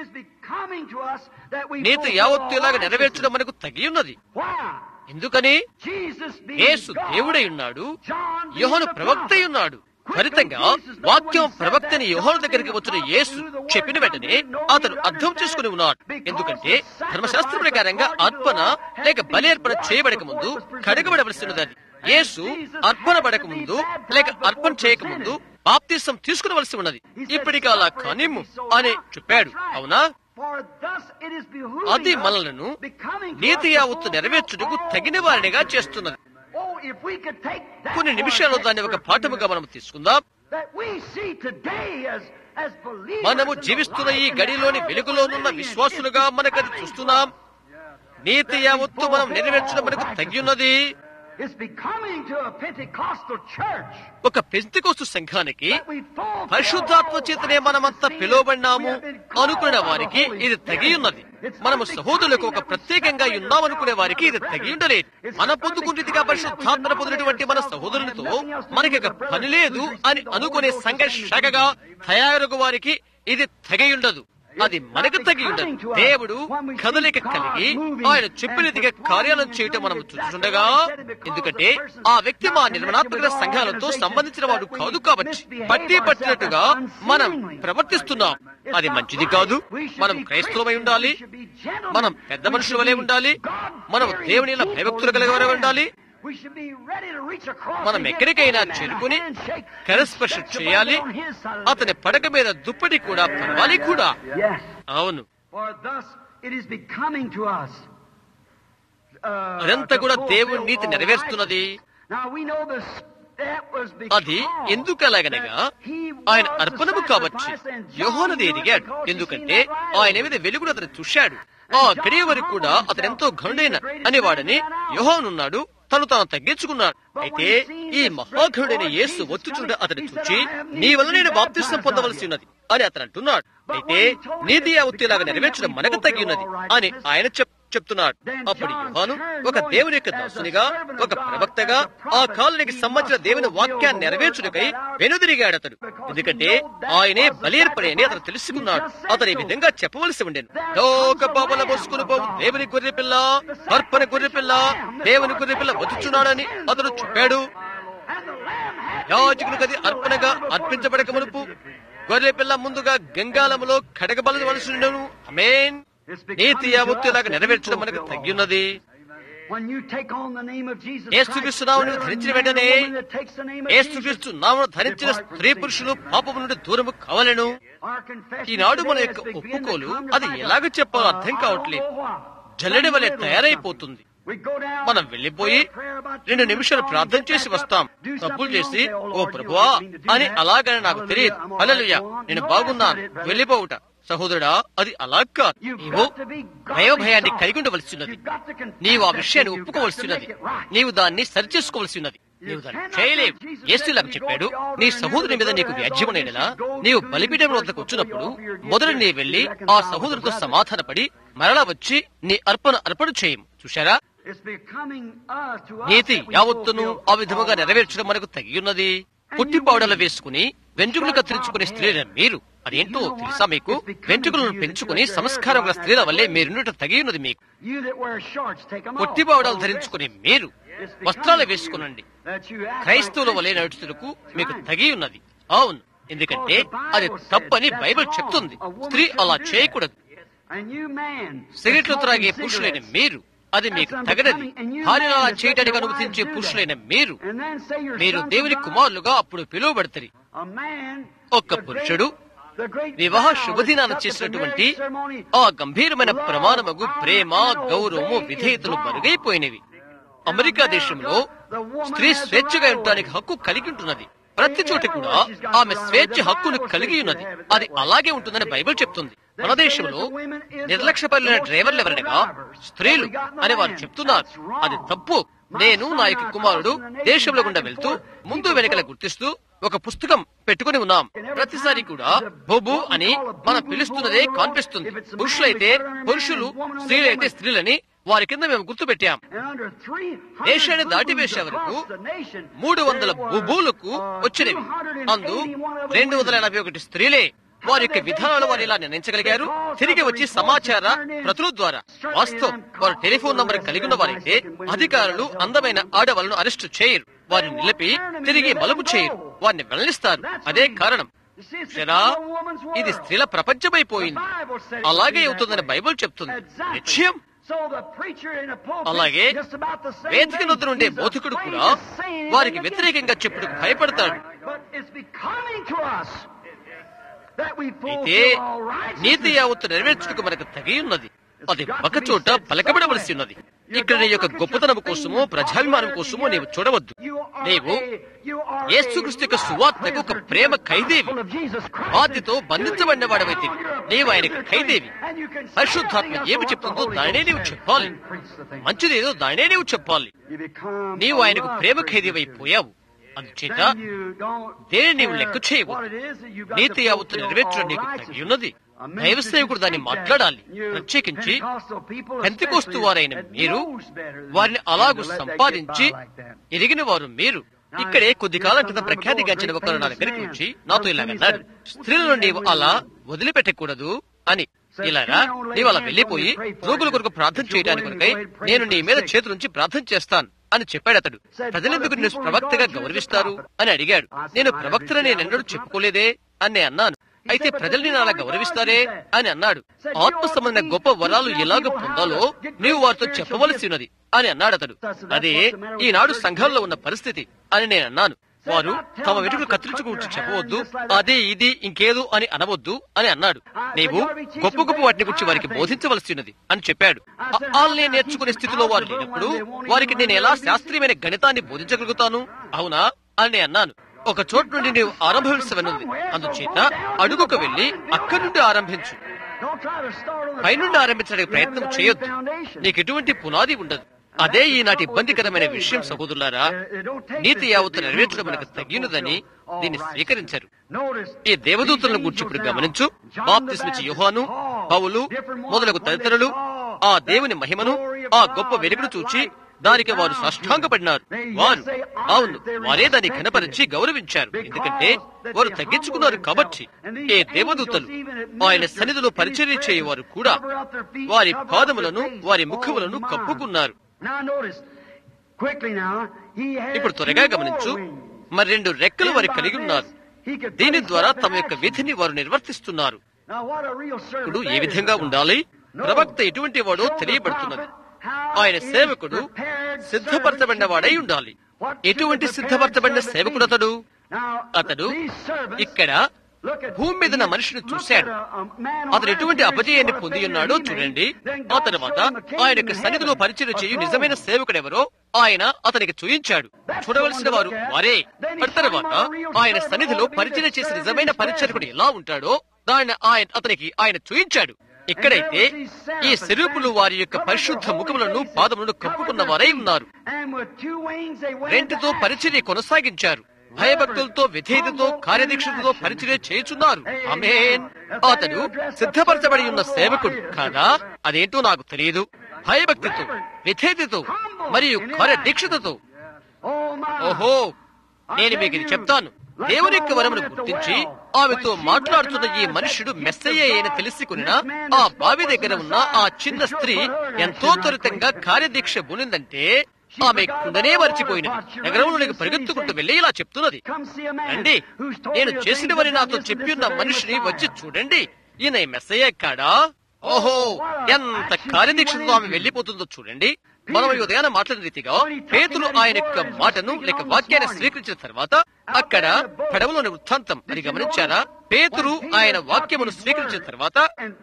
నీతి యావత్తు ఇలాగా నెరవేర్చడం మనకు తగి ఉన్నది ఎందుకని యేసు దేవుడై ఉన్నాడు యోహను ప్రవక్త ఉన్నాడు ఫలితంగా వాక్యం ప్రవక్తని యోహను దగ్గరికి వచ్చిన యేసు చెప్పిన వెంటనే అతను అర్థం చేసుకుని ఉన్నాడు ఎందుకంటే ధర్మశాస్త్ర ప్రకారంగా అర్పణ లేక బలి అర్పణ చేయబడక ముందు కడగబడవలసినదని యేసు అర్పణ పడక ముందు లేక అర్పణ చేయక ముందు బాప్తిసం తీసుకునవలసి ఉన్నది ఇప్పటికి అలా కానిమ్ము అని చెప్పాడు అవునా For thus it is behooving అది us, మనలను becoming to నీతి us the యావత్తు full నెరవేర్చుటకు all తగిన వారినిగా చేస్తున్నది Oh, if we could take that కొన్ని for a నిమిషాల్లో text దాన్ని ఒక for a few పాఠముగా minutes, మనం తీసుకుందాం that we see today as as believers మనము in the జీవిస్తున్న ఈ life and గడిలోని hour that వెలుగులోనున్న we're living in. విశ్వాసులుగా It's మనకది becoming చూస్తున్నాం to us. నీతి యావత్తు మనం నెరవేర్చడం మనకు తగ్గిన్నది It's becoming to a Pentecostal church ఒక పెంతికోస్తు సంఘానికి that we fulfill పరిశుద్ధాత్మ all చేతనే మనమంతా righteousness పిలువబడినాము we have been called అనుకునే by the వారికి Holy ఇది Spirit. తగి ఉన్నది It's మనము not సహోదరులకు ఒక becoming that we ప్రత్యేకంగా separate ఉన్నామనుకునే ourselves వారికి ఇది from తగి our ఉండలేదు brethren. మన It's పొందుకున్న not రీతిగా becoming పరిశుద్ధాత్మ that we పొందినటువంటి మన denominate సహోదరులతో ourselves and have మనకి ఇక nothing else to do పని with లేదు the brothers అని who అనుకునే receive the సంఘ Holy Ghost శాఖగా and the same తయారు వారికి ఇది తగి ఉండదు అది మనకు తగి ఉండదు దేవుడు కదలిక కలిగి ఆయన చెప్పిన రీతిగా కార్యాలను చేయటం మనం చూస్తుండగా ఎందుకంటే ఆ వ్యక్తి మా నిర్మాణాత్మక సంఘాలతో సంబంధించిన వాడు కాదు కాబట్టి పట్టి పట్టినట్టుగా మనం ప్రవర్తిస్తున్నాం అది మంచిది కాదు మనం క్రైస్తవమై ఉండాలి మనం పెద్ద మనుషుల వలె ఉండాలి మనం దేవుని ఇలా భయభక్తులు కలిగి వారే ఉండాలి మనం ఎక్కడికైనా చేరుకుని కరస్పర్శ చేయాలి అతని పడక మీద దుప్పటి కూడా పర్వాలి కూడా Yes. అవును For thus it is becoming to us. uh, అదంతా to కూడా fulfill దేవుని నీతి all నెరవేరుస్తున్నది righteousness. Now we know this. That was అది because ఎందుకు అలాగనగా that he ఆయన was the అర్పణము కావచ్చు sacrifice and John యోహానది knew it ఎదిగాడు because he ఎందుకంటే seen that light ఆయన over మీద వెలుగును అతను చూశాడు ఆ గడియ వరకు కూడా అతను ఎంతో ఘనుడైన అనేవాడని యోహానున్నాడు తను తాను తగ్గించుకున్నాడు అయితే ఈ మహాఘనుడైన యేసు వచ్చుచుండ అతని చూచి నీ వల్ల నేను బాప్తిస్తం పొందవలసి ఉన్నది అని అతను అంటున్నాడు అయితే నీతి యావత్తిలాగా నెరవేర్చడం మనకు తగ్గి ఉన్నది అని ఆయన చెప్ చెప్తున్నాడు అప్పుడు యోహాను ఒక దేవుని యొక్క దాసునిగా ఒక ప్రవక్తగా ఆ కాలానికి సంబంధించిన దేవుని వాక్యాన్ని నెరవేర్చుడికై వెనుదిరిగాడు అతడు ఎందుకంటే ఆయనే బలి ఏర్పడి అని అతను తెలుసుకున్నాడు అతను ఈ విధంగా చెప్పవలసి ఉండేది లోక పాపల బొసుకుని పోవు దేవుని గొర్రె పిల్ల అర్పణ గొర్రె పిల్ల దేవుని గొర్రె పిల్ల వచ్చుచున్నాడని అతడు చెప్పాడు యాజకునికి అది అర్పణగా అర్పించబడక మునుపు గొర్రె పిల్ల ముందుగా గంగాలములో కడగబలవలసి ఉండను అమేన్ నీతి యావత్తులాగా నెరవేర్చడం మనకు తగ్గిన్నది When you take on the name of Jesus యేసుక్రీస్తు Christ, నామమును every ధరించిన man or వెంటనే woman that takes the name of యేసుక్రీస్తు నామను ధరించిన స్త్రీ పురుషులు పాపము నుండి దూరము కావలను Our confession ఈనాడు మన today యొక్క has begun to ఒప్పుకోలు come అది like a- ఎలాగ చెప్పాలో uh, అర్థం I కావట్లేదు don't know what. జల్లెడ వలె Some తయారైపోతుంది We go down, మనం వెళ్ళిపోయి pray a prayer about రెండు two నిమిషాలు minutes, ప్రార్థన get చేసి back up, వస్తాం do తప్పులు something చేసి wrong, say, "Oh, oh Lord, you ప్రభువా don't mean to do అని that." అలాగని నాకు Hallelujah, తెలియదు I'm all right, అలలుయ go on. నేను No, బాగున్నాను that's not it, brother. వెళ్ళిపోవుట సహోదరుడా అది అలా కాదు You've నీవు got to be godly భయభయాన్ని sorrow. కలిగి ఉండవలసి ఉన్నది You've got to confess నీవు ఆ that విషయాన్ని thing. You've ఒప్పుకోవలసి got to ఉన్నది make it right. నీవు దాన్ని సరిచేసుకోవలసి ఉన్నది నీవు దాన్ని చేయలేవు యేసులాగా చెప్పాడు నీ సహోదరుని మీద నీకు వ్యాజ్యమునైనా నీవు బలిపీఠం వద్దకు వచ్చినప్పుడు మొదట నీ వెళ్లి ఆ సహోదరుతో సమాధానపడి మరలా వచ్చి నీ అర్పణ అర్పణ చేయము చూశారా It's becoming us to us నీతి that we యావత్తును fulfill ఆ విధముగా all నెరవేర్చడం మనకు తగియున్నది పుట్టి పౌడలు వేసుకుని వెంట్రుకలు కత్తిరించుకునే స్త్రీల మీరు అదేంటో తెలుసా మీకు వెంట్రుకలను పెంచుకుని సంస్కారం గల స్త్రీల వల్లే మీరున్నట్టు తగియున్నది మీకు You that wear shorts, take them off. పుట్టి పౌడలు ధరించుకుని మీరు వస్త్రాలు వేసుకునండి That you act క్రైస్తవుల like వలె నడుచుటకు మీకు తగి ఉన్నది అవును ఎందుకంటే అది తప్పని బైబిల్ చెప్తుంది స్త్రీ అలా చేయకూడదు And you man, సిగరెట్లు smoking త్రాగే పురుషులైన cigarettes, మీరు అది మీకు that's తగనది unbecoming, and you భార్యను అలా man that చేయడానికి let your అనుమతించే wives do పురుషులైన that. మీరు And then say you're మీరు sons of దేవుని God. కుమారులుగా అప్పుడు పిలువబడతారు A man, ఒక్క the పురుషుడు great- the great వివాహ vow శుభదినాన that took at the చేసినటువంటి marriage ceremony, ఆ గంభీరమైన ప్రమాణముగు ప్రేమ గౌరవము విధేయతలు మరుగైపోయినవి అమెరికా దేశంలో స్త్రీ స్వేచ్ఛగా ఉండటానికి హక్కు కలిగి ఉంటున్నది ప్రతి చోట కూడా ఆమె స్వేచ్ఛ హక్కును కలిగి ఉన్నది అది అలాగే ఉంటుందని బైబిల్ చెప్తుంది మన దేశంలో నిర్లక్ష్యపరిచిన డ్రైవర్లు ఎవరనగా స్త్రీలు అని వారు చెప్తున్నారు అది తప్పు నేను నా యొక్క కుమారుడు దేశంలో గుండా వెళ్తూ ముందు వెనకల గుర్తిస్తూ ఒక పుస్తకం పెట్టుకుని ఉన్నాం ప్రతిసారి కూడా బొబు అని మనం పిలుస్తున్నదే కనిపిస్తుంది పురుషులైతే పురుషులు స్త్రీలైతే స్త్రీలని వారి కింద మేము గుర్తు పెట్టాం and under 300 దేశాన్ని దాటివేసే వరకు across the nation, మూడు వందల there were, బుబులకు uh, వచ్చినవి 281 అందు of them రెండు వందల women. ఎనభై ఒకటి స్త్రీలే వారి యొక్క విధానాలు వారు ఇలా నిర్ణయించగలిగారు తిరిగి వచ్చి సమాచార ప్రతుల ద్వారా వాస్తవం వారు టెలిఫోన్ నంబర్ కలిగి ఉన్న వారైతే అధికారులు అందమైన ఆడవాళ్ళను అరెస్టు చేయరు వారిని నిలిపి తిరిగి మలుపు చేయరు వారిని వెల్లడిస్తారు అదే కారణం You see, it's సరా become a woman's ఇది world. స్త్రీల ప్రపంచమైపోయింది The Bible says అలాగే it be అవుతుందని that way. బైబిల్ చెప్తుంది Exactly. నిశ్చయం So the preacher in the pulpit అలాగే just about the same వేదిక thing. నొద్ద నుండే He's బోధకుడు afraid కూడా to say anything వారికి against వ్యతిరేకంగా it. చెప్పుటకు భయపడతాడు But it's becoming to us. అయితే నీతి యావత్తు నెరవేర్చుటకు మనకు తగి ఉన్నది అది ఒక చోట పలకబడవలసి ఉన్నది ఇక్కడ నీ యొక్క గొప్పతనం కోసమో ప్రజాభిమానం కోసమో నీవు చూడవద్దు నీవు యేసుక్రీస్తు యొక్క సువార్తకు ఒక ప్రేమ ఖైదేవి బాధ్యతో బంధించబడిన వాడవైతే నీవు ఆయనకు ఖైదేవి పరిశుద్ధాత్మ ఏమి చెప్తుందో దానినే నీవు చెప్పాలి మంచిదేదో దానినే నీవు చెప్పాలి నీవు ఆయనకు ప్రేమ ఖైదీవైపోయావు అందుచేత దేని నీవు లెక్క చేయవు నీతి యావత్తు నెరవేర్చడం నీకు తగి ఉన్నది దైవ సేవకుడు దాన్ని మాట్లాడాలి ప్రత్యేకించి పెంతికోస్తు వారైన మీరు వారిని అలాగు సంపాదించి ఎరిగిన వారు మీరు ఇక్కడే కొద్ది కాలం క్రితం ప్రఖ్యాతిగాంచిన ఒకరు నా దగ్గరికి వచ్చి నాతో ఇలాగన్నాడు స్త్రీలను నీవు అలా వదిలిపెట్టకూడదు అని ఇలారా నీవు అలా వెళ్లిపోయి రోగుల కొరకు ప్రార్థన చేయడానికి కొరకై నేను నీ మీద చేతుల నుంచి ప్రార్థన చేస్తాను అని చెప్పాడు అతడు ప్రజలెందుకు నిన్ను ప్రవక్తగా గౌరవిస్తారు అని అడిగాడు నేను ప్రవక్తలని నేనెన్నడూ చెప్పుకోలేదే అని నేను అన్నాను అయితే ప్రజలు నేను అలా గౌరవిస్తారే అని అన్నాడు ఆత్మ సంబంధమైన గొప్ప వరాలు ఎలాగ పొందాలో నీవు వారితో చెప్పవలసి ఉన్నది అని అన్నాడు అతడు అదే ఈనాడు సంఘాల్లో ఉన్న పరిస్థితి అని నేను అన్నాను వారు తమ వెటుకులు కత్తిరించుకుంటూ చెప్పవద్దు అదే ఇది ఇంకేదో అని అనవద్దు అని అన్నాడు నీవు గొప్ప గొప్ప వాటిని గురించి వారికి బోధించవలసి ఉన్నది అని చెప్పాడు వాళ్ళని నేర్చుకునే స్థితిలో వారు లేనప్పుడు వారికి నేను ఎలా శాస్త్రీయమైన గణితాన్ని బోధించగలుగుతాను అవునా అని నేను అన్నాను ఒక చోటు నుండి నీవు ఆరంభించవనుంది అందుచేత అడుగుకు వెళ్లి అక్కడి నుండి ఆరంభించు పైనుండి ఆరంభించడానికి ప్రయత్నం చేయొద్దు నీకు ఎటువంటి పునాది ఉండదు అదే ఈనాటి ఇబ్బందికరమైన విషయం సహోదరులారా నీతి యావత్తు నెరవేర్చడం మనకు తగినదని దీన్ని స్వీకరించారు ఈ దేవదూతలను గురించి ఇప్పుడు గమనించు బాప్తిస్మిచ్చి యుహాను పౌలు మొదలగు తదితరులు ఆ దేవుని మహిమను ఆ గొప్ప వెలుగును చూచి దానికి వారు సాష్టాంగపడినారు వారు అవును వారే దాన్ని కనపరించి గౌరవించారు ఎందుకంటే వారు తగ్గించుకున్నారు కాబట్టి ఏ దేవదూతలు ఆయన సన్నిధిలో పరిచర్య చేయవారు కూడా వారి పాదములను వారి ముఖములను కప్పుకున్నారు ఇప్పుడు త్వరగా గమనించు మరి రెండు రెక్కలు వారు కలిగి ఉన్నారు దీని ద్వారా తమ యొక్క విధిని వారు నిర్వర్తిస్తున్నారు ఇప్పుడు ఏ విధంగా ఉండాలి ప్రవక్త ఎటువంటి వాడో తెలియబడుతున్నది ఆయన సేవకుడు సిద్ధపరచబడిన వాడై ఉండాలి ఎటువంటి సిద్ధపరచబడిన సేవకుడు అతడు అతడు ఇక్కడ భూమి మీద నా మనిషిని చూశాడు అతను ఎటువంటి అపజయాన్ని పొంది ఉన్నాడో చూడండి ఆ తర్వాత ఆయన యొక్క సన్నిధిలో పరిచయం చేయు నిజమైన సేవకుడెవరో ఆయన అతనికి చూయించాడు చూడవలసిన వారు వారే తర్వాత ఆయన సన్నిధిలో పరిచయం చేసి నిజమైన పరిచయకుడు ఎలా ఉంటాడో దాన్ని ఆయన అతనికి ఆయన చూయించాడు ఇక్కడైతే ఈ శరూపులు వారి యొక్క పరిశుద్ధ ముఖములను పాదములను కప్పుకున్న వారై ఉన్నారు రెంటితో పరిచర్య కొనసాగించారు భయభక్తులతో విధేయతతో కార్యదీక్షతో పరిచర్య చేయుచున్నారు అమేన్ అతడు సిద్ధపరచబడి ఉన్న సేవకుడు కాదా అదేంటో నాకు తెలియదు భయభక్తితో విధేయతతో మరియు కార్యదీక్షతతో ఓహో నేను మీకు ఇది చెప్తాను దేవుని యొక్క వరమును గుర్తించి ఆమెతో మాట్లాడుతున్న ఈ మనుషుడు మెస్సయ్య అయిన తెలుసుకున్న ఆ బావి దగ్గర ఉన్న ఆ చిన్న స్త్రీ ఎంతో త్వరితంగా కార్యదీక్ష బునిందంటే ఆమె కుండనే మర్చిపోయినది నగరంలోనికి పరిగెత్తుకుంటూ వెళ్లి ఇలా చెప్తున్నది రండి నేను చేసినవని నాతో చెప్పి ఉన్న మనిషిని వచ్చి చూడండి ఈయన మెస్సయ్య కాడా ఓహో ఎంత కార్యదీక్షతో ఆమె వెళ్లిపోతుందో చూడండి మనం ఈ ఉదయాన మాట్లాడిన రీతిగా పేతులు ఆయన యొక్క మాటను లేక వాక్యాన్ని స్వీకరించిన తర్వాత అక్కడ పడవలోని వృత్తాంతం అని గమనించారా పేతురు ఆయన వాక్యమును స్వీకరించిన తర్వాత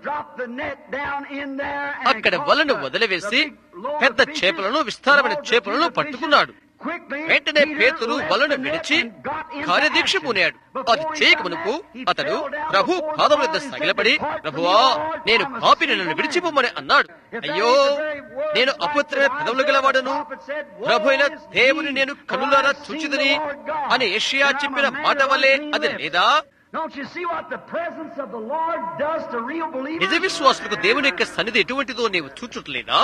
అక్కడ వలను వదిలివేసి పెద్ద చేపలను విస్తారమైన చేపలను పట్టుకున్నాడు వెంటనే పేతురు వలను విడిచి కార్యదీక్ష పూనాడు అది చేయకమునుపు అతడు ప్రభు పాదం వద్ద సగిలపడి ప్రభువా నేను పాపిని నన్ను విడిచిపోమని అన్నాడు అయ్యో నేను అపుత్రమైన పెదవులు గలవాడను ప్రభు అయిన దేవుని నేను కనులారా చూచిదని అని ఏషియా చెప్పిన మాట వల్లే అది లేదా నిజ విశ్వాసులకు దేవుని యొక్క సన్నిధి ఎటువంటిదో నీవు చూచుట్లేదా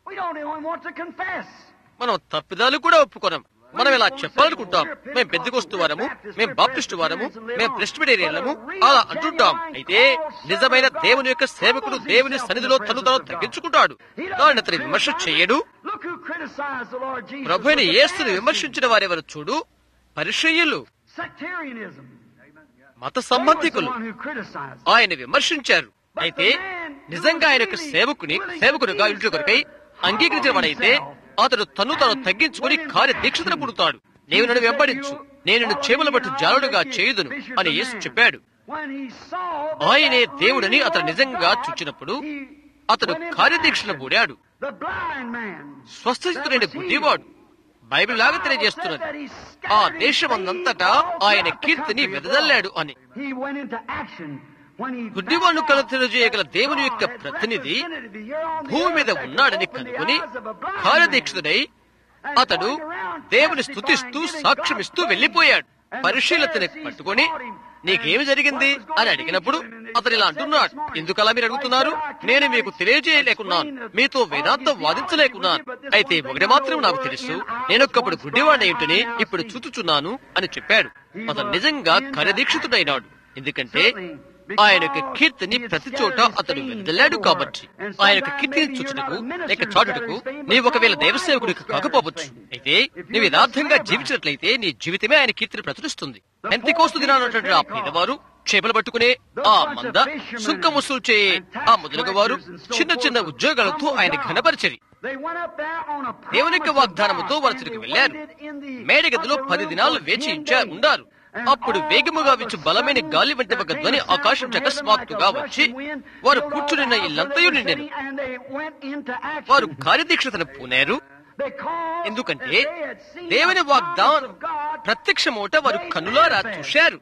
మనం తప్పిదాలు కూడా ఒప్పుకోనం మనం ఇలా చెప్పాలనుకుంటాం మేము పెద్దకొస్తు వారము మేము బాప్టిస్టు వారము మేము ప్రెస్టిబిటేరియన్లము అలా అంటుంటాం అయితే నిజమైన దేవుని యొక్క సేవకుడు దేవుని సన్నిధిలో తను తాను తగ్గించుకుంటాడు దాన్ని అతని విమర్శ చేయడు ప్రభు అయిన యేసుని విమర్శించిన వారెవరు చూడు పరిశయ్యులు మత సంబంధికులు ఆయన విమర్శించారు అయితే నిజంగా ఆయన యొక్క సేవకుని సేవకునిగా ఇంట్లో కొరకై అంగీకరించిన వాడైతే అతడు తను తాను తగ్గించుకుని కార్యదీక్షతను పుడతాడు నేను నన్ను వెంబడించు నేను నిన్ను చేపల బట్టు జారుడుగా చేయుదును అని యేసు చెప్పాడు ఆయనే దేవుడని అతను నిజంగా చూచినప్పుడు అతడు కార్యదీక్షను కూడాడు స్వస్థచితుడైన గుడ్డివాడు బైబిల్ లాగా తెలియజేస్తున్నది ఆ దేశమందంతటా ఆయన కీర్తిని వెదజల్లాడు అని గుడ్డివాణ్ణు కల తెలియజేయగల దేవుని యొక్క ప్రతినిధి భూమి మీద ఉన్నాడని కనుగొని కార్యదీక్షుడై అతడు దేవుని స్తుతిస్తూ సాక్ష్యమిస్తూ వెళ్లిపోయాడు పరిశీలతని పట్టుకొని నీకేమి జరిగింది అని అడిగినప్పుడు అతను ఇలా అంటున్నాడు ఎందుకలా మీరు అడుగుతున్నారు నేను మీకు తెలియజేయలేకున్నాను మీతో వేదాంతం వాదించలేకున్నాను అయితే ఒకటి మాత్రం నాకు తెలుసు నేనొక్కప్పుడు గుడ్డివాడిని ఏంటని ఇప్పుడు చూచుచున్నాను అని చెప్పాడు అతను నిజంగా కరదీక్షితుడైనాడు ఎందుకంటే ఆయన యొక్క కీర్తిని ప్రతి చోట అతడు వెదలాడు కాబట్టి ఆయన యొక్క కీర్తిని చూచుటకు లేక చాటుటకు నీవు ఒకవేళ దైవసేవకుడికి కాకపోవచ్చు అయితే నీవు యథార్థంగా జీవించినట్లయితే నీ జీవితమే ఆయన కీర్తిని ప్రచురిస్తుంది ఎంత కోస్తు దినాన్నటువంటి ఆ పేదవారు చేపలు పట్టుకునే ఆ మంద సుంక వసూలు చేయే ఆ మొదలుగా వారు చిన్న చిన్న ఉద్యోగాలతో ఆయన ఘనపరిచరి దేవుని యొక్క వాగ్దానముతో వారు తిరిగి వెళ్లారు మేడగదిలో పది దినాలు వేచి ఇంచా ఉండారు అప్పుడు వేగముగా విచ్చు బలమైన గాలి వంటి ఒక ధ్వని ఆకాశం అకస్మాత్తుగా వచ్చి వారు కూర్చునిన్న ఇల్లంతయు నిండెను వారు కార్యదీక్షతను పూనారు ఎందుకంటే దేవుని వాగ్దానం ప్రత్యక్షమోట వారు కన్నులారా చూశారు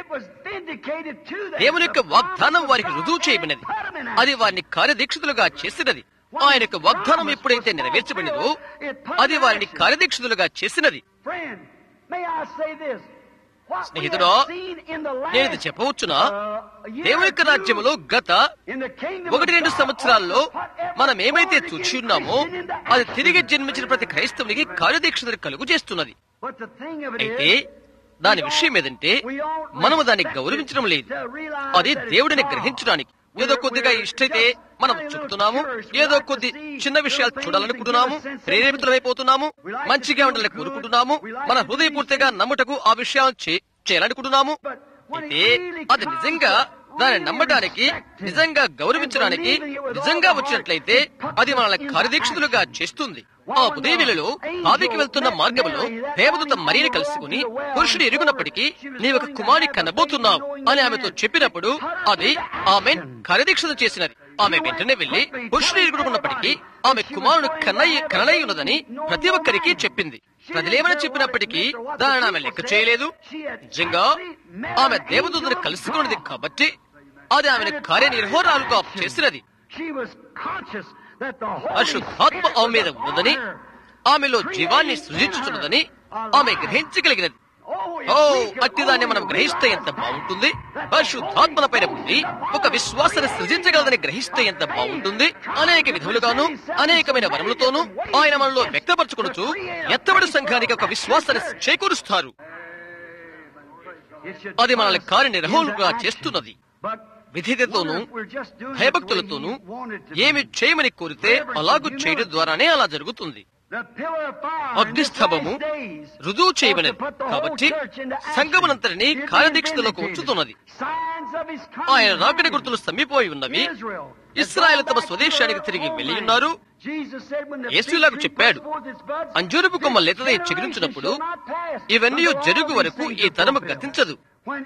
దేవుని యొక్క వాగ్దానం వారికి రుజువు చేయబడినది అది వారిని కార్యదీక్షితులుగా చేసినది ఆయన యొక్క వాగ్దానం ఎప్పుడైతే నెరవేర్చబడినదో అది వారిని కార్యదీక్షితులుగా చేసినది స్నేహితుడా నేను ఇది చెప్పవచ్చునా దేవుని యొక్క రాజ్యములో గత ఒకటి రెండు సంవత్సరాల్లో మనం ఏమైతే చూచి ఉన్నామో అది తిరిగి జన్మించిన ప్రతి క్రైస్తవునికి కార్యదీక్షతను కలుగు చేస్తున్నది అయితే దాని విషయం ఏదంటే మనము దాన్ని గౌరవించడం లేదు అది దేవుడిని గ్రహించడానికి ఏదో కొద్దిగా ఇష్టైతే మనం చెప్తున్నాము ఏదో కొద్ది చిన్న విషయాలు చూడాలనుకుంటున్నాము ప్రేరేపితులమైపోతున్నాము మంచిగా ఉండాలని కోరుకుంటున్నాము మన హృదయపూర్తిగా నమ్ముటకు ఆ విషయాలను చేయాలనుకుంటున్నాము అయితే అది నిజంగా దాన్ని నమ్మడానికి నిజంగా గౌరవించడానికి నిజంగా వచ్చినట్లయితే అది మనల్ని కార్యదీక్షితులుగా చేస్తుంది ఆ ఉదయవేళలో ఆవికి వెళ్తున్న మార్గంలో దేవదూత మరియని కలుసుకుని పురుషుడు ఎరుగునప్పటికీ నీ ఒక కుమారి కనబోతున్నావు అని ఆమెతో చెప్పినప్పుడు అది ఆమె కార్యదీక్షత చేసినది ఆమె వెంటనే వెళ్లి పురుషుడు ఎరుగున్నప్పటికీ ఆమె కుమారుడు కన్నయ్య కనలై ఉన్నదని ప్రతి ఒక్కరికి చెప్పింది ప్రజలేమని చెప్పినప్పటికీ దానిని ఆమె లెక్క చేయలేదు నిజంగా ఆమె దేవదూతను కలుసుకున్నది కాబట్టి అది ఆమెను కార్యనిర్వహరాలుగా చేసినది అశుద్ధాత్మ ఆమె మీద ఉన్నదని ఆమెలో జీవాన్ని సృజించుతున్నదని ఆమె గ్రహించగలిగినది ఓ అట్టిదాన్ని మనం గ్రహిస్తే ఎంత బాగుంటుంది పరిశుద్ధాత్మల పైన ఉండి ఒక విశ్వాసాన్ని సృజించగలదని గ్రహిస్తే ఎంత బాగుంటుంది అనేక విధములుగాను అనేకమైన వరములతోనూ ఆయన మనలో వ్యక్తపరచుకొనుచు ఎత్తబడి సంఘానికి ఒక విశ్వాసాన్ని చేకూరుస్తారు అది మనల్ని కార్యనిర్వహణగా చేస్తున్నది విధితతోనూ భయభక్తులతోనూ ఏమి చేయమని కోరితే అలాగూ చేయడం ద్వారానే అలా జరుగుతుంది అగ్నిస్తంభము రుజువు చేయబడినది కాబట్టి సంగమనంతరిని కార్యదీక్షతలోకి ఉంచుతున్నది ఆయన రాకడి గుర్తులు సమీపోయి ఉన్నవి ఇస్రాయల్ తమ స్వదేశానికి తిరిగి వెళ్లి ఉన్నారు యేసులాకు చెప్పాడు అంజూరపు కొమ్మ లేతదై చిగురించినప్పుడు ఇవన్నీ జరుగు వరకు ఈ తరము గతించదు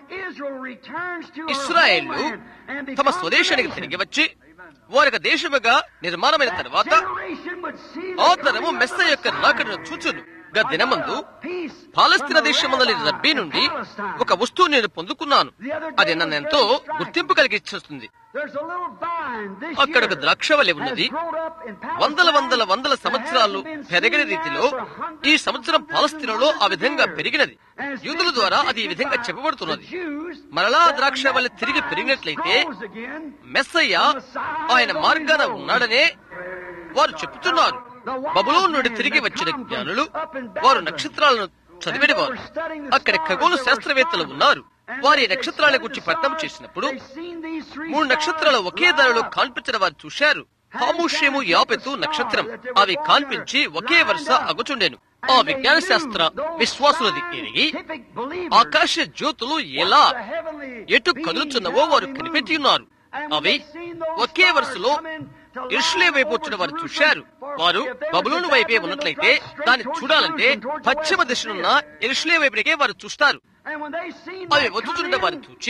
ఇస్రాయేళ్లు తమ స్వదేశానికి తిరిగి వచ్చి వారి దేశముగా నిర్మాణమైన తర్వాత ఆ తరము మెస్స యొక్క రాకడను చూచును గత దినమందు పాలస్తీన దేశమందలి రబ్బీ నుండి ఒక వస్తువు నేను పొందుకున్నాను అది నన్ను ఎంతో గుర్తింపు కలిగిస్తుంది అక్కడ ఒక ద్రాక్షవల్లి ఉన్నది వందల వందల వందల సంవత్సరాలు పెరిగిన రీతిలో ఈ సంవత్సరం పాలస్తీనలో ఆ విధంగా పెరిగినది యూదుల ద్వారా అది ఈ విధంగా చెప్పబడుతున్నది మరలా ద్రాక్షవల్లి తిరిగి పెరిగినట్లయితే మెస్సయ్య ఆయన మార్గాన ఉన్నాడనే వారు చెప్తున్నారు బబులో నుండి తిరిగి వచ్చిన జ్ఞానులు వారు నక్షత్రాలను చదివేవారు అక్కడ ఖగోళ శాస్త్రవేత్తలు ఉన్నారు వారి నక్షత్రాల గురించి పట్టణం చేసినప్పుడు మూడు నక్షత్రాలు ఒకే ధరలో కాన్పించిన వారు చూశారు హాముష్యము యాపెత్తు నక్షత్రం అవి కాన్పించి ఒకే వరుస అగుచుండెను ఆ విజ్ఞాన శాస్త్ర విశ్వాసులది ఎరిగి ఆకాశ జ్యోతులు ఎలా ఎటు కదులుచున్నవో వారు కనిపెట్టి ఉన్నారు అవి ఒకే వరుసలో ఇరుషులే వైపు వచ్చిన వారు చూశారు వారు బబులోను వైపే ఉన్నట్లయితే దాన్ని చూడాలంటే పశ్చిమ దిశనున్న ఇరుషులే వైపుకే వారు చూస్తారు అవి వచ్చుచుండ వారు చూచి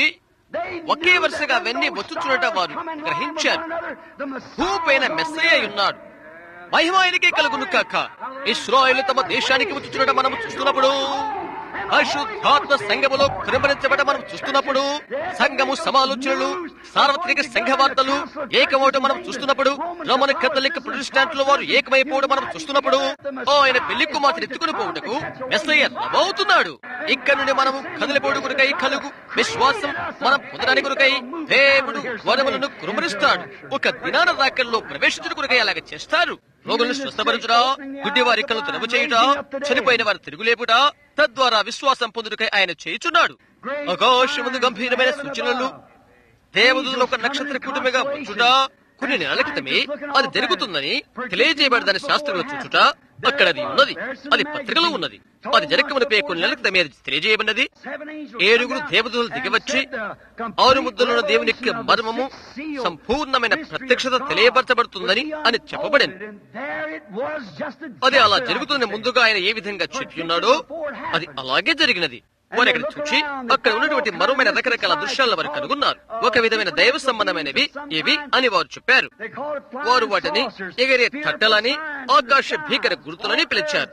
ఒకే వరుసగా అవన్నీ వచ్చుచున్నట వారు గ్రహించారు భూపైన మెస్సయ్య ఉన్నాడు మహిమ ఆయనకే కలుగును కాక ఇస్రాయేల్ తమ దేశానికి వచ్చుచున్నట మనం చూస్తున్నప్పుడు పరిశుద్ధాత్మ సంఘములో కృంభరించబడ మనం చూస్తున్నప్పుడు సంఘము సమాలోచనలు సార్వత్రిక సంఘ వార్తలు ఏకమవటం మనం చూస్తున్నప్పుడు రోమన్ కథలిక్ ప్రొటెస్టాంట్లు వారు ఏకమైపోవడం మనం చూస్తున్నప్పుడు ఓ ఆయన పెళ్లి కుమార్తెను ఎత్తుకుని పోవుటకు మెస్సయ్య నవ్వుతున్నాడు ఇక్కడ నుండి మనము కదిలిపోడు కొరకై కలుగు విశ్వాసం మనం పొందడానికి కొరకై దేవుడు వరములను కురుమరిస్తాడు ఒక దినాన రాకల్లో ప్రవేశించుడు కొరకై అలాగ చేస్తారు రోగులను స్వస్థపరచుడా గుడ్డి వారి కళ్ళు తెరవ చేయుట చనిపోయిన వారు తిరుగులేపుట తద్వారా విశ్వాసం పొందుటకై ఆయన చేయుచున్నాడు ఆకాశముందు గంభీరమైన సూచనలు దేవదూతలు ఒక నక్షత్ర కూటమిగా వచ్చుట కొన్ని నెలల క్రితమే అది జరుగుతుందని తెలియజేయబడదని శాస్త్రంలో చూచుట అక్కడ అది ఉన్నది అది పత్రికలో ఉన్నది అది జరగమునిపై కొన్ని నెలల క్రితమే అది తెలియజేయబడినది ఏడుగురు దేవదూతలు దిగివచ్చి ఆరు ముద్దలున్న దేవుని యొక్క మర్మము సంపూర్ణమైన ప్రత్యక్షత తెలియపరచబడుతుందని అని చెప్పబడింది అది అలా జరుగుతున్న ముందుగా ఆయన ఏ విధంగా చెప్పి ఉన్నాడో అది అలాగే జరిగినది వారు అక్కడ చూచి అక్కడ ఉన్నటువంటి మరోమైన రకరకాల దృశ్యాలను వారు కనుగొన్నారు ఒక విధమైన దైవ సంబంధమైనవి ఇవి అని వారు చెప్పారు వారు వాటిని ఎగరే తట్టలని ఆకాశ భీకర గుర్తులని పిలిచారు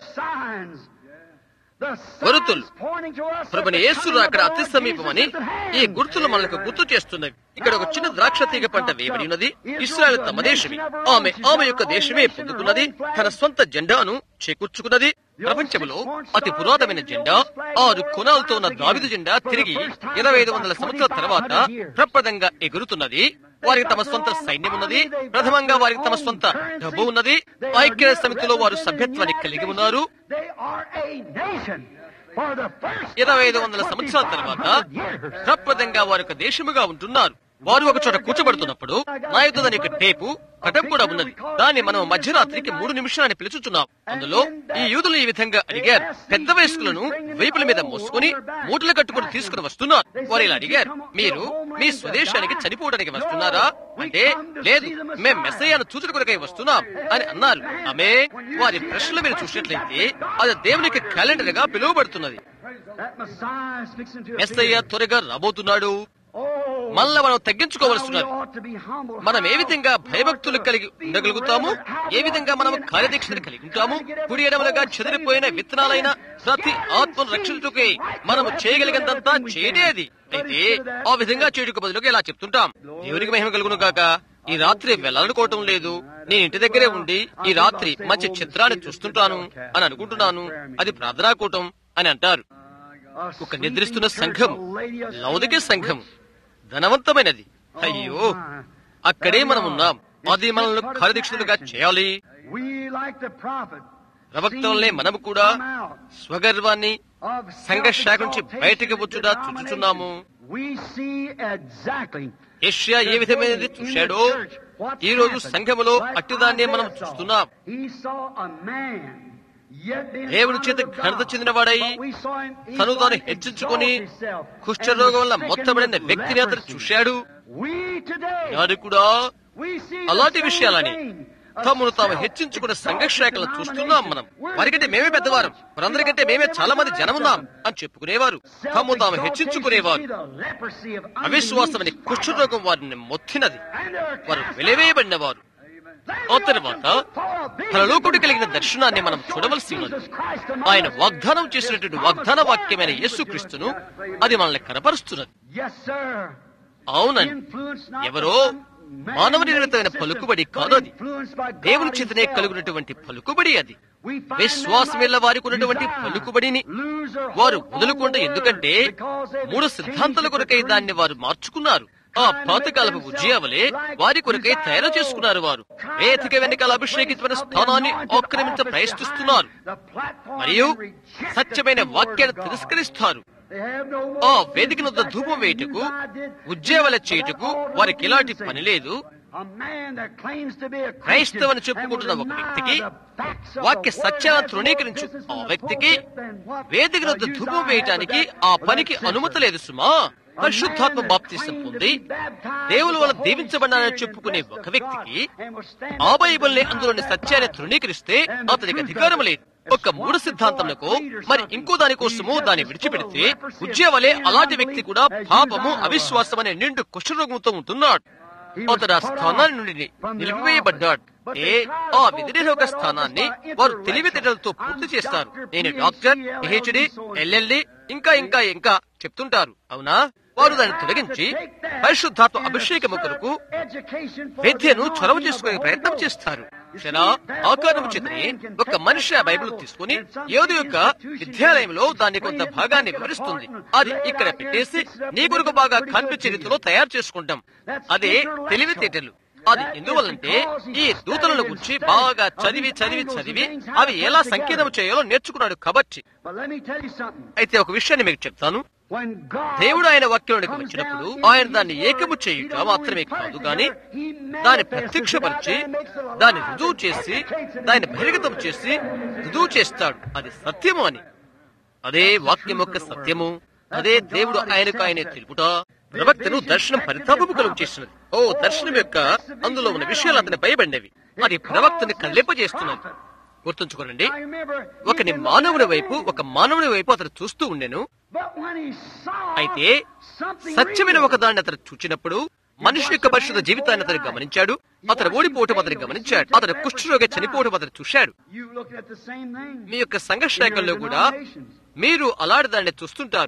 గురుతులు ప్రభుని యేసులు అక్కడ అతి సమీపమని ఈ గుర్తులు మనకు గుర్తు చేస్తున్నవి ఇక్కడ ఒక చిన్న ద్రాక్ష తీగ పంట వేయబడి ఉన్నది ఇస్రాయల్ తమ దేశమే ఆమె ఆమె యొక్క దేశమే పొందుకున్నది తన సొంత జెండాను చేకూర్చుకున్నది ప్రపంచంలో అతి పురాతనమైన జెండా ఆరు కొనాలతో ఉన్న దావిదు జెండా తిరిగి ఇరవై ఐదు వందల సంవత్సరాల తర్వాత ప్రప్రదంగా ఎగురుతున్నది వారికి తమ సొంత సైన్యం ఉన్నది ప్రథమంగా వారికి తమ సొంత డబ్బు ఉన్నది ఐక్య సమితిలో వారు సభ్యత్వాన్ని కలిగి ఉన్నారు ఇరవై ఐదు వందల సంవత్సరాల తర్వాత ప్రప్రదంగా వారు ఒక దేశముగా ఉంటున్నారు వారు ఒక చోట కూర్చోబడుతున్నప్పుడు నా యొక్క దాని యొక్క టేపు కటం కూడా ఉన్నది దాన్ని మనం మధ్యరాత్రికి మూడు నిమిషాలని పిలుచుచున్నాం అందులో ఈ యూదులు ఈ విధంగా అడిగారు పెద్ద వయస్కులను వైపుల మీద మోసుకుని మూటలు కట్టుకుని తీసుకుని వస్తున్నారు వారు ఇలా అడిగారు మీరు మీ స్వదేశానికి చనిపోవడానికి వస్తున్నారా అంటే లేదు మేం మెస్సయ్యాను చూచుట కొరకై వస్తున్నాం అని అన్నారు ఆమె వారి ప్రశ్నలు మీరు చూసినట్లయితే అది దేవునికి క్యాలెండర్ గా పిలువబడుతున్నది మెస్సయ్య త్వరగా రాబోతున్నాడు మళ్ళా మనం తగ్గించుకోవలసినది మనం ఏ విధంగా భయభక్తులు కలిగి ఉండగలుగుతాము ఏ విధంగా మనం కార్యదీక్షను కలిగి ఉంటాము కుడి ఎడమలుగా చెదిరిపోయిన విత్తనాలైన ప్రతి ఆత్మను రక్షించుకే మనము చేయగలిగినంతా చేయడేది అయితే ఆ విధంగా చేయుటకు బదులుగా ఇలా చెప్తుంటాం దేవునికి మహిమ కలుగును కాక ఈ రాత్రి వెళ్ళాలనుకోవటం లేదు నేను ఇంటి దగ్గరే ఉండి ఈ రాత్రి మంచి చిత్రాన్ని చూస్తుంటాను అని అనుకుంటున్నాను అది ప్రార్థనా కూటం అని అంటారు ఒక నిద్రిస్తున్న సంఘం లౌదిక సంఘం ధనవంతమైనది అయ్యో అక్కడే మనం ఉన్నాం అది మనల్ని కార్యదీక్షలుగా చేయాలి ప్రవక్తలనే మనము కూడా స్వగర్వాన్ని సంఘ శాఖ నుంచి బయటకు వచ్చుడా చూచుచున్నాము ఏషియా ఏ విధమైనది చూశాడో ఈ రోజు సంఘములో అట్టిదాన్నే మనం చూస్తున్నాం దేవుని చేత ఘనత చెందినవాడై తను తాను హెచ్చించుకుని కుష్ఠరోగం వల్ల మొత్తబడిన వ్యక్తిని అతను చూశాడు నాడు కూడా అలాంటి విషయాలని తమను తాము హెచ్చించుకున్న సంఘశాఖలను చూస్తున్నాం మనం వారికంటే మేమే పెద్దవారు వారందరికంటే మేమే చాలా మంది జనమున్నాం అని చెప్పుకునేవారు తమ తాము హెచ్చించుకునేవారు అవిశ్వాసమని కుష్ఠరోగం వారిని మొత్తినది వారు వెలివేయబడిన వారు ఆ తర్వాత తనలోకుడు కలిగిన దర్శనాన్ని మనం చూడవలసి ఉన్నది ఆయన వాగ్దానం చేసినటువంటి వాగ్దాన వాక్యమైన యేసుక్రీస్తును అది మనల్ని కనపరుస్తున్నది అవునండి ఎవరో మానవ నిర్మితమైన పలుకుబడి కాదు అది దేవుని చేతనే కలుగునటువంటి పలుకుబడి అది విశ్వాసమిల్ల వారికి ఉన్నటువంటి పలుకుబడిని వారు వదులుకుంటే ఎందుకంటే మూడు సిద్ధాంతాల కొరకై దాన్ని వారు మార్చుకున్నారు ఆ పాతకాలపు ఉజ్జయావలే వారి కొరకై తయారు చేసుకున్నారు వారు వేదిక వెనకాల అభిషేకితమైన స్థానాన్ని ఆక్రమించ ప్రయత్నిస్తున్నారు మరియు సత్యమైన వాక్యాన్ని తిరస్కరిస్తారు ఆ వేదిక వద్ద ధూపం వేయుటకు ఉజ్జేవల చేయుటకు వారికి ఎలాంటి పని లేదు క్రైస్తవని చెప్పుకుంటున్న ఒక వ్యక్తికి వాక్య సత్యాలను తృణీకరించు ఆ వ్యక్తికి వేదిక వద్ద ధూపం వేయటానికి ఆ పనికి అనుమతి లేదు సుమా పరిశుద్ధాత్మ బాప్తిసం పొంది దేవుల వల్ల దీవించబడినానని చెప్పుకునే ఒక వ్యక్తికి ఆ బైబిల్ని అందులోని సత్యాన్ని తృణీకరిస్తే అతనికి అధికారం లేదు ఒక మూడు సిద్ధాంతములకు మరి ఇంకో దాని కోసము దాన్ని విడిచిపెడితే ఉద్యవలే అలాంటి వ్యక్తి కూడా పాపము అవిశ్వాసం అనే నిండు కుష్ఠరోగంతో ఉంటున్నాడు అతడు ఆ స్థానాన్ని నుండి నిలిపివేయబడ్డాడు ఏ ఆ విధినిరోగ స్థానాన్ని వారు తెలివితేటలతో పూర్తి చేస్తారు నేను డాక్టర్ పిహెచ్డి ఎల్ఎల్డి ఇంకా ఇంకా ఇంకా చెప్తుంటారు అవునా వారు దాన్ని తొలగించి పరిశుద్ధాత్మ అభిషేకము కొరకు విద్యను చొరవ చేసుకునే ప్రయత్నం చేస్తారు క్షణ ఆకారం చేతని ఒక మనిషి ఆ బైబిల్ తీసుకుని ఏదో యొక్క విద్యాలయంలో దాని కొంత భాగాన్ని వివరిస్తుంది అది ఇక్కడ పెట్టేసి నీ కొరకు బాగా కనిపించే రీతిలో తయారు చేసుకుంటాం అదే తెలివితేటలు అది ఎందువల్లంటే ఈ దూతలను గురించి బాగా చదివి చదివి చదివి అవి ఎలా సంకేతం చేయాలో నేర్చుకున్నాడు కాబట్టి అయితే ఒక విషయాన్ని మీకు చెప్తాను దేవుడు ఆయన వాక్యంలోకి వచ్చినప్పుడు ఆయన దాన్ని ఏకము చేయుట మాత్రమే కాదు గాని దాన్ని ప్రత్యక్షపరిచి దాన్ని రుజువు చేసి దాన్ని బహిర్గతం చేసి రుజువు చేస్తాడు అది సత్యము అని అదే వాక్యం యొక్క సత్యము అదే దేవుడు ఆయనకు ఆయనే తెలుపుట ప్రవక్తను దర్శనం పరితాపము కలుగు చేసినది ఓ దర్శనం యొక్క అందులో ఉన్న విషయాలు అతని భయపడినవి అది ప్రవక్తని కల్లింపజేస్తున్నది గుర్తుంచుకోనండి ఒకని మానవుని వైపు ఒక మానవుని వైపు అతను చూస్తూ ఉండెను అయితే సత్యమైన ఒక దాన్ని అతను చూచినప్పుడు మనిషి యొక్క పరిశుద్ధ జీవితాన్ని అతను గమనించాడు అతను ఓడిపోవటం అతను గమనించాడు అతను కుష్ఠరోగి చనిపోవటం అతను చూశాడు మీ యొక్క సంఘర్షణలో కూడా మీరు అలాంటి దాన్ని చూస్తుంటారు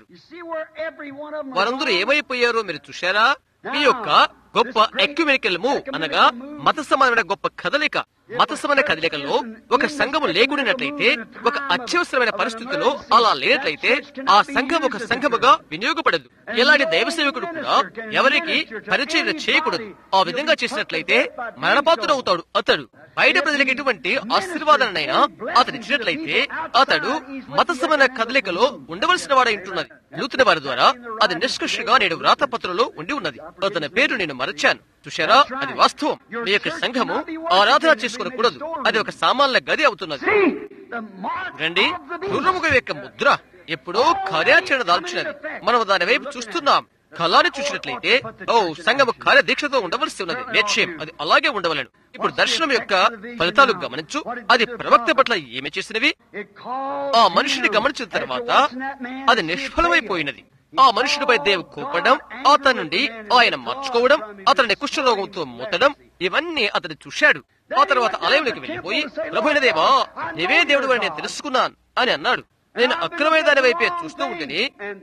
వారందరూ ఏమైపోయారో మీరు చూశారా మీ యొక్క గొప్ప ఎక్యుమెనికల్ము అనగా మత సమానమైన గొప్ప కదలిక మత సమాన కదలికలో ఒక సంఘము లేకుడినట్లయితే ఒక అత్యవసరమైన పరిస్థితిలో అలా లేనట్లయితే ఆ సంఘం ఒక సంఘముగా వినియోగపడదు ఎలాంటి దైవ సేవకుడు కూడా ఎవరికి పరిచయం చేయకూడదు ఆ విధంగా చేసినట్లయితే మరణపాత్రుడవుతాడు అతడు బయట ప్రజలకు ఎటువంటి ఆశీర్వాదాలనైనా అతడు ఇచ్చినట్లయితే అతడు మత సమాన కదలికలో ఉండవలసిన వాడై ఉంటున్నది నూతన వారి ద్వారా అది నిష్కర్షగా నేడు వ్రాతపత్రంలో ఉండి ఉన్నది అతని పేరు నేను మరచాను చూశారా అది వాస్తవం మీ యొక్క సంఘము ఆరాధన చేసుకోకూడదు అది ఒక సామాన్ల గది అవుతున్నది రండి గుర్రముఖ యొక్క ముద్ర ఎప్పుడో కార్యాచరణ దాల్చినది మనం దాని వైపు చూస్తున్నాం కళాన్ని చూసినట్లయితే ఓ సంఘము కార్యదీక్షతో ఉండవలసి ఉన్నది నిశ్చయం అది అలాగే ఉండవలను ఇప్పుడు దర్శనం యొక్క ఫలితాలు గమనించు అది ప్రవక్త పట్ల ఏమి చేసినవి ఆ మనుషుని గమనించిన తర్వాత అది నిష్ఫలమైపోయినది ఆ మనుషుడిపై దేవు కోపడం అతని నుండి ఆయన మార్చుకోవడం అతని కుష్ఠరోగంతో మూతడం ఇవన్నీ అతను చూశాడు ఆ తర్వాత ఆలయంలోకి వెళ్ళిపోయి ప్రభుైన దేవా నీవే దేవుడు అని నేను తెలుసుకున్నాను అని అన్నాడు నేను అక్రమైన దాని వైపే చూస్తూ ఉంటేనే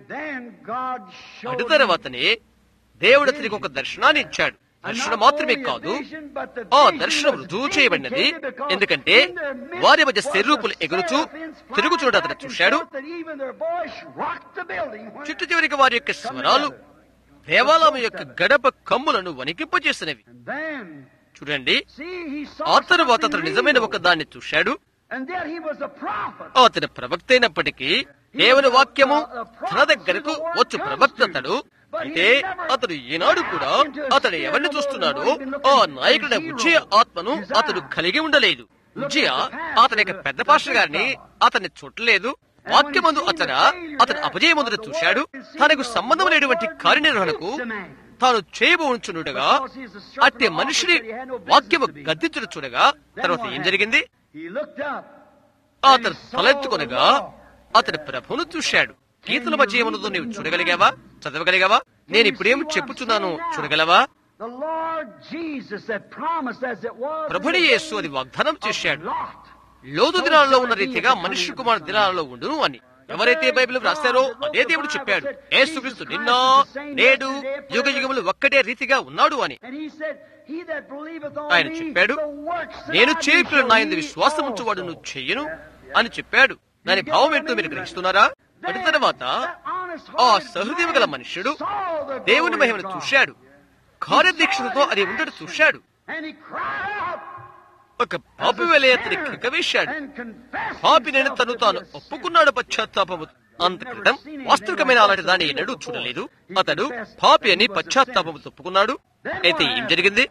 అటు తర్వాతనే దేవుడు అతనికి ఒక దర్శనాన్ని ఇచ్చాడు దర్శనం మాత్రమే కాదు ఆ దర్శనం రుజువు చేయబడినది ఎందుకంటే వారి మధ్య శరీరూపులు ఎగురుచూ తిరుగుచూడ అతను చూశాడు చుట్టూ చివరికి వారి యొక్క స్వరాలు దేవాలయం యొక్క గడప కమ్ములను వణికింపజేసినవి చూడండి ఆ తరువాత అతను నిజమైన ఒక దాన్ని చూశాడు అతని ప్రవక్త అయినప్పటికీ దేవుని వాక్యము తన దగ్గరకు వచ్చు ప్రవక్త అతడు అయితే అతడు ఈనాడు కూడా అతడు ఎవరిని చూస్తున్నాడో ఆ నాయకుడి ఉజ్జయ ఆత్మను అతడు కలిగి ఉండలేదు ఉజ్జయ అతని యొక్క పెద్ద పాస్టర్ గారిని అతన్ని చూడలేదు వాక్యమందు అతడ అతను అపజయమందును చూశాడు తనకు సంబంధం లేనటువంటి కార్యనిర్వహణకు తాను చేయబోచుండగా అట్టి మనిషిని వాక్యము గద్దించుడు చూడగా తర్వాత ఏం జరిగింది అతను తలెత్తుకొనగా అతని ప్రభును చూశాడు గీతల మధ్య ఏమన్నదో నీవు చూడగలిగావా చదవగలిగావా నేను ఇప్పుడేం చెప్పుచున్నాను చూడగలవా ప్రభుని యేసు అది వాగ్దానం చేశాడు లోతు దినాలలో ఉన్న రీతిగా మనుష్య కుమార్ దినాలలో ఉండును అని ఎవరైతే బైబిల్ రాస్తారో అదే దేవుడు చెప్పాడు యేసుక్రీస్తు నిన్న నేడు యుగ యుగములు ఒక్కటే రీతిగా ఉన్నాడు అని ఆయన చెప్పాడు నేను చేయుకున్న నా ఎందు విశ్వాసం ఉంచువాడు నువ్వు చెయ్యను అని చెప్పాడు దాని భావం ఏంటో మీరు గ్రహిస్తున్నారా అటు తర్వాత ఆ సహృదయం గల మనుష్యుడు దేవుని మహిమను చూశాడు కార్యదీక్షతో అది ఉండడు చూశాడు ఒక పాపి వేలే అతని కికవేశాడు పాపి నేను తను తాను ఒప్పుకున్నాడు పశ్చాత్తాపము అంత క్రితం వాస్తవికమైన అలాంటి దాన్ని ఎన్నడూ చూడలేదు అతడు పాపి అని పశ్చాత్తాపము ఒప్పుకున్నాడు అయితే ఏం జరిగింది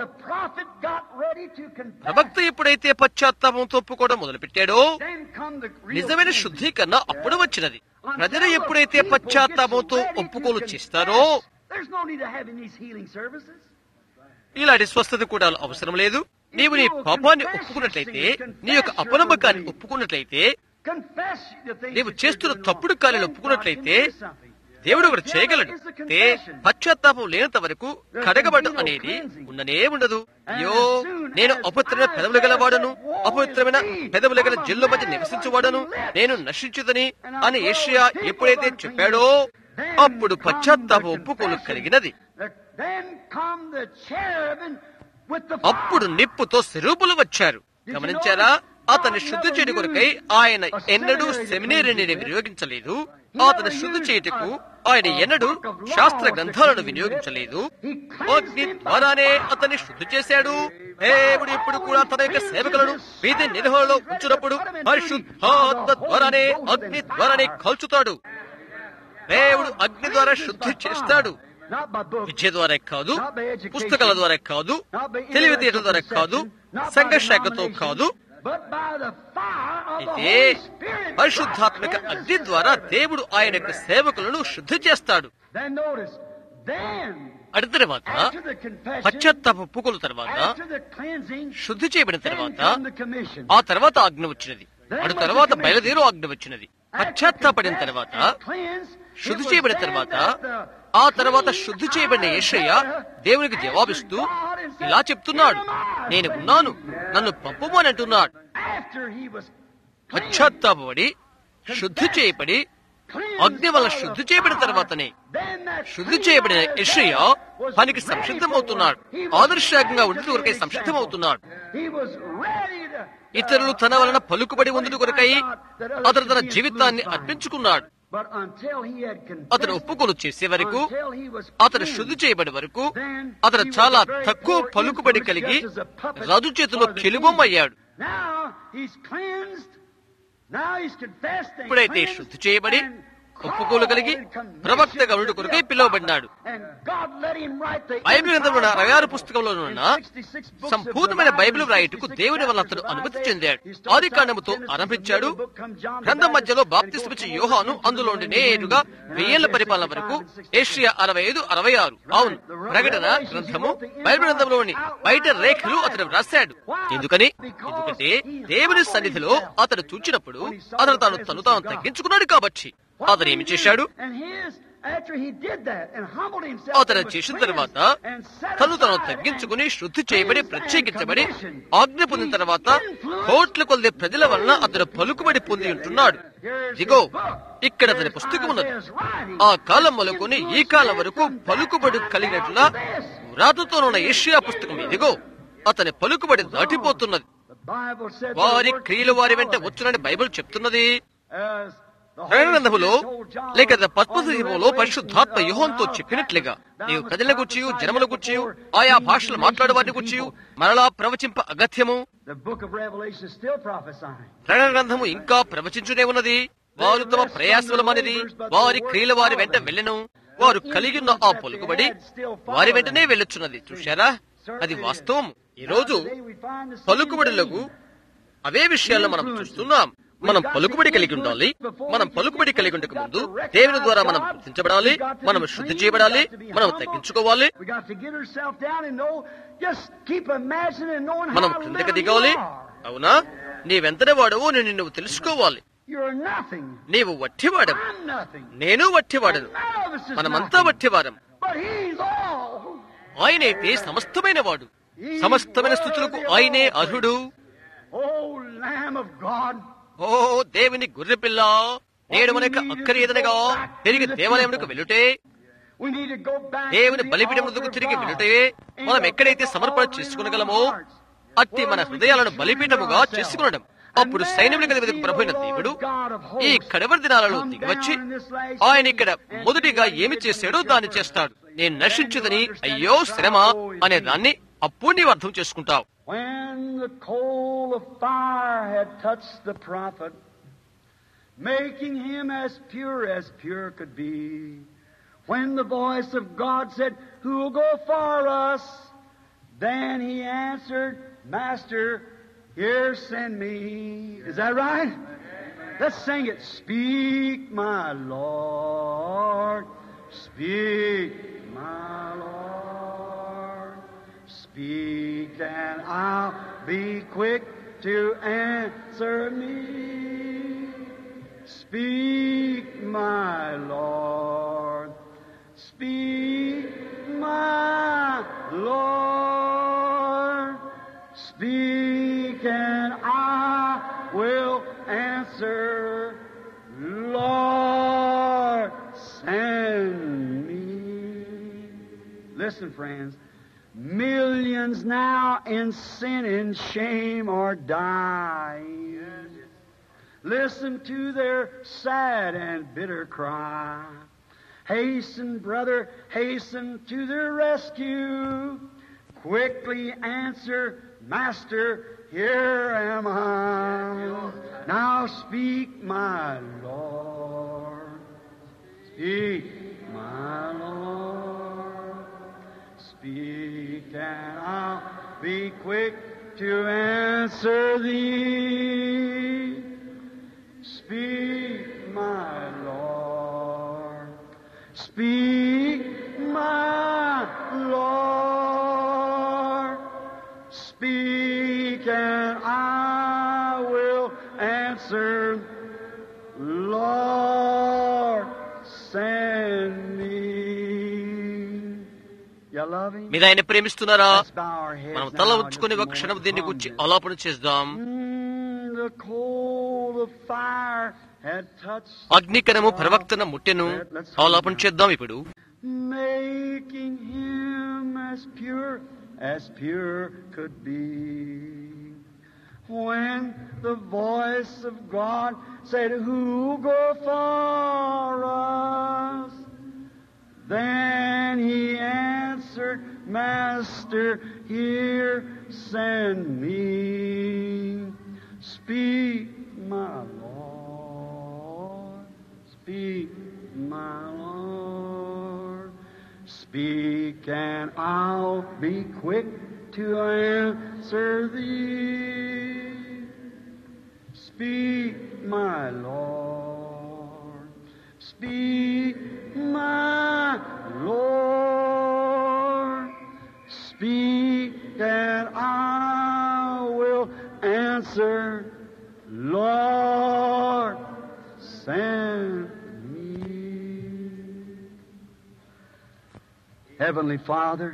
ప్రవక్త ఎప్పుడైతే పశ్చాత్తాపంతో ఒప్పుకోవడం మొదలుపెట్టాడో నిజమైన శుద్ధీకరణ అప్పుడు వచ్చినది ప్రజలు ఎప్పుడైతే పశ్చాత్తాపంతో ఒప్పుకోలు చేస్తారో ఇలాంటి స్వస్థత కూడా అవసరం లేదు నీవు నీ పాపాన్ని ఒప్పుకున్నట్లయితే నీ యొక్క అపనమ్మకాన్ని ఒప్పుకున్నట్లయితే నీవు చేస్తున్న తప్పుడు కార్యాలు ఒప్పుకున్నట్లయితే దేవుడు ఒకటి చేయగలడు అయితే పశ్చాత్తాపం లేనంత వరకు కడగబడ్డం అనేది ఉండనే ఉండదు అయ్యో నేను అపవిత్రమైన పెదవులు గలవాడను అపవిత్రమైన పెదవులు గల జిల్లు మధ్య నివసించువాడను నేను నశించుదని అని ఏషియా ఎప్పుడైతే చెప్పాడో అప్పుడు పశ్చాత్తాపం ఒప్పుకోలు కలిగినది అప్పుడు నిప్పుతో శరూపులు వచ్చారు గమనించారా అతని శుద్ధి చేయడం కొరకై ఆయన ఎన్నడూ సెమినేరీని వినియోగించలేదు అతని శుద్ధి చేయుటకు ఆయన ఎన్నడూ శాస్త్ర గ్రంథాలను వినియోగించలేదు అగ్ని ద్వారానే అతన్ని శుద్ధి చేశాడు దేవుడు ఇప్పుడు కూడా తన యొక్క సేవకులను వీధి నిర్వహణలో ఉంచినప్పుడు పరిశుద్ధాత్మ ద్వారానే అగ్ని ద్వారానే కాల్చుతాడు దేవుడు అగ్ని ద్వారా శుద్ధి చేస్తాడు విద్య ద్వారా కాదు పుస్తకాల ద్వారా కాదు తెలివితేటల ద్వారా కాదు సంఘశాఖతో కాదు అయితే పరిశుద్ధాత్మక అగ్ని ద్వారా దేవుడు ఆయన యొక్క సేవకులను శుద్ధి చేస్తాడు అటు తర్వాత పశ్చాత్తాప ఒప్పుకోల తర్వాత శుద్ధి చేయబడిన తర్వాత ఆ తర్వాత ఆజ్ఞ వచ్చినది అటు తర్వాత బయలుదేరు ఆజ్ఞ వచ్చినది పశ్చాత్తాపడిన తర్వాత శుద్ధి చేయబడిన తర్వాత ఆ తర్వాత శుద్ధి చేయబడిన ఏషయ్య దేవునికి జవాబిస్తూ ఇలా చెప్తున్నాడు నేను ఉన్నాను నన్ను పంపము అని అంటున్నాడు పశ్చాత్తాపడి శుద్ధి చేయబడి అగ్ని వల్ల శుద్ధి చేయబడిన తర్వాతనే శుద్ధి చేయబడిన యషయ పనికి సంసిద్ధమవుతున్నాడు ఆదర్శంగా ఉండి కొరకై సంసిద్ధమవుతున్నాడు ఇతరులు తన వలన పలుకుబడి ఉందుడు కొరకై అతను తన జీవితాన్ని అర్పించుకున్నాడు అతను ఒప్పుకోలు చేసే వరకు అతను శుద్ధి చేయబడి వరకు అతను చాలా తక్కువ పలుకుబడి కలిగి రాజు చేతిలో కెలుబొమ్మయ్యాడు ఇప్పుడైతే శుద్ధి చేయబడి ఒప్పుకోలు కలిగి ప్రవక్త గౌరుడు కొరకై పిలువబడినాడు బైబిల్ గ్రంథంలో అరవై ఆరు పుస్తకంలో ఉన్న సంపూర్ణమైన బైబిల్ వ్రాయటకు దేవుని వల్ల అతడు అనుమతి చెందాడు ఆది కాండముతో ఆరంభించాడు గ్రంథం మధ్యలో బాప్తిస్మిచ్చి యోహాను అందులో నేరుగా వెయ్యేళ్ల పరిపాలన వరకు ఏషియా అరవై ఐదు అరవై ఆరు అవును ప్రకటన గ్రంథము బైబిల్ గ్రంథంలోని బయట రేఖలు అతడు రాశాడు ఎందుకని ఎందుకంటే దేవుని సన్నిధిలో అతడు చూచినప్పుడు అతను తాను తను తాను తగ్గించుకున్నాడు కాబట్టి అతను ఏమి చేశాడు అతను చేసిన తర్వాత తను తను తగ్గించుకుని శుద్ధి చేయబడి ప్రత్యేకించబడి ఆజ్ఞ పొందిన తర్వాత కోట్ల కొద్ది ప్రజల వలన అతను పలుకుబడి పొంది ఉంటున్నాడు ఇదిగో ఇక్కడ అతని పుస్తకం ఉన్నది ఆ కాలం మొదలుకొని ఈ కాలం వరకు పలుకుబడి కలిగినట్లుగా వ్రాతతోనున్న ఏషియా పుస్తకం ఇదిగో అతని పలుకుబడి దాటిపోతున్నది వారి క్రియలు వారి వెంట వచ్చునని బైబిల్ చెప్తున్నది గ్రంథములో లేక పద్మశివలో పరిశుద్ధాత్మ యుహంతో చెప్పినట్లుగా నీవు ప్రజల గుర్చి జనముల గుర్చి ఆయా భాషలు మాట్లాడే వారిని గుర్చి మరలా ప్రవచింప అగత్యము ప్రకటన గ్రంథము ఇంకా ప్రవచించునే ఉన్నది వారు తమ ప్రయాసములమనిది వారి క్రియల వారి వెంట వెళ్ళను వారు కలిగి ఉన్న ఆ పలుకుబడి వారి వెంటనే వెళ్ళొచ్చున్నది చూశారా అది వాస్తవం ఈ రోజు పలుకుబడులకు అవే విషయాలను మనం చూస్తున్నాం మనం పలుకుబడి కలిగి ఉండాలి మనం పలుకుబడి కలిగి ఉండక ముందు దేవుని ద్వారా మనం గుర్తించబడాలి మనం శుద్ధి చేయబడాలి మనం తగ్గించుకోవాలి మనం క్రిందకి దిగాలి అవునా నీవెంతనే వాడవో నేను నువ్వు తెలుసుకోవాలి నీవు వట్టివాడవు నేను వట్టివాడను మనమంతా వట్టివారం ఆయనైతే సమస్తమైన వాడు సమస్తమైన స్థుతులకు ఆయనే అర్హుడు ఓ దేవుని గొర్రెపిల్ల నేడు మనకు అక్కరేదనగా తిరిగి దేవాలయమునకు వెళ్ళుటే దేవుని బలిపీఠమునకు తిరిగి వెళ్ళుటే మనం ఎక్కడైతే సమర్పణ చేసుకునగలమో అట్టి మన హృదయాలను బలిపీఠముగా చేసుకునడం అప్పుడు సైన్యముల గది ప్రభుైన దేవుడు ఈ కడవరి దినాలలో దిగివచ్చి ఆయన ఇక్కడ మొదటిగా ఏమి చేశాడో దాన్ని చేస్తాడు నేను నశించుదని అయ్యో శ్రమ అనే దాన్ని అప్పుడు నీవు అర్థం చేసుకుంటావు When the coal of fire had touched the prophet, making him as pure as pure could be, when the voice of God said, Who will go for us? Then he answered, Master, here send me. Is that right? Let's sing it. Speak, my Lord. Speak, my Lord. Speak and I'll be quick to answer me. Speak, my Lord. Speak, my Lord. Speak and I will answer. Lord, send me. Listen, friends. Millions now in sin and shame are dying. Listen to their sad and bitter cry. Hasten, brother, hasten to their rescue. Quickly answer, Master, here am I. Now speak, my Lord. Speak, my Lord. Speak, and I'll be quick to answer thee. Speak, my Lord. Speak, my Lord. Speak, and I will answer. Lord, send me. You love him? మీరు ఆయన ప్రేమిస్తున్నారా Let's bow our heads మనం తల now ఉంచుకుని just ఒక a క్షణం moment దీన్ని upon గురించి this. ఆలాపన చేద్దాం Mm, the coal of fire had touched అగ్నికరము ప్రవక్తన ముట్టెను ఆలాపన చేద్దాం ఇప్పుడు making him as pure as pure could be. When the voice of God said, Who go for us? Then he answered, Master, here send me. Speak, my Lord. Speak, my Lord. Speak, and I'll be quick to answer thee. Speak, my Lord. Speak, my Lord. Speak, and I will answer. Lord, send me. Heavenly Father,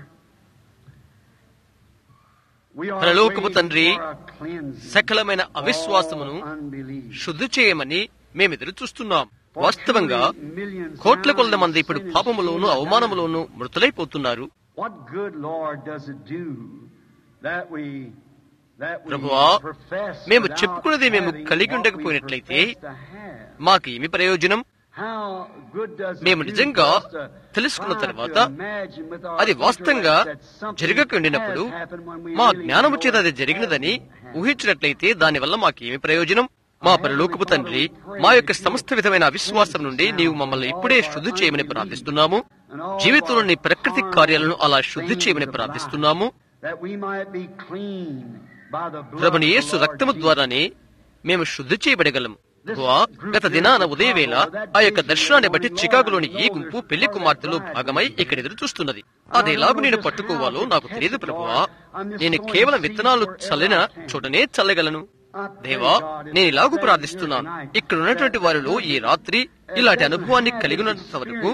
we are పరలోకపు waiting తండ్రి, for a cleansing సకలమైన of అవిశ్వాసమును all unbelief. శుద్ధి చేయమని మేమెదురు చూస్తున్నాం వాస్తవంగా కోట్ల కొలది మంది ఇప్పుడు పాపములోను అవమానములోను మృతులైపోతున్నారు What good, Lord, does it do that we that we ప్రభువా, profess మేము without చెప్పుకున్నది మేము having కలిగి what we ఉండకపోయినట్లయితే profess to have? మాకు ఏమి ప్రయోజనం How good does it మేము do నిజంగా for us to తెలుసుకున్న try to తర్వాత imagine with our అది వాస్తవంగా intellect that something జరగక ఉండినప్పుడు has happened when we మా really జ్ఞానము know చేత అది it జరిగినదని hasn't happened. ఊహించినట్లయితే దానివల్ల మాకేమి ప్రయోజనం మా పరలోకపు తండ్రి మా యొక్క సమస్త విధమైన అవిశ్వాసం నుండి నీవు మమ్మల్ని ఇప్పుడే శుద్ధి చేయమని ప్రార్థిస్తున్నాము జీవితంలో నీ ప్రకృతి కార్యాలను అలా శుద్ధి చేయమని ప్రార్థిస్తున్నాము that we might be clean by the blood ప్రభుని of the యేసు Lord రక్తము Jesus. ద్వారానే మేము శుద్ధి చేయబడగలం ప్రభువా, గత దినాన ఉదయవేళ ఆ యొక్క దర్శనాన్ని బట్టి చికాగోలోని ఈ గుంపు పెళ్లి కుమార్తెలో భాగమై ఇక్కడ ఎదురు చూస్తున్నది అది ఎలాగూ నేను పట్టుకోవాలో నాకు తెలియదు ప్రభువా నేను కేవలం విత్తనాలు చల్లిన చోటనే చల్లగలను దేవా నేను ఇలాగూ ప్రార్థిస్తున్నాను ఇక్కడ ఉన్నటువంటి వారిలో ఈ రాత్రి ఇలాంటి అనుభవాన్ని కలిగి ఉన్నంత వరకు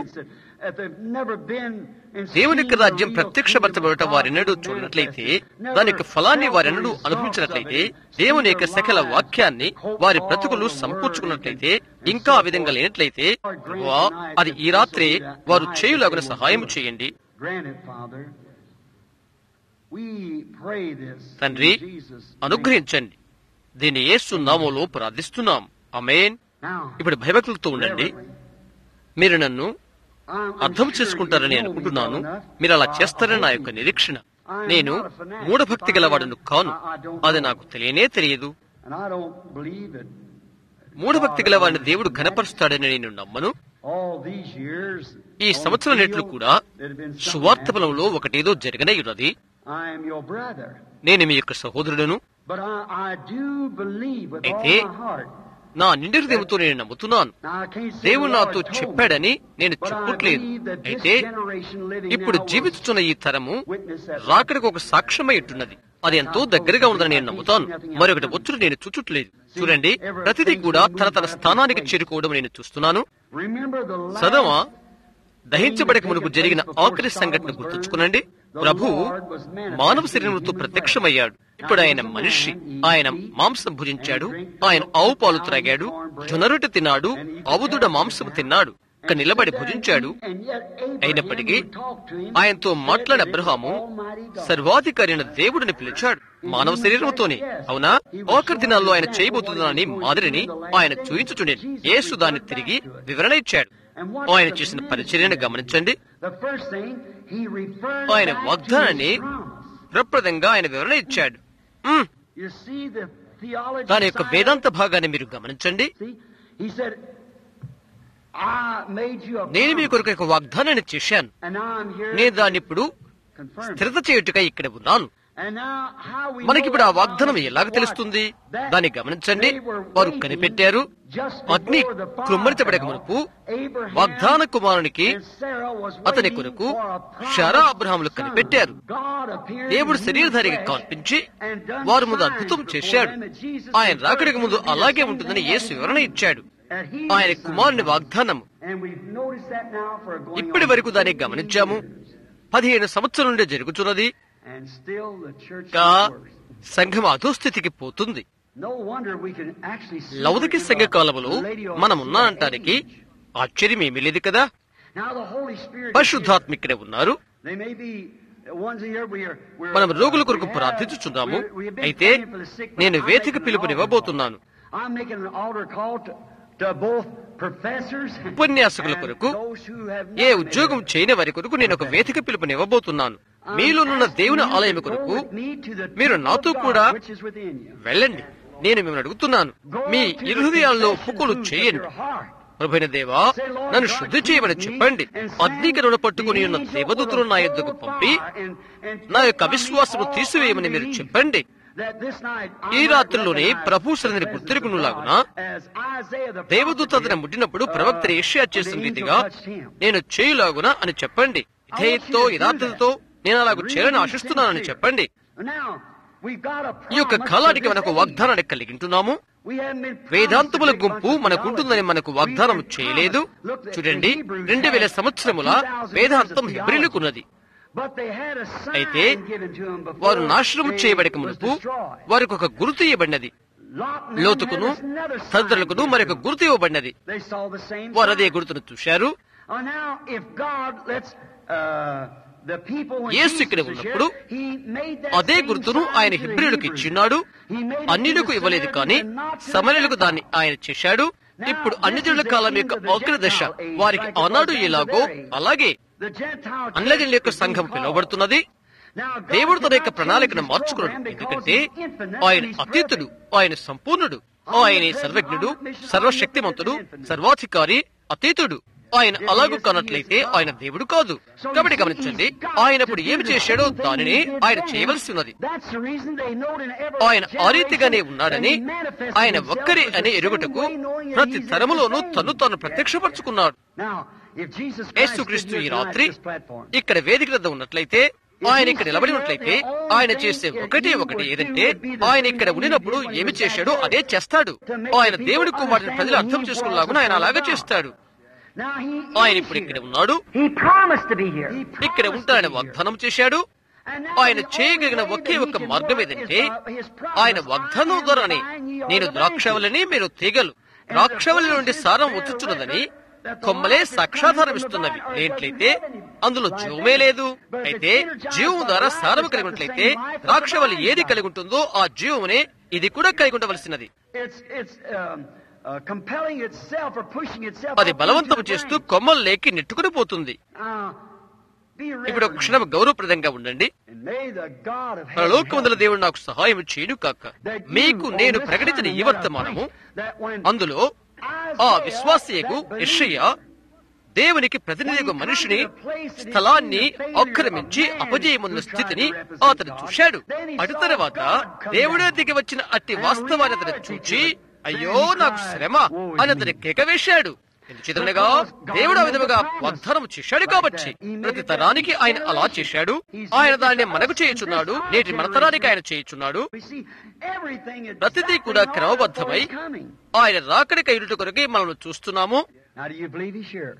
దేవుని యొక్క రాజ్యం ప్రత్యక్షపరచబడట వారెన్నడూ చూడనట్లయితే దాని యొక్క ఫలాన్ని వారెన్నడూ అనుభవించినట్లయితే దేవుని యొక్క సకల వాక్యాన్ని వారి బ్రతుకులు సమకూర్చుకున్నట్లయితే ఇంకా ఆ విధంగా లేనట్లయితే ప్రభువా, అది ఈ రాత్రే వారు చేయులాగున సహాయం చేయండి Grant it, Father. We pray this in తండ్రి Jesus' name. అనుగ్రహించండి దీన్ని యేసు నామములో ప్రార్థిస్తున్నాం అమేన్ Now, ఇప్పుడు భయభక్తులతో ఉండండి మీరు నన్ను I'm- I'm అర్థం sure you చేసుకుంటారని know me అనుకుంటున్నాను well enough. మీరు అలా I- I చేస్తారని నా hope యొక్క you- నిరీక్షణ I'm నేను not a fanatic. మూఢభక్తి గలవాడను కాను I- I don't అది know. నాకు తెలియనే తెలియదు And I don't believe it. మూఢభక్తి గలవాడిని దేవుడు ఘనపరుస్తాడని నేను నమ్మను All these years, ఈ on సంవత్సరం the నెట్లు field, కూడా there had been something సువార్త happening. బలంలో ఒకటేదో జరగనే ఉన్నది I am your brother. నేను మీ యొక్క సహోదరుడను But I, I do believe with all అయితే my heart నా నిండి హృదయంతో నేను నమ్ముతున్నాను దేవుడు నాతో చెప్పాడని నేను చెప్పట్లేదు అయితే ఇప్పుడు జీవిస్తున్న ఈ తరము రాకడికి ఒక సాక్ష్యమై ఉంటున్నది అది ఎంతో దగ్గరగా ఉందని నేను నమ్ముతాను మరొకటి వచ్చుడు నేను చూచుట్లేదు చూడండి ప్రతిదీ కూడా తన తన స్థానానికి చేరుకోవడం నేను చూస్తున్నాను సదమ దహించబడక మునుపు జరిగిన ఆఖరి సంఘటన గుర్తుంచుకునండి ప్రభు మానవ శరీరంతో ప్రత్యక్షమయ్యాడు ఇప్పుడు ఆయన మనిషి ఆయన మాంసం భుజించాడు ఆయన ఆవు పాలు త్రాగాడు జొనరొట్టె తిన్నాడు ఆవుదుడ మాంసం తిన్నాడు ఇక నిలబడి భుజించాడు అయినప్పటికీ ఆయనతో మాట్లాడే అబ్రహాము సర్వాధికారి అయిన దేవుడిని పిలిచాడు మానవ శరీరంతోనే అవునా ఆఖరి దినాల్లో ఆయన చేయబోతుందని మాదిరిని ఆయన చూయించుచుండేది యేసు దాన్ని తిరిగి వివరణ ఇచ్చాడు ఆయన చేసిన పరిచర్యను గమనించండి ఆయన వాగ్దానాన్ని ప్రప్రదంగా ఆయన వివరణ ఇచ్చాడు మ్, దాని యొక్క వేదాంత భాగాన్ని మీరు గమనించండి నేను మీ కొరకు ఒక వాగ్దానాన్ని చేశాను నేను దాన్ని ఇప్పుడు స్థిరత చేయుటగా ఇక్కడ ఉన్నాను మనకిప్పుడు ఆ వాగ్దానం ఎలాగ తెలుస్తుంది దాన్ని గమనించండి వారు కనిపెట్టారు అగ్ని కృమ్మరించబడక మునుపు వాగ్దాన కుమారునికి అతని కొరకు షరా అబ్రహాములు కనిపెట్టారు దేవుడు శరీరధారిగా కల్పించి వారి ముందు అద్భుతం చేశాడు ఆయన రాకడికి ముందు అలాగే ఉంటుందని యేసు వివరణ ఇచ్చాడు ఆయన కుమారుని వాగ్దానం ఇప్పటి వరకు దాన్ని గమనించాము పదిహేను సంవత్సరం నుండి జరుగుతున్నది ఇంకా సంఘం అధోస్థితికి పోతుంది లౌదిక సంఘ కాలంలో మనం ఉన్నానంటానికి ఆశ్చర్యం ఏమీ లేదు కదా పరిశుద్ధాత్మ ఇక్కడే ఉన్నారు మనం రోగుల కొరకు ప్రార్థించుచున్నాము అయితే నేను వేదిక పిలుపునివ్వబోతున్నాను ఉపన్యాసకుల కొరకు ఏ ఉద్యోగం చేయని వారి కొరకు నేను ఒక వేదిక పిలుపునివ్వబోతున్నాను మీలోనున్న దేవుని ఆలయం కొరకు మీరు నాతో కూడా వెళ్ళండి నేను మిమ్మల్ని అడుగుతున్నాను మీ ఇరుహృదయాల్లో ఒప్పుకోలు చేయండి ప్రభుైన దేవా నన్ను శుద్ధి చేయమని చెప్పండి అగ్నికరణ పట్టుకుని ఉన్న దేవదూతలు నా యొద్దకు పంపి నా యొక్క అవిశ్వాసము తీసివేయమని మీరు చెప్పండి ఈ రాత్రిలోనే ప్రభు సన్నిధిని గుర్తిరుగునులాగున దేవదూత అతను ముట్టినప్పుడు ప్రవక్త ఏషియా చేసిన రీతిగా నేను చేయులాగున అని చెప్పండి ధైర్యంతో యథార్థతతో నేను అలాగ చేయాలని ఆశిస్తున్నానని చెప్పండి ఈ యొక్క కాలానికి మనకు వాగ్దానాన్ని కలిగింటున్నాము వేదాంతముల గుంపు మనకుంటుందని మనకు వాగ్దానం చేయలేదు చూడండి రెండు వేల సంవత్సరముల వేదాంతం హెబ్రిలుకున్నది అయితే వారు నాశనం చేయబడక మునుపు వారికి ఒక గుర్తు ఇవ్వబడినది లోతుకును తదితరులకును మరొక గుర్తు ఇవ్వబడినది వారు అదే గుర్తును చూశారు యేసు ఇక్కడ ఉన్నప్పుడు అదే గుర్తును ఆయన హిబ్రియులకు ఇచ్చిన్నాడు అన్యులకు ఇవ్వలేదు కానీ సమరయులకు దాన్ని ఆయన చేశాడు ఇప్పుడు అన్ని జనుల కాలం యొక్క ఆఖరి దశ వారికి ఆనాడు ఎలాగో అలాగే అన్యజనుల యొక్క సంఘం పిలువబడుతున్నది దేవుడు తన యొక్క ప్రణాళికను మార్చుకున్నాడు ఎందుకంటే ఆయన అతీతుడు ఆయన సంపూర్ణుడు ఆయన సర్వజ్ఞుడు సర్వశక్తిమంతుడు సర్వాధికారి అతీతుడు ఆయన అలాగూ కానట్లయితే ఆయన దేవుడు కాదు కాబట్టి గమనించండి ఆయన ఇప్పుడు ఏమి చేశాడో దానిని ఆయన చేయవలసి ఉన్నది ఆయన ఆ రీతిగానే ఉన్నాడని ఆయన ఒక్కరే అనే ఎరుగుటకు ప్రతి తరములోనూ తను తాను ప్రత్యక్షపరచుకున్నాడు యేసుక్రీస్తు ఈ రాత్రి ఇక్కడ వేదిక వద్ద ఉన్నట్లయితే ఆయన ఇక్కడ నిలబడి ఉన్నట్లయితే ఆయన చేసే ఒకటి ఒకటి ఏదంటే ఆయన ఇక్కడ ఉండినప్పుడు ఏమి చేశాడో అదే చేస్తాడు ఆయన దేవుడి కుమారుని ప్రజలు అర్థం చేసుకునేలాగా ఆయన అలాగే చేస్తాడు ఆయన ఇప్పుడు ఇక్కడ ఉన్నాడు ఇక్కడ ఉంటాడని వాగ్దానం చేశాడు ఆయన చేయగలిగిన ఒకే ఒక్క మార్గం ఏదంటే ఆయన వాగ్దానం ద్వారానే నేను ద్రాక్షవల్లిని మీరు తీగలు ద్రాక్షవల్లి నుండి సారం వచ్చుచున్నదని కొమ్మలే సాక్షాధారం ఇస్తున్నవి ఏంట్లయితే అందులో జీవమే లేదు అయితే జీవం ద్వారా సారం కలిగి ఉన్నట్లయితే ద్రాక్షవల్లి ఏది కలిగి ఉంటుందో ఆ జీవమునే ఇది కూడా కలిగి ఉండవలసినది అది బలవంతం చేస్తూ కొమ్మలు లేకి నెట్టుకుని పోతుంది ఇప్పుడు ఒక క్షణం గౌరవప్రదంగా ఉండండి పరలోకమందుల దేవుడు నాకు సహాయం చేయను కాక మీకు నేను ప్రకటించిన ఈ వర్తమానము అందులో ఆ విశ్వాసయకు యెషయా దేవునికి ప్రతినిధిగా మనిషిని స్థలాన్ని ఆక్రమించి అపజయమున్న స్థితిని అతను చూశాడు అటు తర్వాత దేవుడే దిగి వచ్చిన అట్టి వాస్తవాన్ని అతను చూచి అయ్యో నాకు శ్రమ అని అతని కేక వేశాడు ఎందుచేతనగా దేవుడు ఆ విధముగా వాగ్దానం చేశాడు కాబట్టి ప్రతి తరానికి ఆయన అలా చేశాడు ఆయన దాన్ని మనకు చేయుచున్నాడు నేటి మన తరానికి ఆయన చేయుచున్నాడు We see everything is ప్రతిదీ కూడా క్రమబద్ధమై coming. ఆయన రాకడి కైరుట కొరకే మనం చూస్తున్నాము Now, do you believe he's here?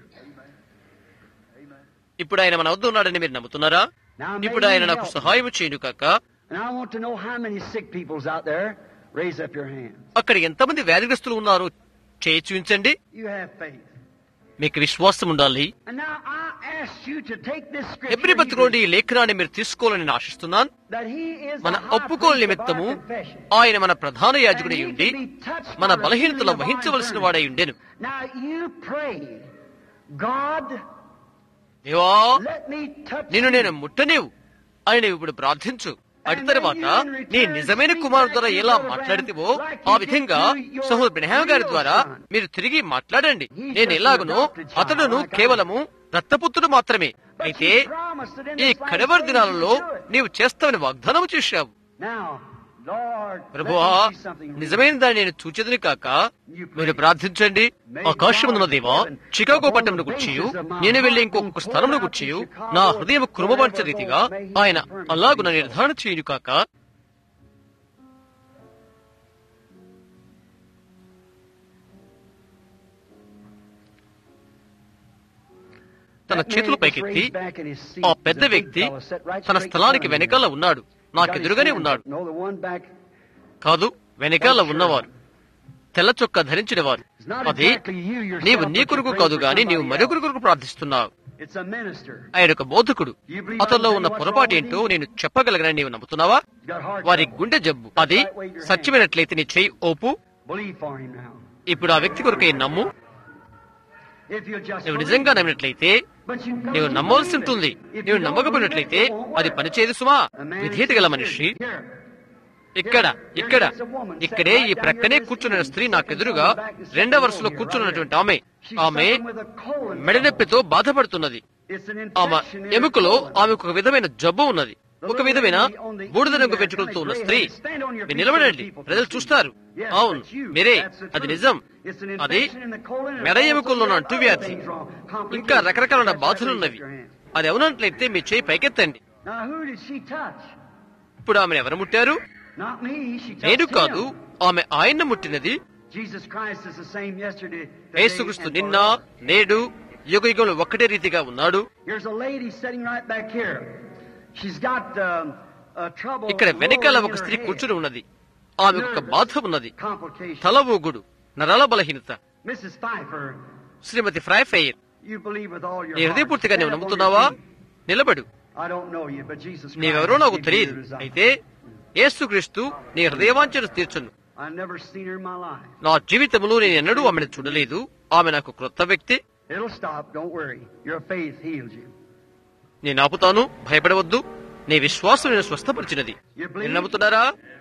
ఇప్పుడు ఆయన మన వద్ద ఉన్నాడని మీరు నమ్ముతున్నారా ఇప్పుడు ఆయన నాకు సహాయం చేయను కాక And I want to know how many sick people's out there. Raise up your hands. అక్కడ ఎంతమంది వ్యాధిగ్రస్తులు ఉన్నారో చేయి చూపించండి You have faith. మీకు విశ్వాసం ఉండాలి And now I ask you to take this scripture ఎబ్రి పత్రికలోని ఈ లేఖనాన్ని మీరు తీసుకోవాలని నేను ఆశిస్తున్నాను that he is మన the high ఒప్పుకోలు priest of నిమిత్తము our confession. ఆయన మన ప్రధాన యాజకుడై ఉండి మన బలహీనతలు వహించవలసిన వాడై ఉండెను Now you pray, God, దేవా let me touch నిన్ను you. నేను ముట్టనేవు అని నీవు ఇప్పుడు ప్రార్థించు అటు తర్వాత నీ నిజమైన కుమారు ద్వారా ఎలా మాట్లాడితేవో ఆ విధంగా సహోదరు బ్రహ్మ గారి ద్వారా మీరు తిరిగి మాట్లాడండి నేను ఎలాగనో అతడును కేవలము దత్తపుత్రుడు మాత్రమే అయితే ఈ కడవరి దినాలలో నీవు చేస్తావని వాగ్దానం చేశావు Now, Lord, ప్రభువా let me see something real. నిజమైన దాన్ని నేను చూచేదని కాక మీరు ప్రార్థించండి ఆకాశమున్న దేవా చికాగో పట్టణంలో కూర్చియు నేను వెళ్లి ఇంకొక స్థలంలో కూర్చియు నా హృదయం కృమపరచ రీతిగా ఆయన అలాగున నిర్ధారణ చేయను కాక తన చేతులు పైకెత్తి ఆ పెద్ద వ్యక్తి తన స్థలానికి వెనకాల ఉన్నాడు నాకెదురుగానే ఉన్నాడు No, the one back. కాదు వెనకాల ఉన్నవారు తెల్ల చొక్కా ధరించిన వారు అది నీవు నీ కొరకు కాదు గాని నీవు మరొకరి కొరకు ప్రార్థిస్తున్నావు It's a minister. ఆయన ఒక బోధకుడు అతనిలో ఉన్న పొరపాటు ఏంటో నేను చెప్పగలగనని నీవు నమ్ముతున్నావా He's got heart వారి trouble. గుండె జబ్బు అది సత్యమైనట్లయితే నీ చెయ్యి ఓపు Believe for him now. ఇప్పుడు ఆ వ్యక్తి కొరకై నమ్ము If you just నువ్వు believe. నిజంగా నమ్మినట్లయితే But you come నీవు to నమ్మవలసి believe ఉంటుంది it. If నీవు you don't నమ్మకపోయినట్లయితే believe it, it won't అది work. పనిచేయదు సుమా A man విధేయత గల మనిషి Here. ఇక్కడ ఇక్కడ ఇక్కడే ఈ ప్రక్కనే కూర్చున్న స్త్రీ నాకెదురుగా రెండవ వరుసలో కూర్చున్నటువంటి ఆమె She's ఆమె suffering with a colon. మెడనొప్పితో బాధపడుతున్నది It's an ఆమె infection in her ఎముకలో colon. ఆమెకు ఒక విధమైన జబ్బు ఉన్నది ఒక విధమైన బూడిద రంగు పెంచుకుంటూ ఉన్న స్త్రీ మీరు నిలబడండి ప్రజలు చూస్తారు అవును మీరే అది నిజం అది మెడ ఎముకల్లో ఉన్న అంటువ్యాధి ఇంకా రకరకాల బాధలున్నవి అది అవునట్లయితే మీ చేయి పైకెత్తండి Now who did she touch? ఇప్పుడు ఆమెను ఎవరు ముట్టారు Not me. She touched నేను him. కాదు ఆమె ఆయన్ను ముట్టినది Jesus Christ is the same yesterday. today, యేసుక్రీస్తు and నిన్న forever. నేడు యుగ యుగంలో ఒక్కటే రీతిగా ఉన్నాడు Here's a lady sitting right back here. She's got um, a trouble. ఇక్కడ వెనకాల lowering ఒక her స్త్రీ head. కూర్చుని ఉన్నది ఆమెకు ఒక బాధ ఉన్నది Complication. తల ఊగుడు నరాల బలహీనత Mrs. Pfeiffer, శ్రీమతి Pfeiffer you believe with all your నీ heart. హృదయపూర్తిగా Stand నీవు up on నమ్ముతున్నావా your feet. నిలబడు I don't know you, but Jesus Christ నీవెవరో నాకు gives you తెలియదు your desire. అయితే యేసుక్రీస్తు నీ హృదయవాంఛను తీర్చును I've never seen her in my life. నా జీవితంలో నేను ఎన్నడూ ఆమెను చూడలేదు ఆమె నాకు క్రొత్త వ్యక్తి It'll stop. Don't worry. Your faith heals you. నేను ఆపుతాను భయపడవద్దు నీ విశ్వాసం నేను స్వస్థపరిచినది You మీరు believe? నమ్ముతున్నారా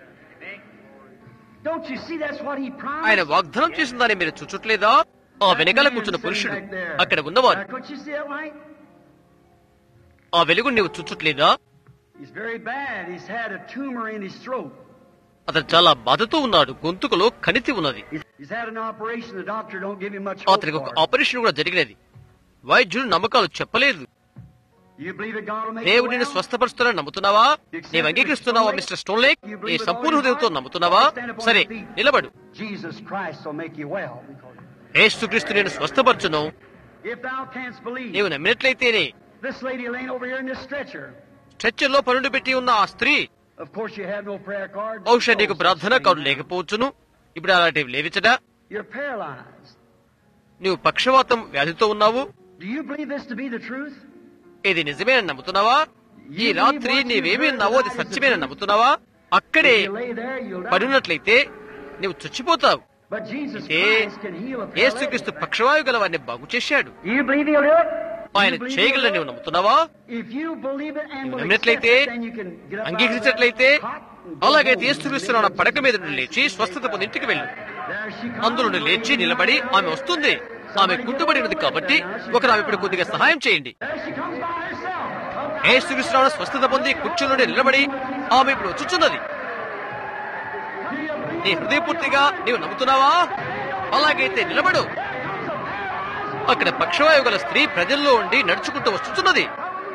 Don't you see that's what he promised? ఆయన వాగ్దానం చేసిన దాన్ని మీరు చూచట్లేదా ఆ వెనకాల కూర్చున్న పురుషుడు అక్కడ ఉన్నవారు Could you see that light? ఆ వెలుగు నీవు చూచట్లేదా He's very bad. He's had a tumor in his throat. అతను చాలా బాధతో ఉన్నాడు గొంతుకులో కణితి ఉన్నది He's, he's had an operation. The doctor don't give him much hope అతనికి ఒక for it. ఆపరేషన్ కూడా జరిగినది వైద్యుడు నమ్మకాలు చెప్పలేదు You believe that God will make దేవుడు you నిన్ను well? స్వస్థపరుస్తానని నమ్ముతున్నావా నీవు అంగీకరిస్తున్నావా మిస్టర్ స్టోన్లేక్ ఈ సంపూర్ణ హృదయంతో నమ్ముతున్నావా సరే నిలబడు Jesus Christ will make you well. యేసుక్రీస్తు నేను స్వస్థపరచును If thou canst believe, నీవు నమ్మినట్లయితేనే this lady laying over here in this stretcher. చర్చల్లో పనులు పెట్టి ఉన్న ఆ స్త్రీ Of course, you have no prayer card. బహుశా నీకు ప్రార్థన కాదు లేకపోవచ్చును ఇప్పుడు అలాంటివి లేవిచడా You're paralyzed. నీవు పక్షవాతం వ్యాధితో ఉన్నావు Do you believe this to be the truth? ఇది నిజమేనని నమ్ముతున్నావా ఈ రాత్రి నీవేమి విన్నావో అది సత్యమేనని నమ్ముతున్నావా అక్కడే If you lay there, you'll die. పడినట్లయితే నీవు చచ్చిపోతావు But Jesus అయితే Christ can heal a యేసుక్రీస్తు paralytic. పక్షవాయు గల వారిని బాగు చేశాడు You believe he'll do it? ఆయన You believe చేయగలని he'll నీవు do it? నమ్ముతున్నావా If you believe it and నువ్వు will నమ్మినట్లయితే, accept it, then you can get up out of అంగీకరించినట్లయితే that cot and go అలాగైతే home. యేసుక్రీస్తు నా పడక మీద నుండి లేచి స్వస్థత పొంది ఇంటికి వెళ్ళు There she comes. అందులో నుండి లేచి నిలబడి ఆమె వస్తుంది ఆమె కుంటుబడినది కాబట్టి ఒకరు ఆమె ఇప్పుడు కొద్దిగా సహాయం చేయండి There she comes by herself. యేసుక్రీస్తు స్వస్థత పొంది కుర్చీ నుండి నిలబడి ఆమె ఇప్పుడు వచ్చుచున్నది Do you believe నీ హృదయపూర్తిగా నీవు నమ్ముతున్నావా అలాగైతే నిలబడు అక్కడ పక్షవాయు గల స్త్రీ ప్రజల్లో ఉండి నడుచుకుంటూ వస్తున్నది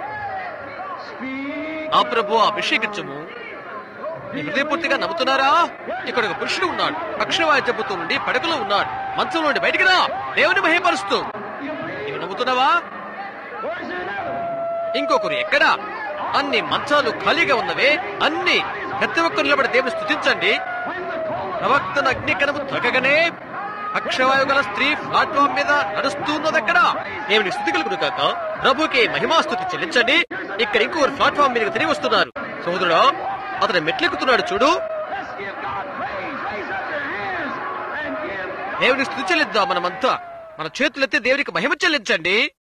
ఆ ప్రభు అభిషేకించము నీ హృదయపూర్తిగా నమ్ముతున్నారా ఇక్కడ ఒక పురుషుడు ఉన్నాడు పక్షవాయు జబ్బుతో నుండి పడకలో ఉన్నాడు మంచం నుండి బయటికి రా దేవుని మహిపరుస్తూ నీవు నమ్ముతున్నావా ఇంకొకరు ఎక్కడా అన్ని మంచాలు ఖాళీగా ఉన్నవే అన్ని ప్రతి ఒక్కరు నిలబడి దేవుని స్థుతించండి ప్రవక్తన అగ్నికణము తొలగగానే అక్షవాయు గల స్త్రీ ప్లాట్ఫామ్ మీద నడుస్తున్నదక్కడ దేవుని స్థుతి కలుగును కాక ప్రభుకి మహిమాస్తుతి చెల్లించండి ఇక్కడ ఇంకొకరు ప్లాట్ఫామ్ మీదకి తిరిగి వస్తున్నారు సోదరుడు అతను మెట్లెక్కుతున్నాడు చూడు దేవుని స్థుతి చెల్లిద్దాం మనమంతా మన చేతులెత్తి దేవునికి మహిమ చెల్లించండి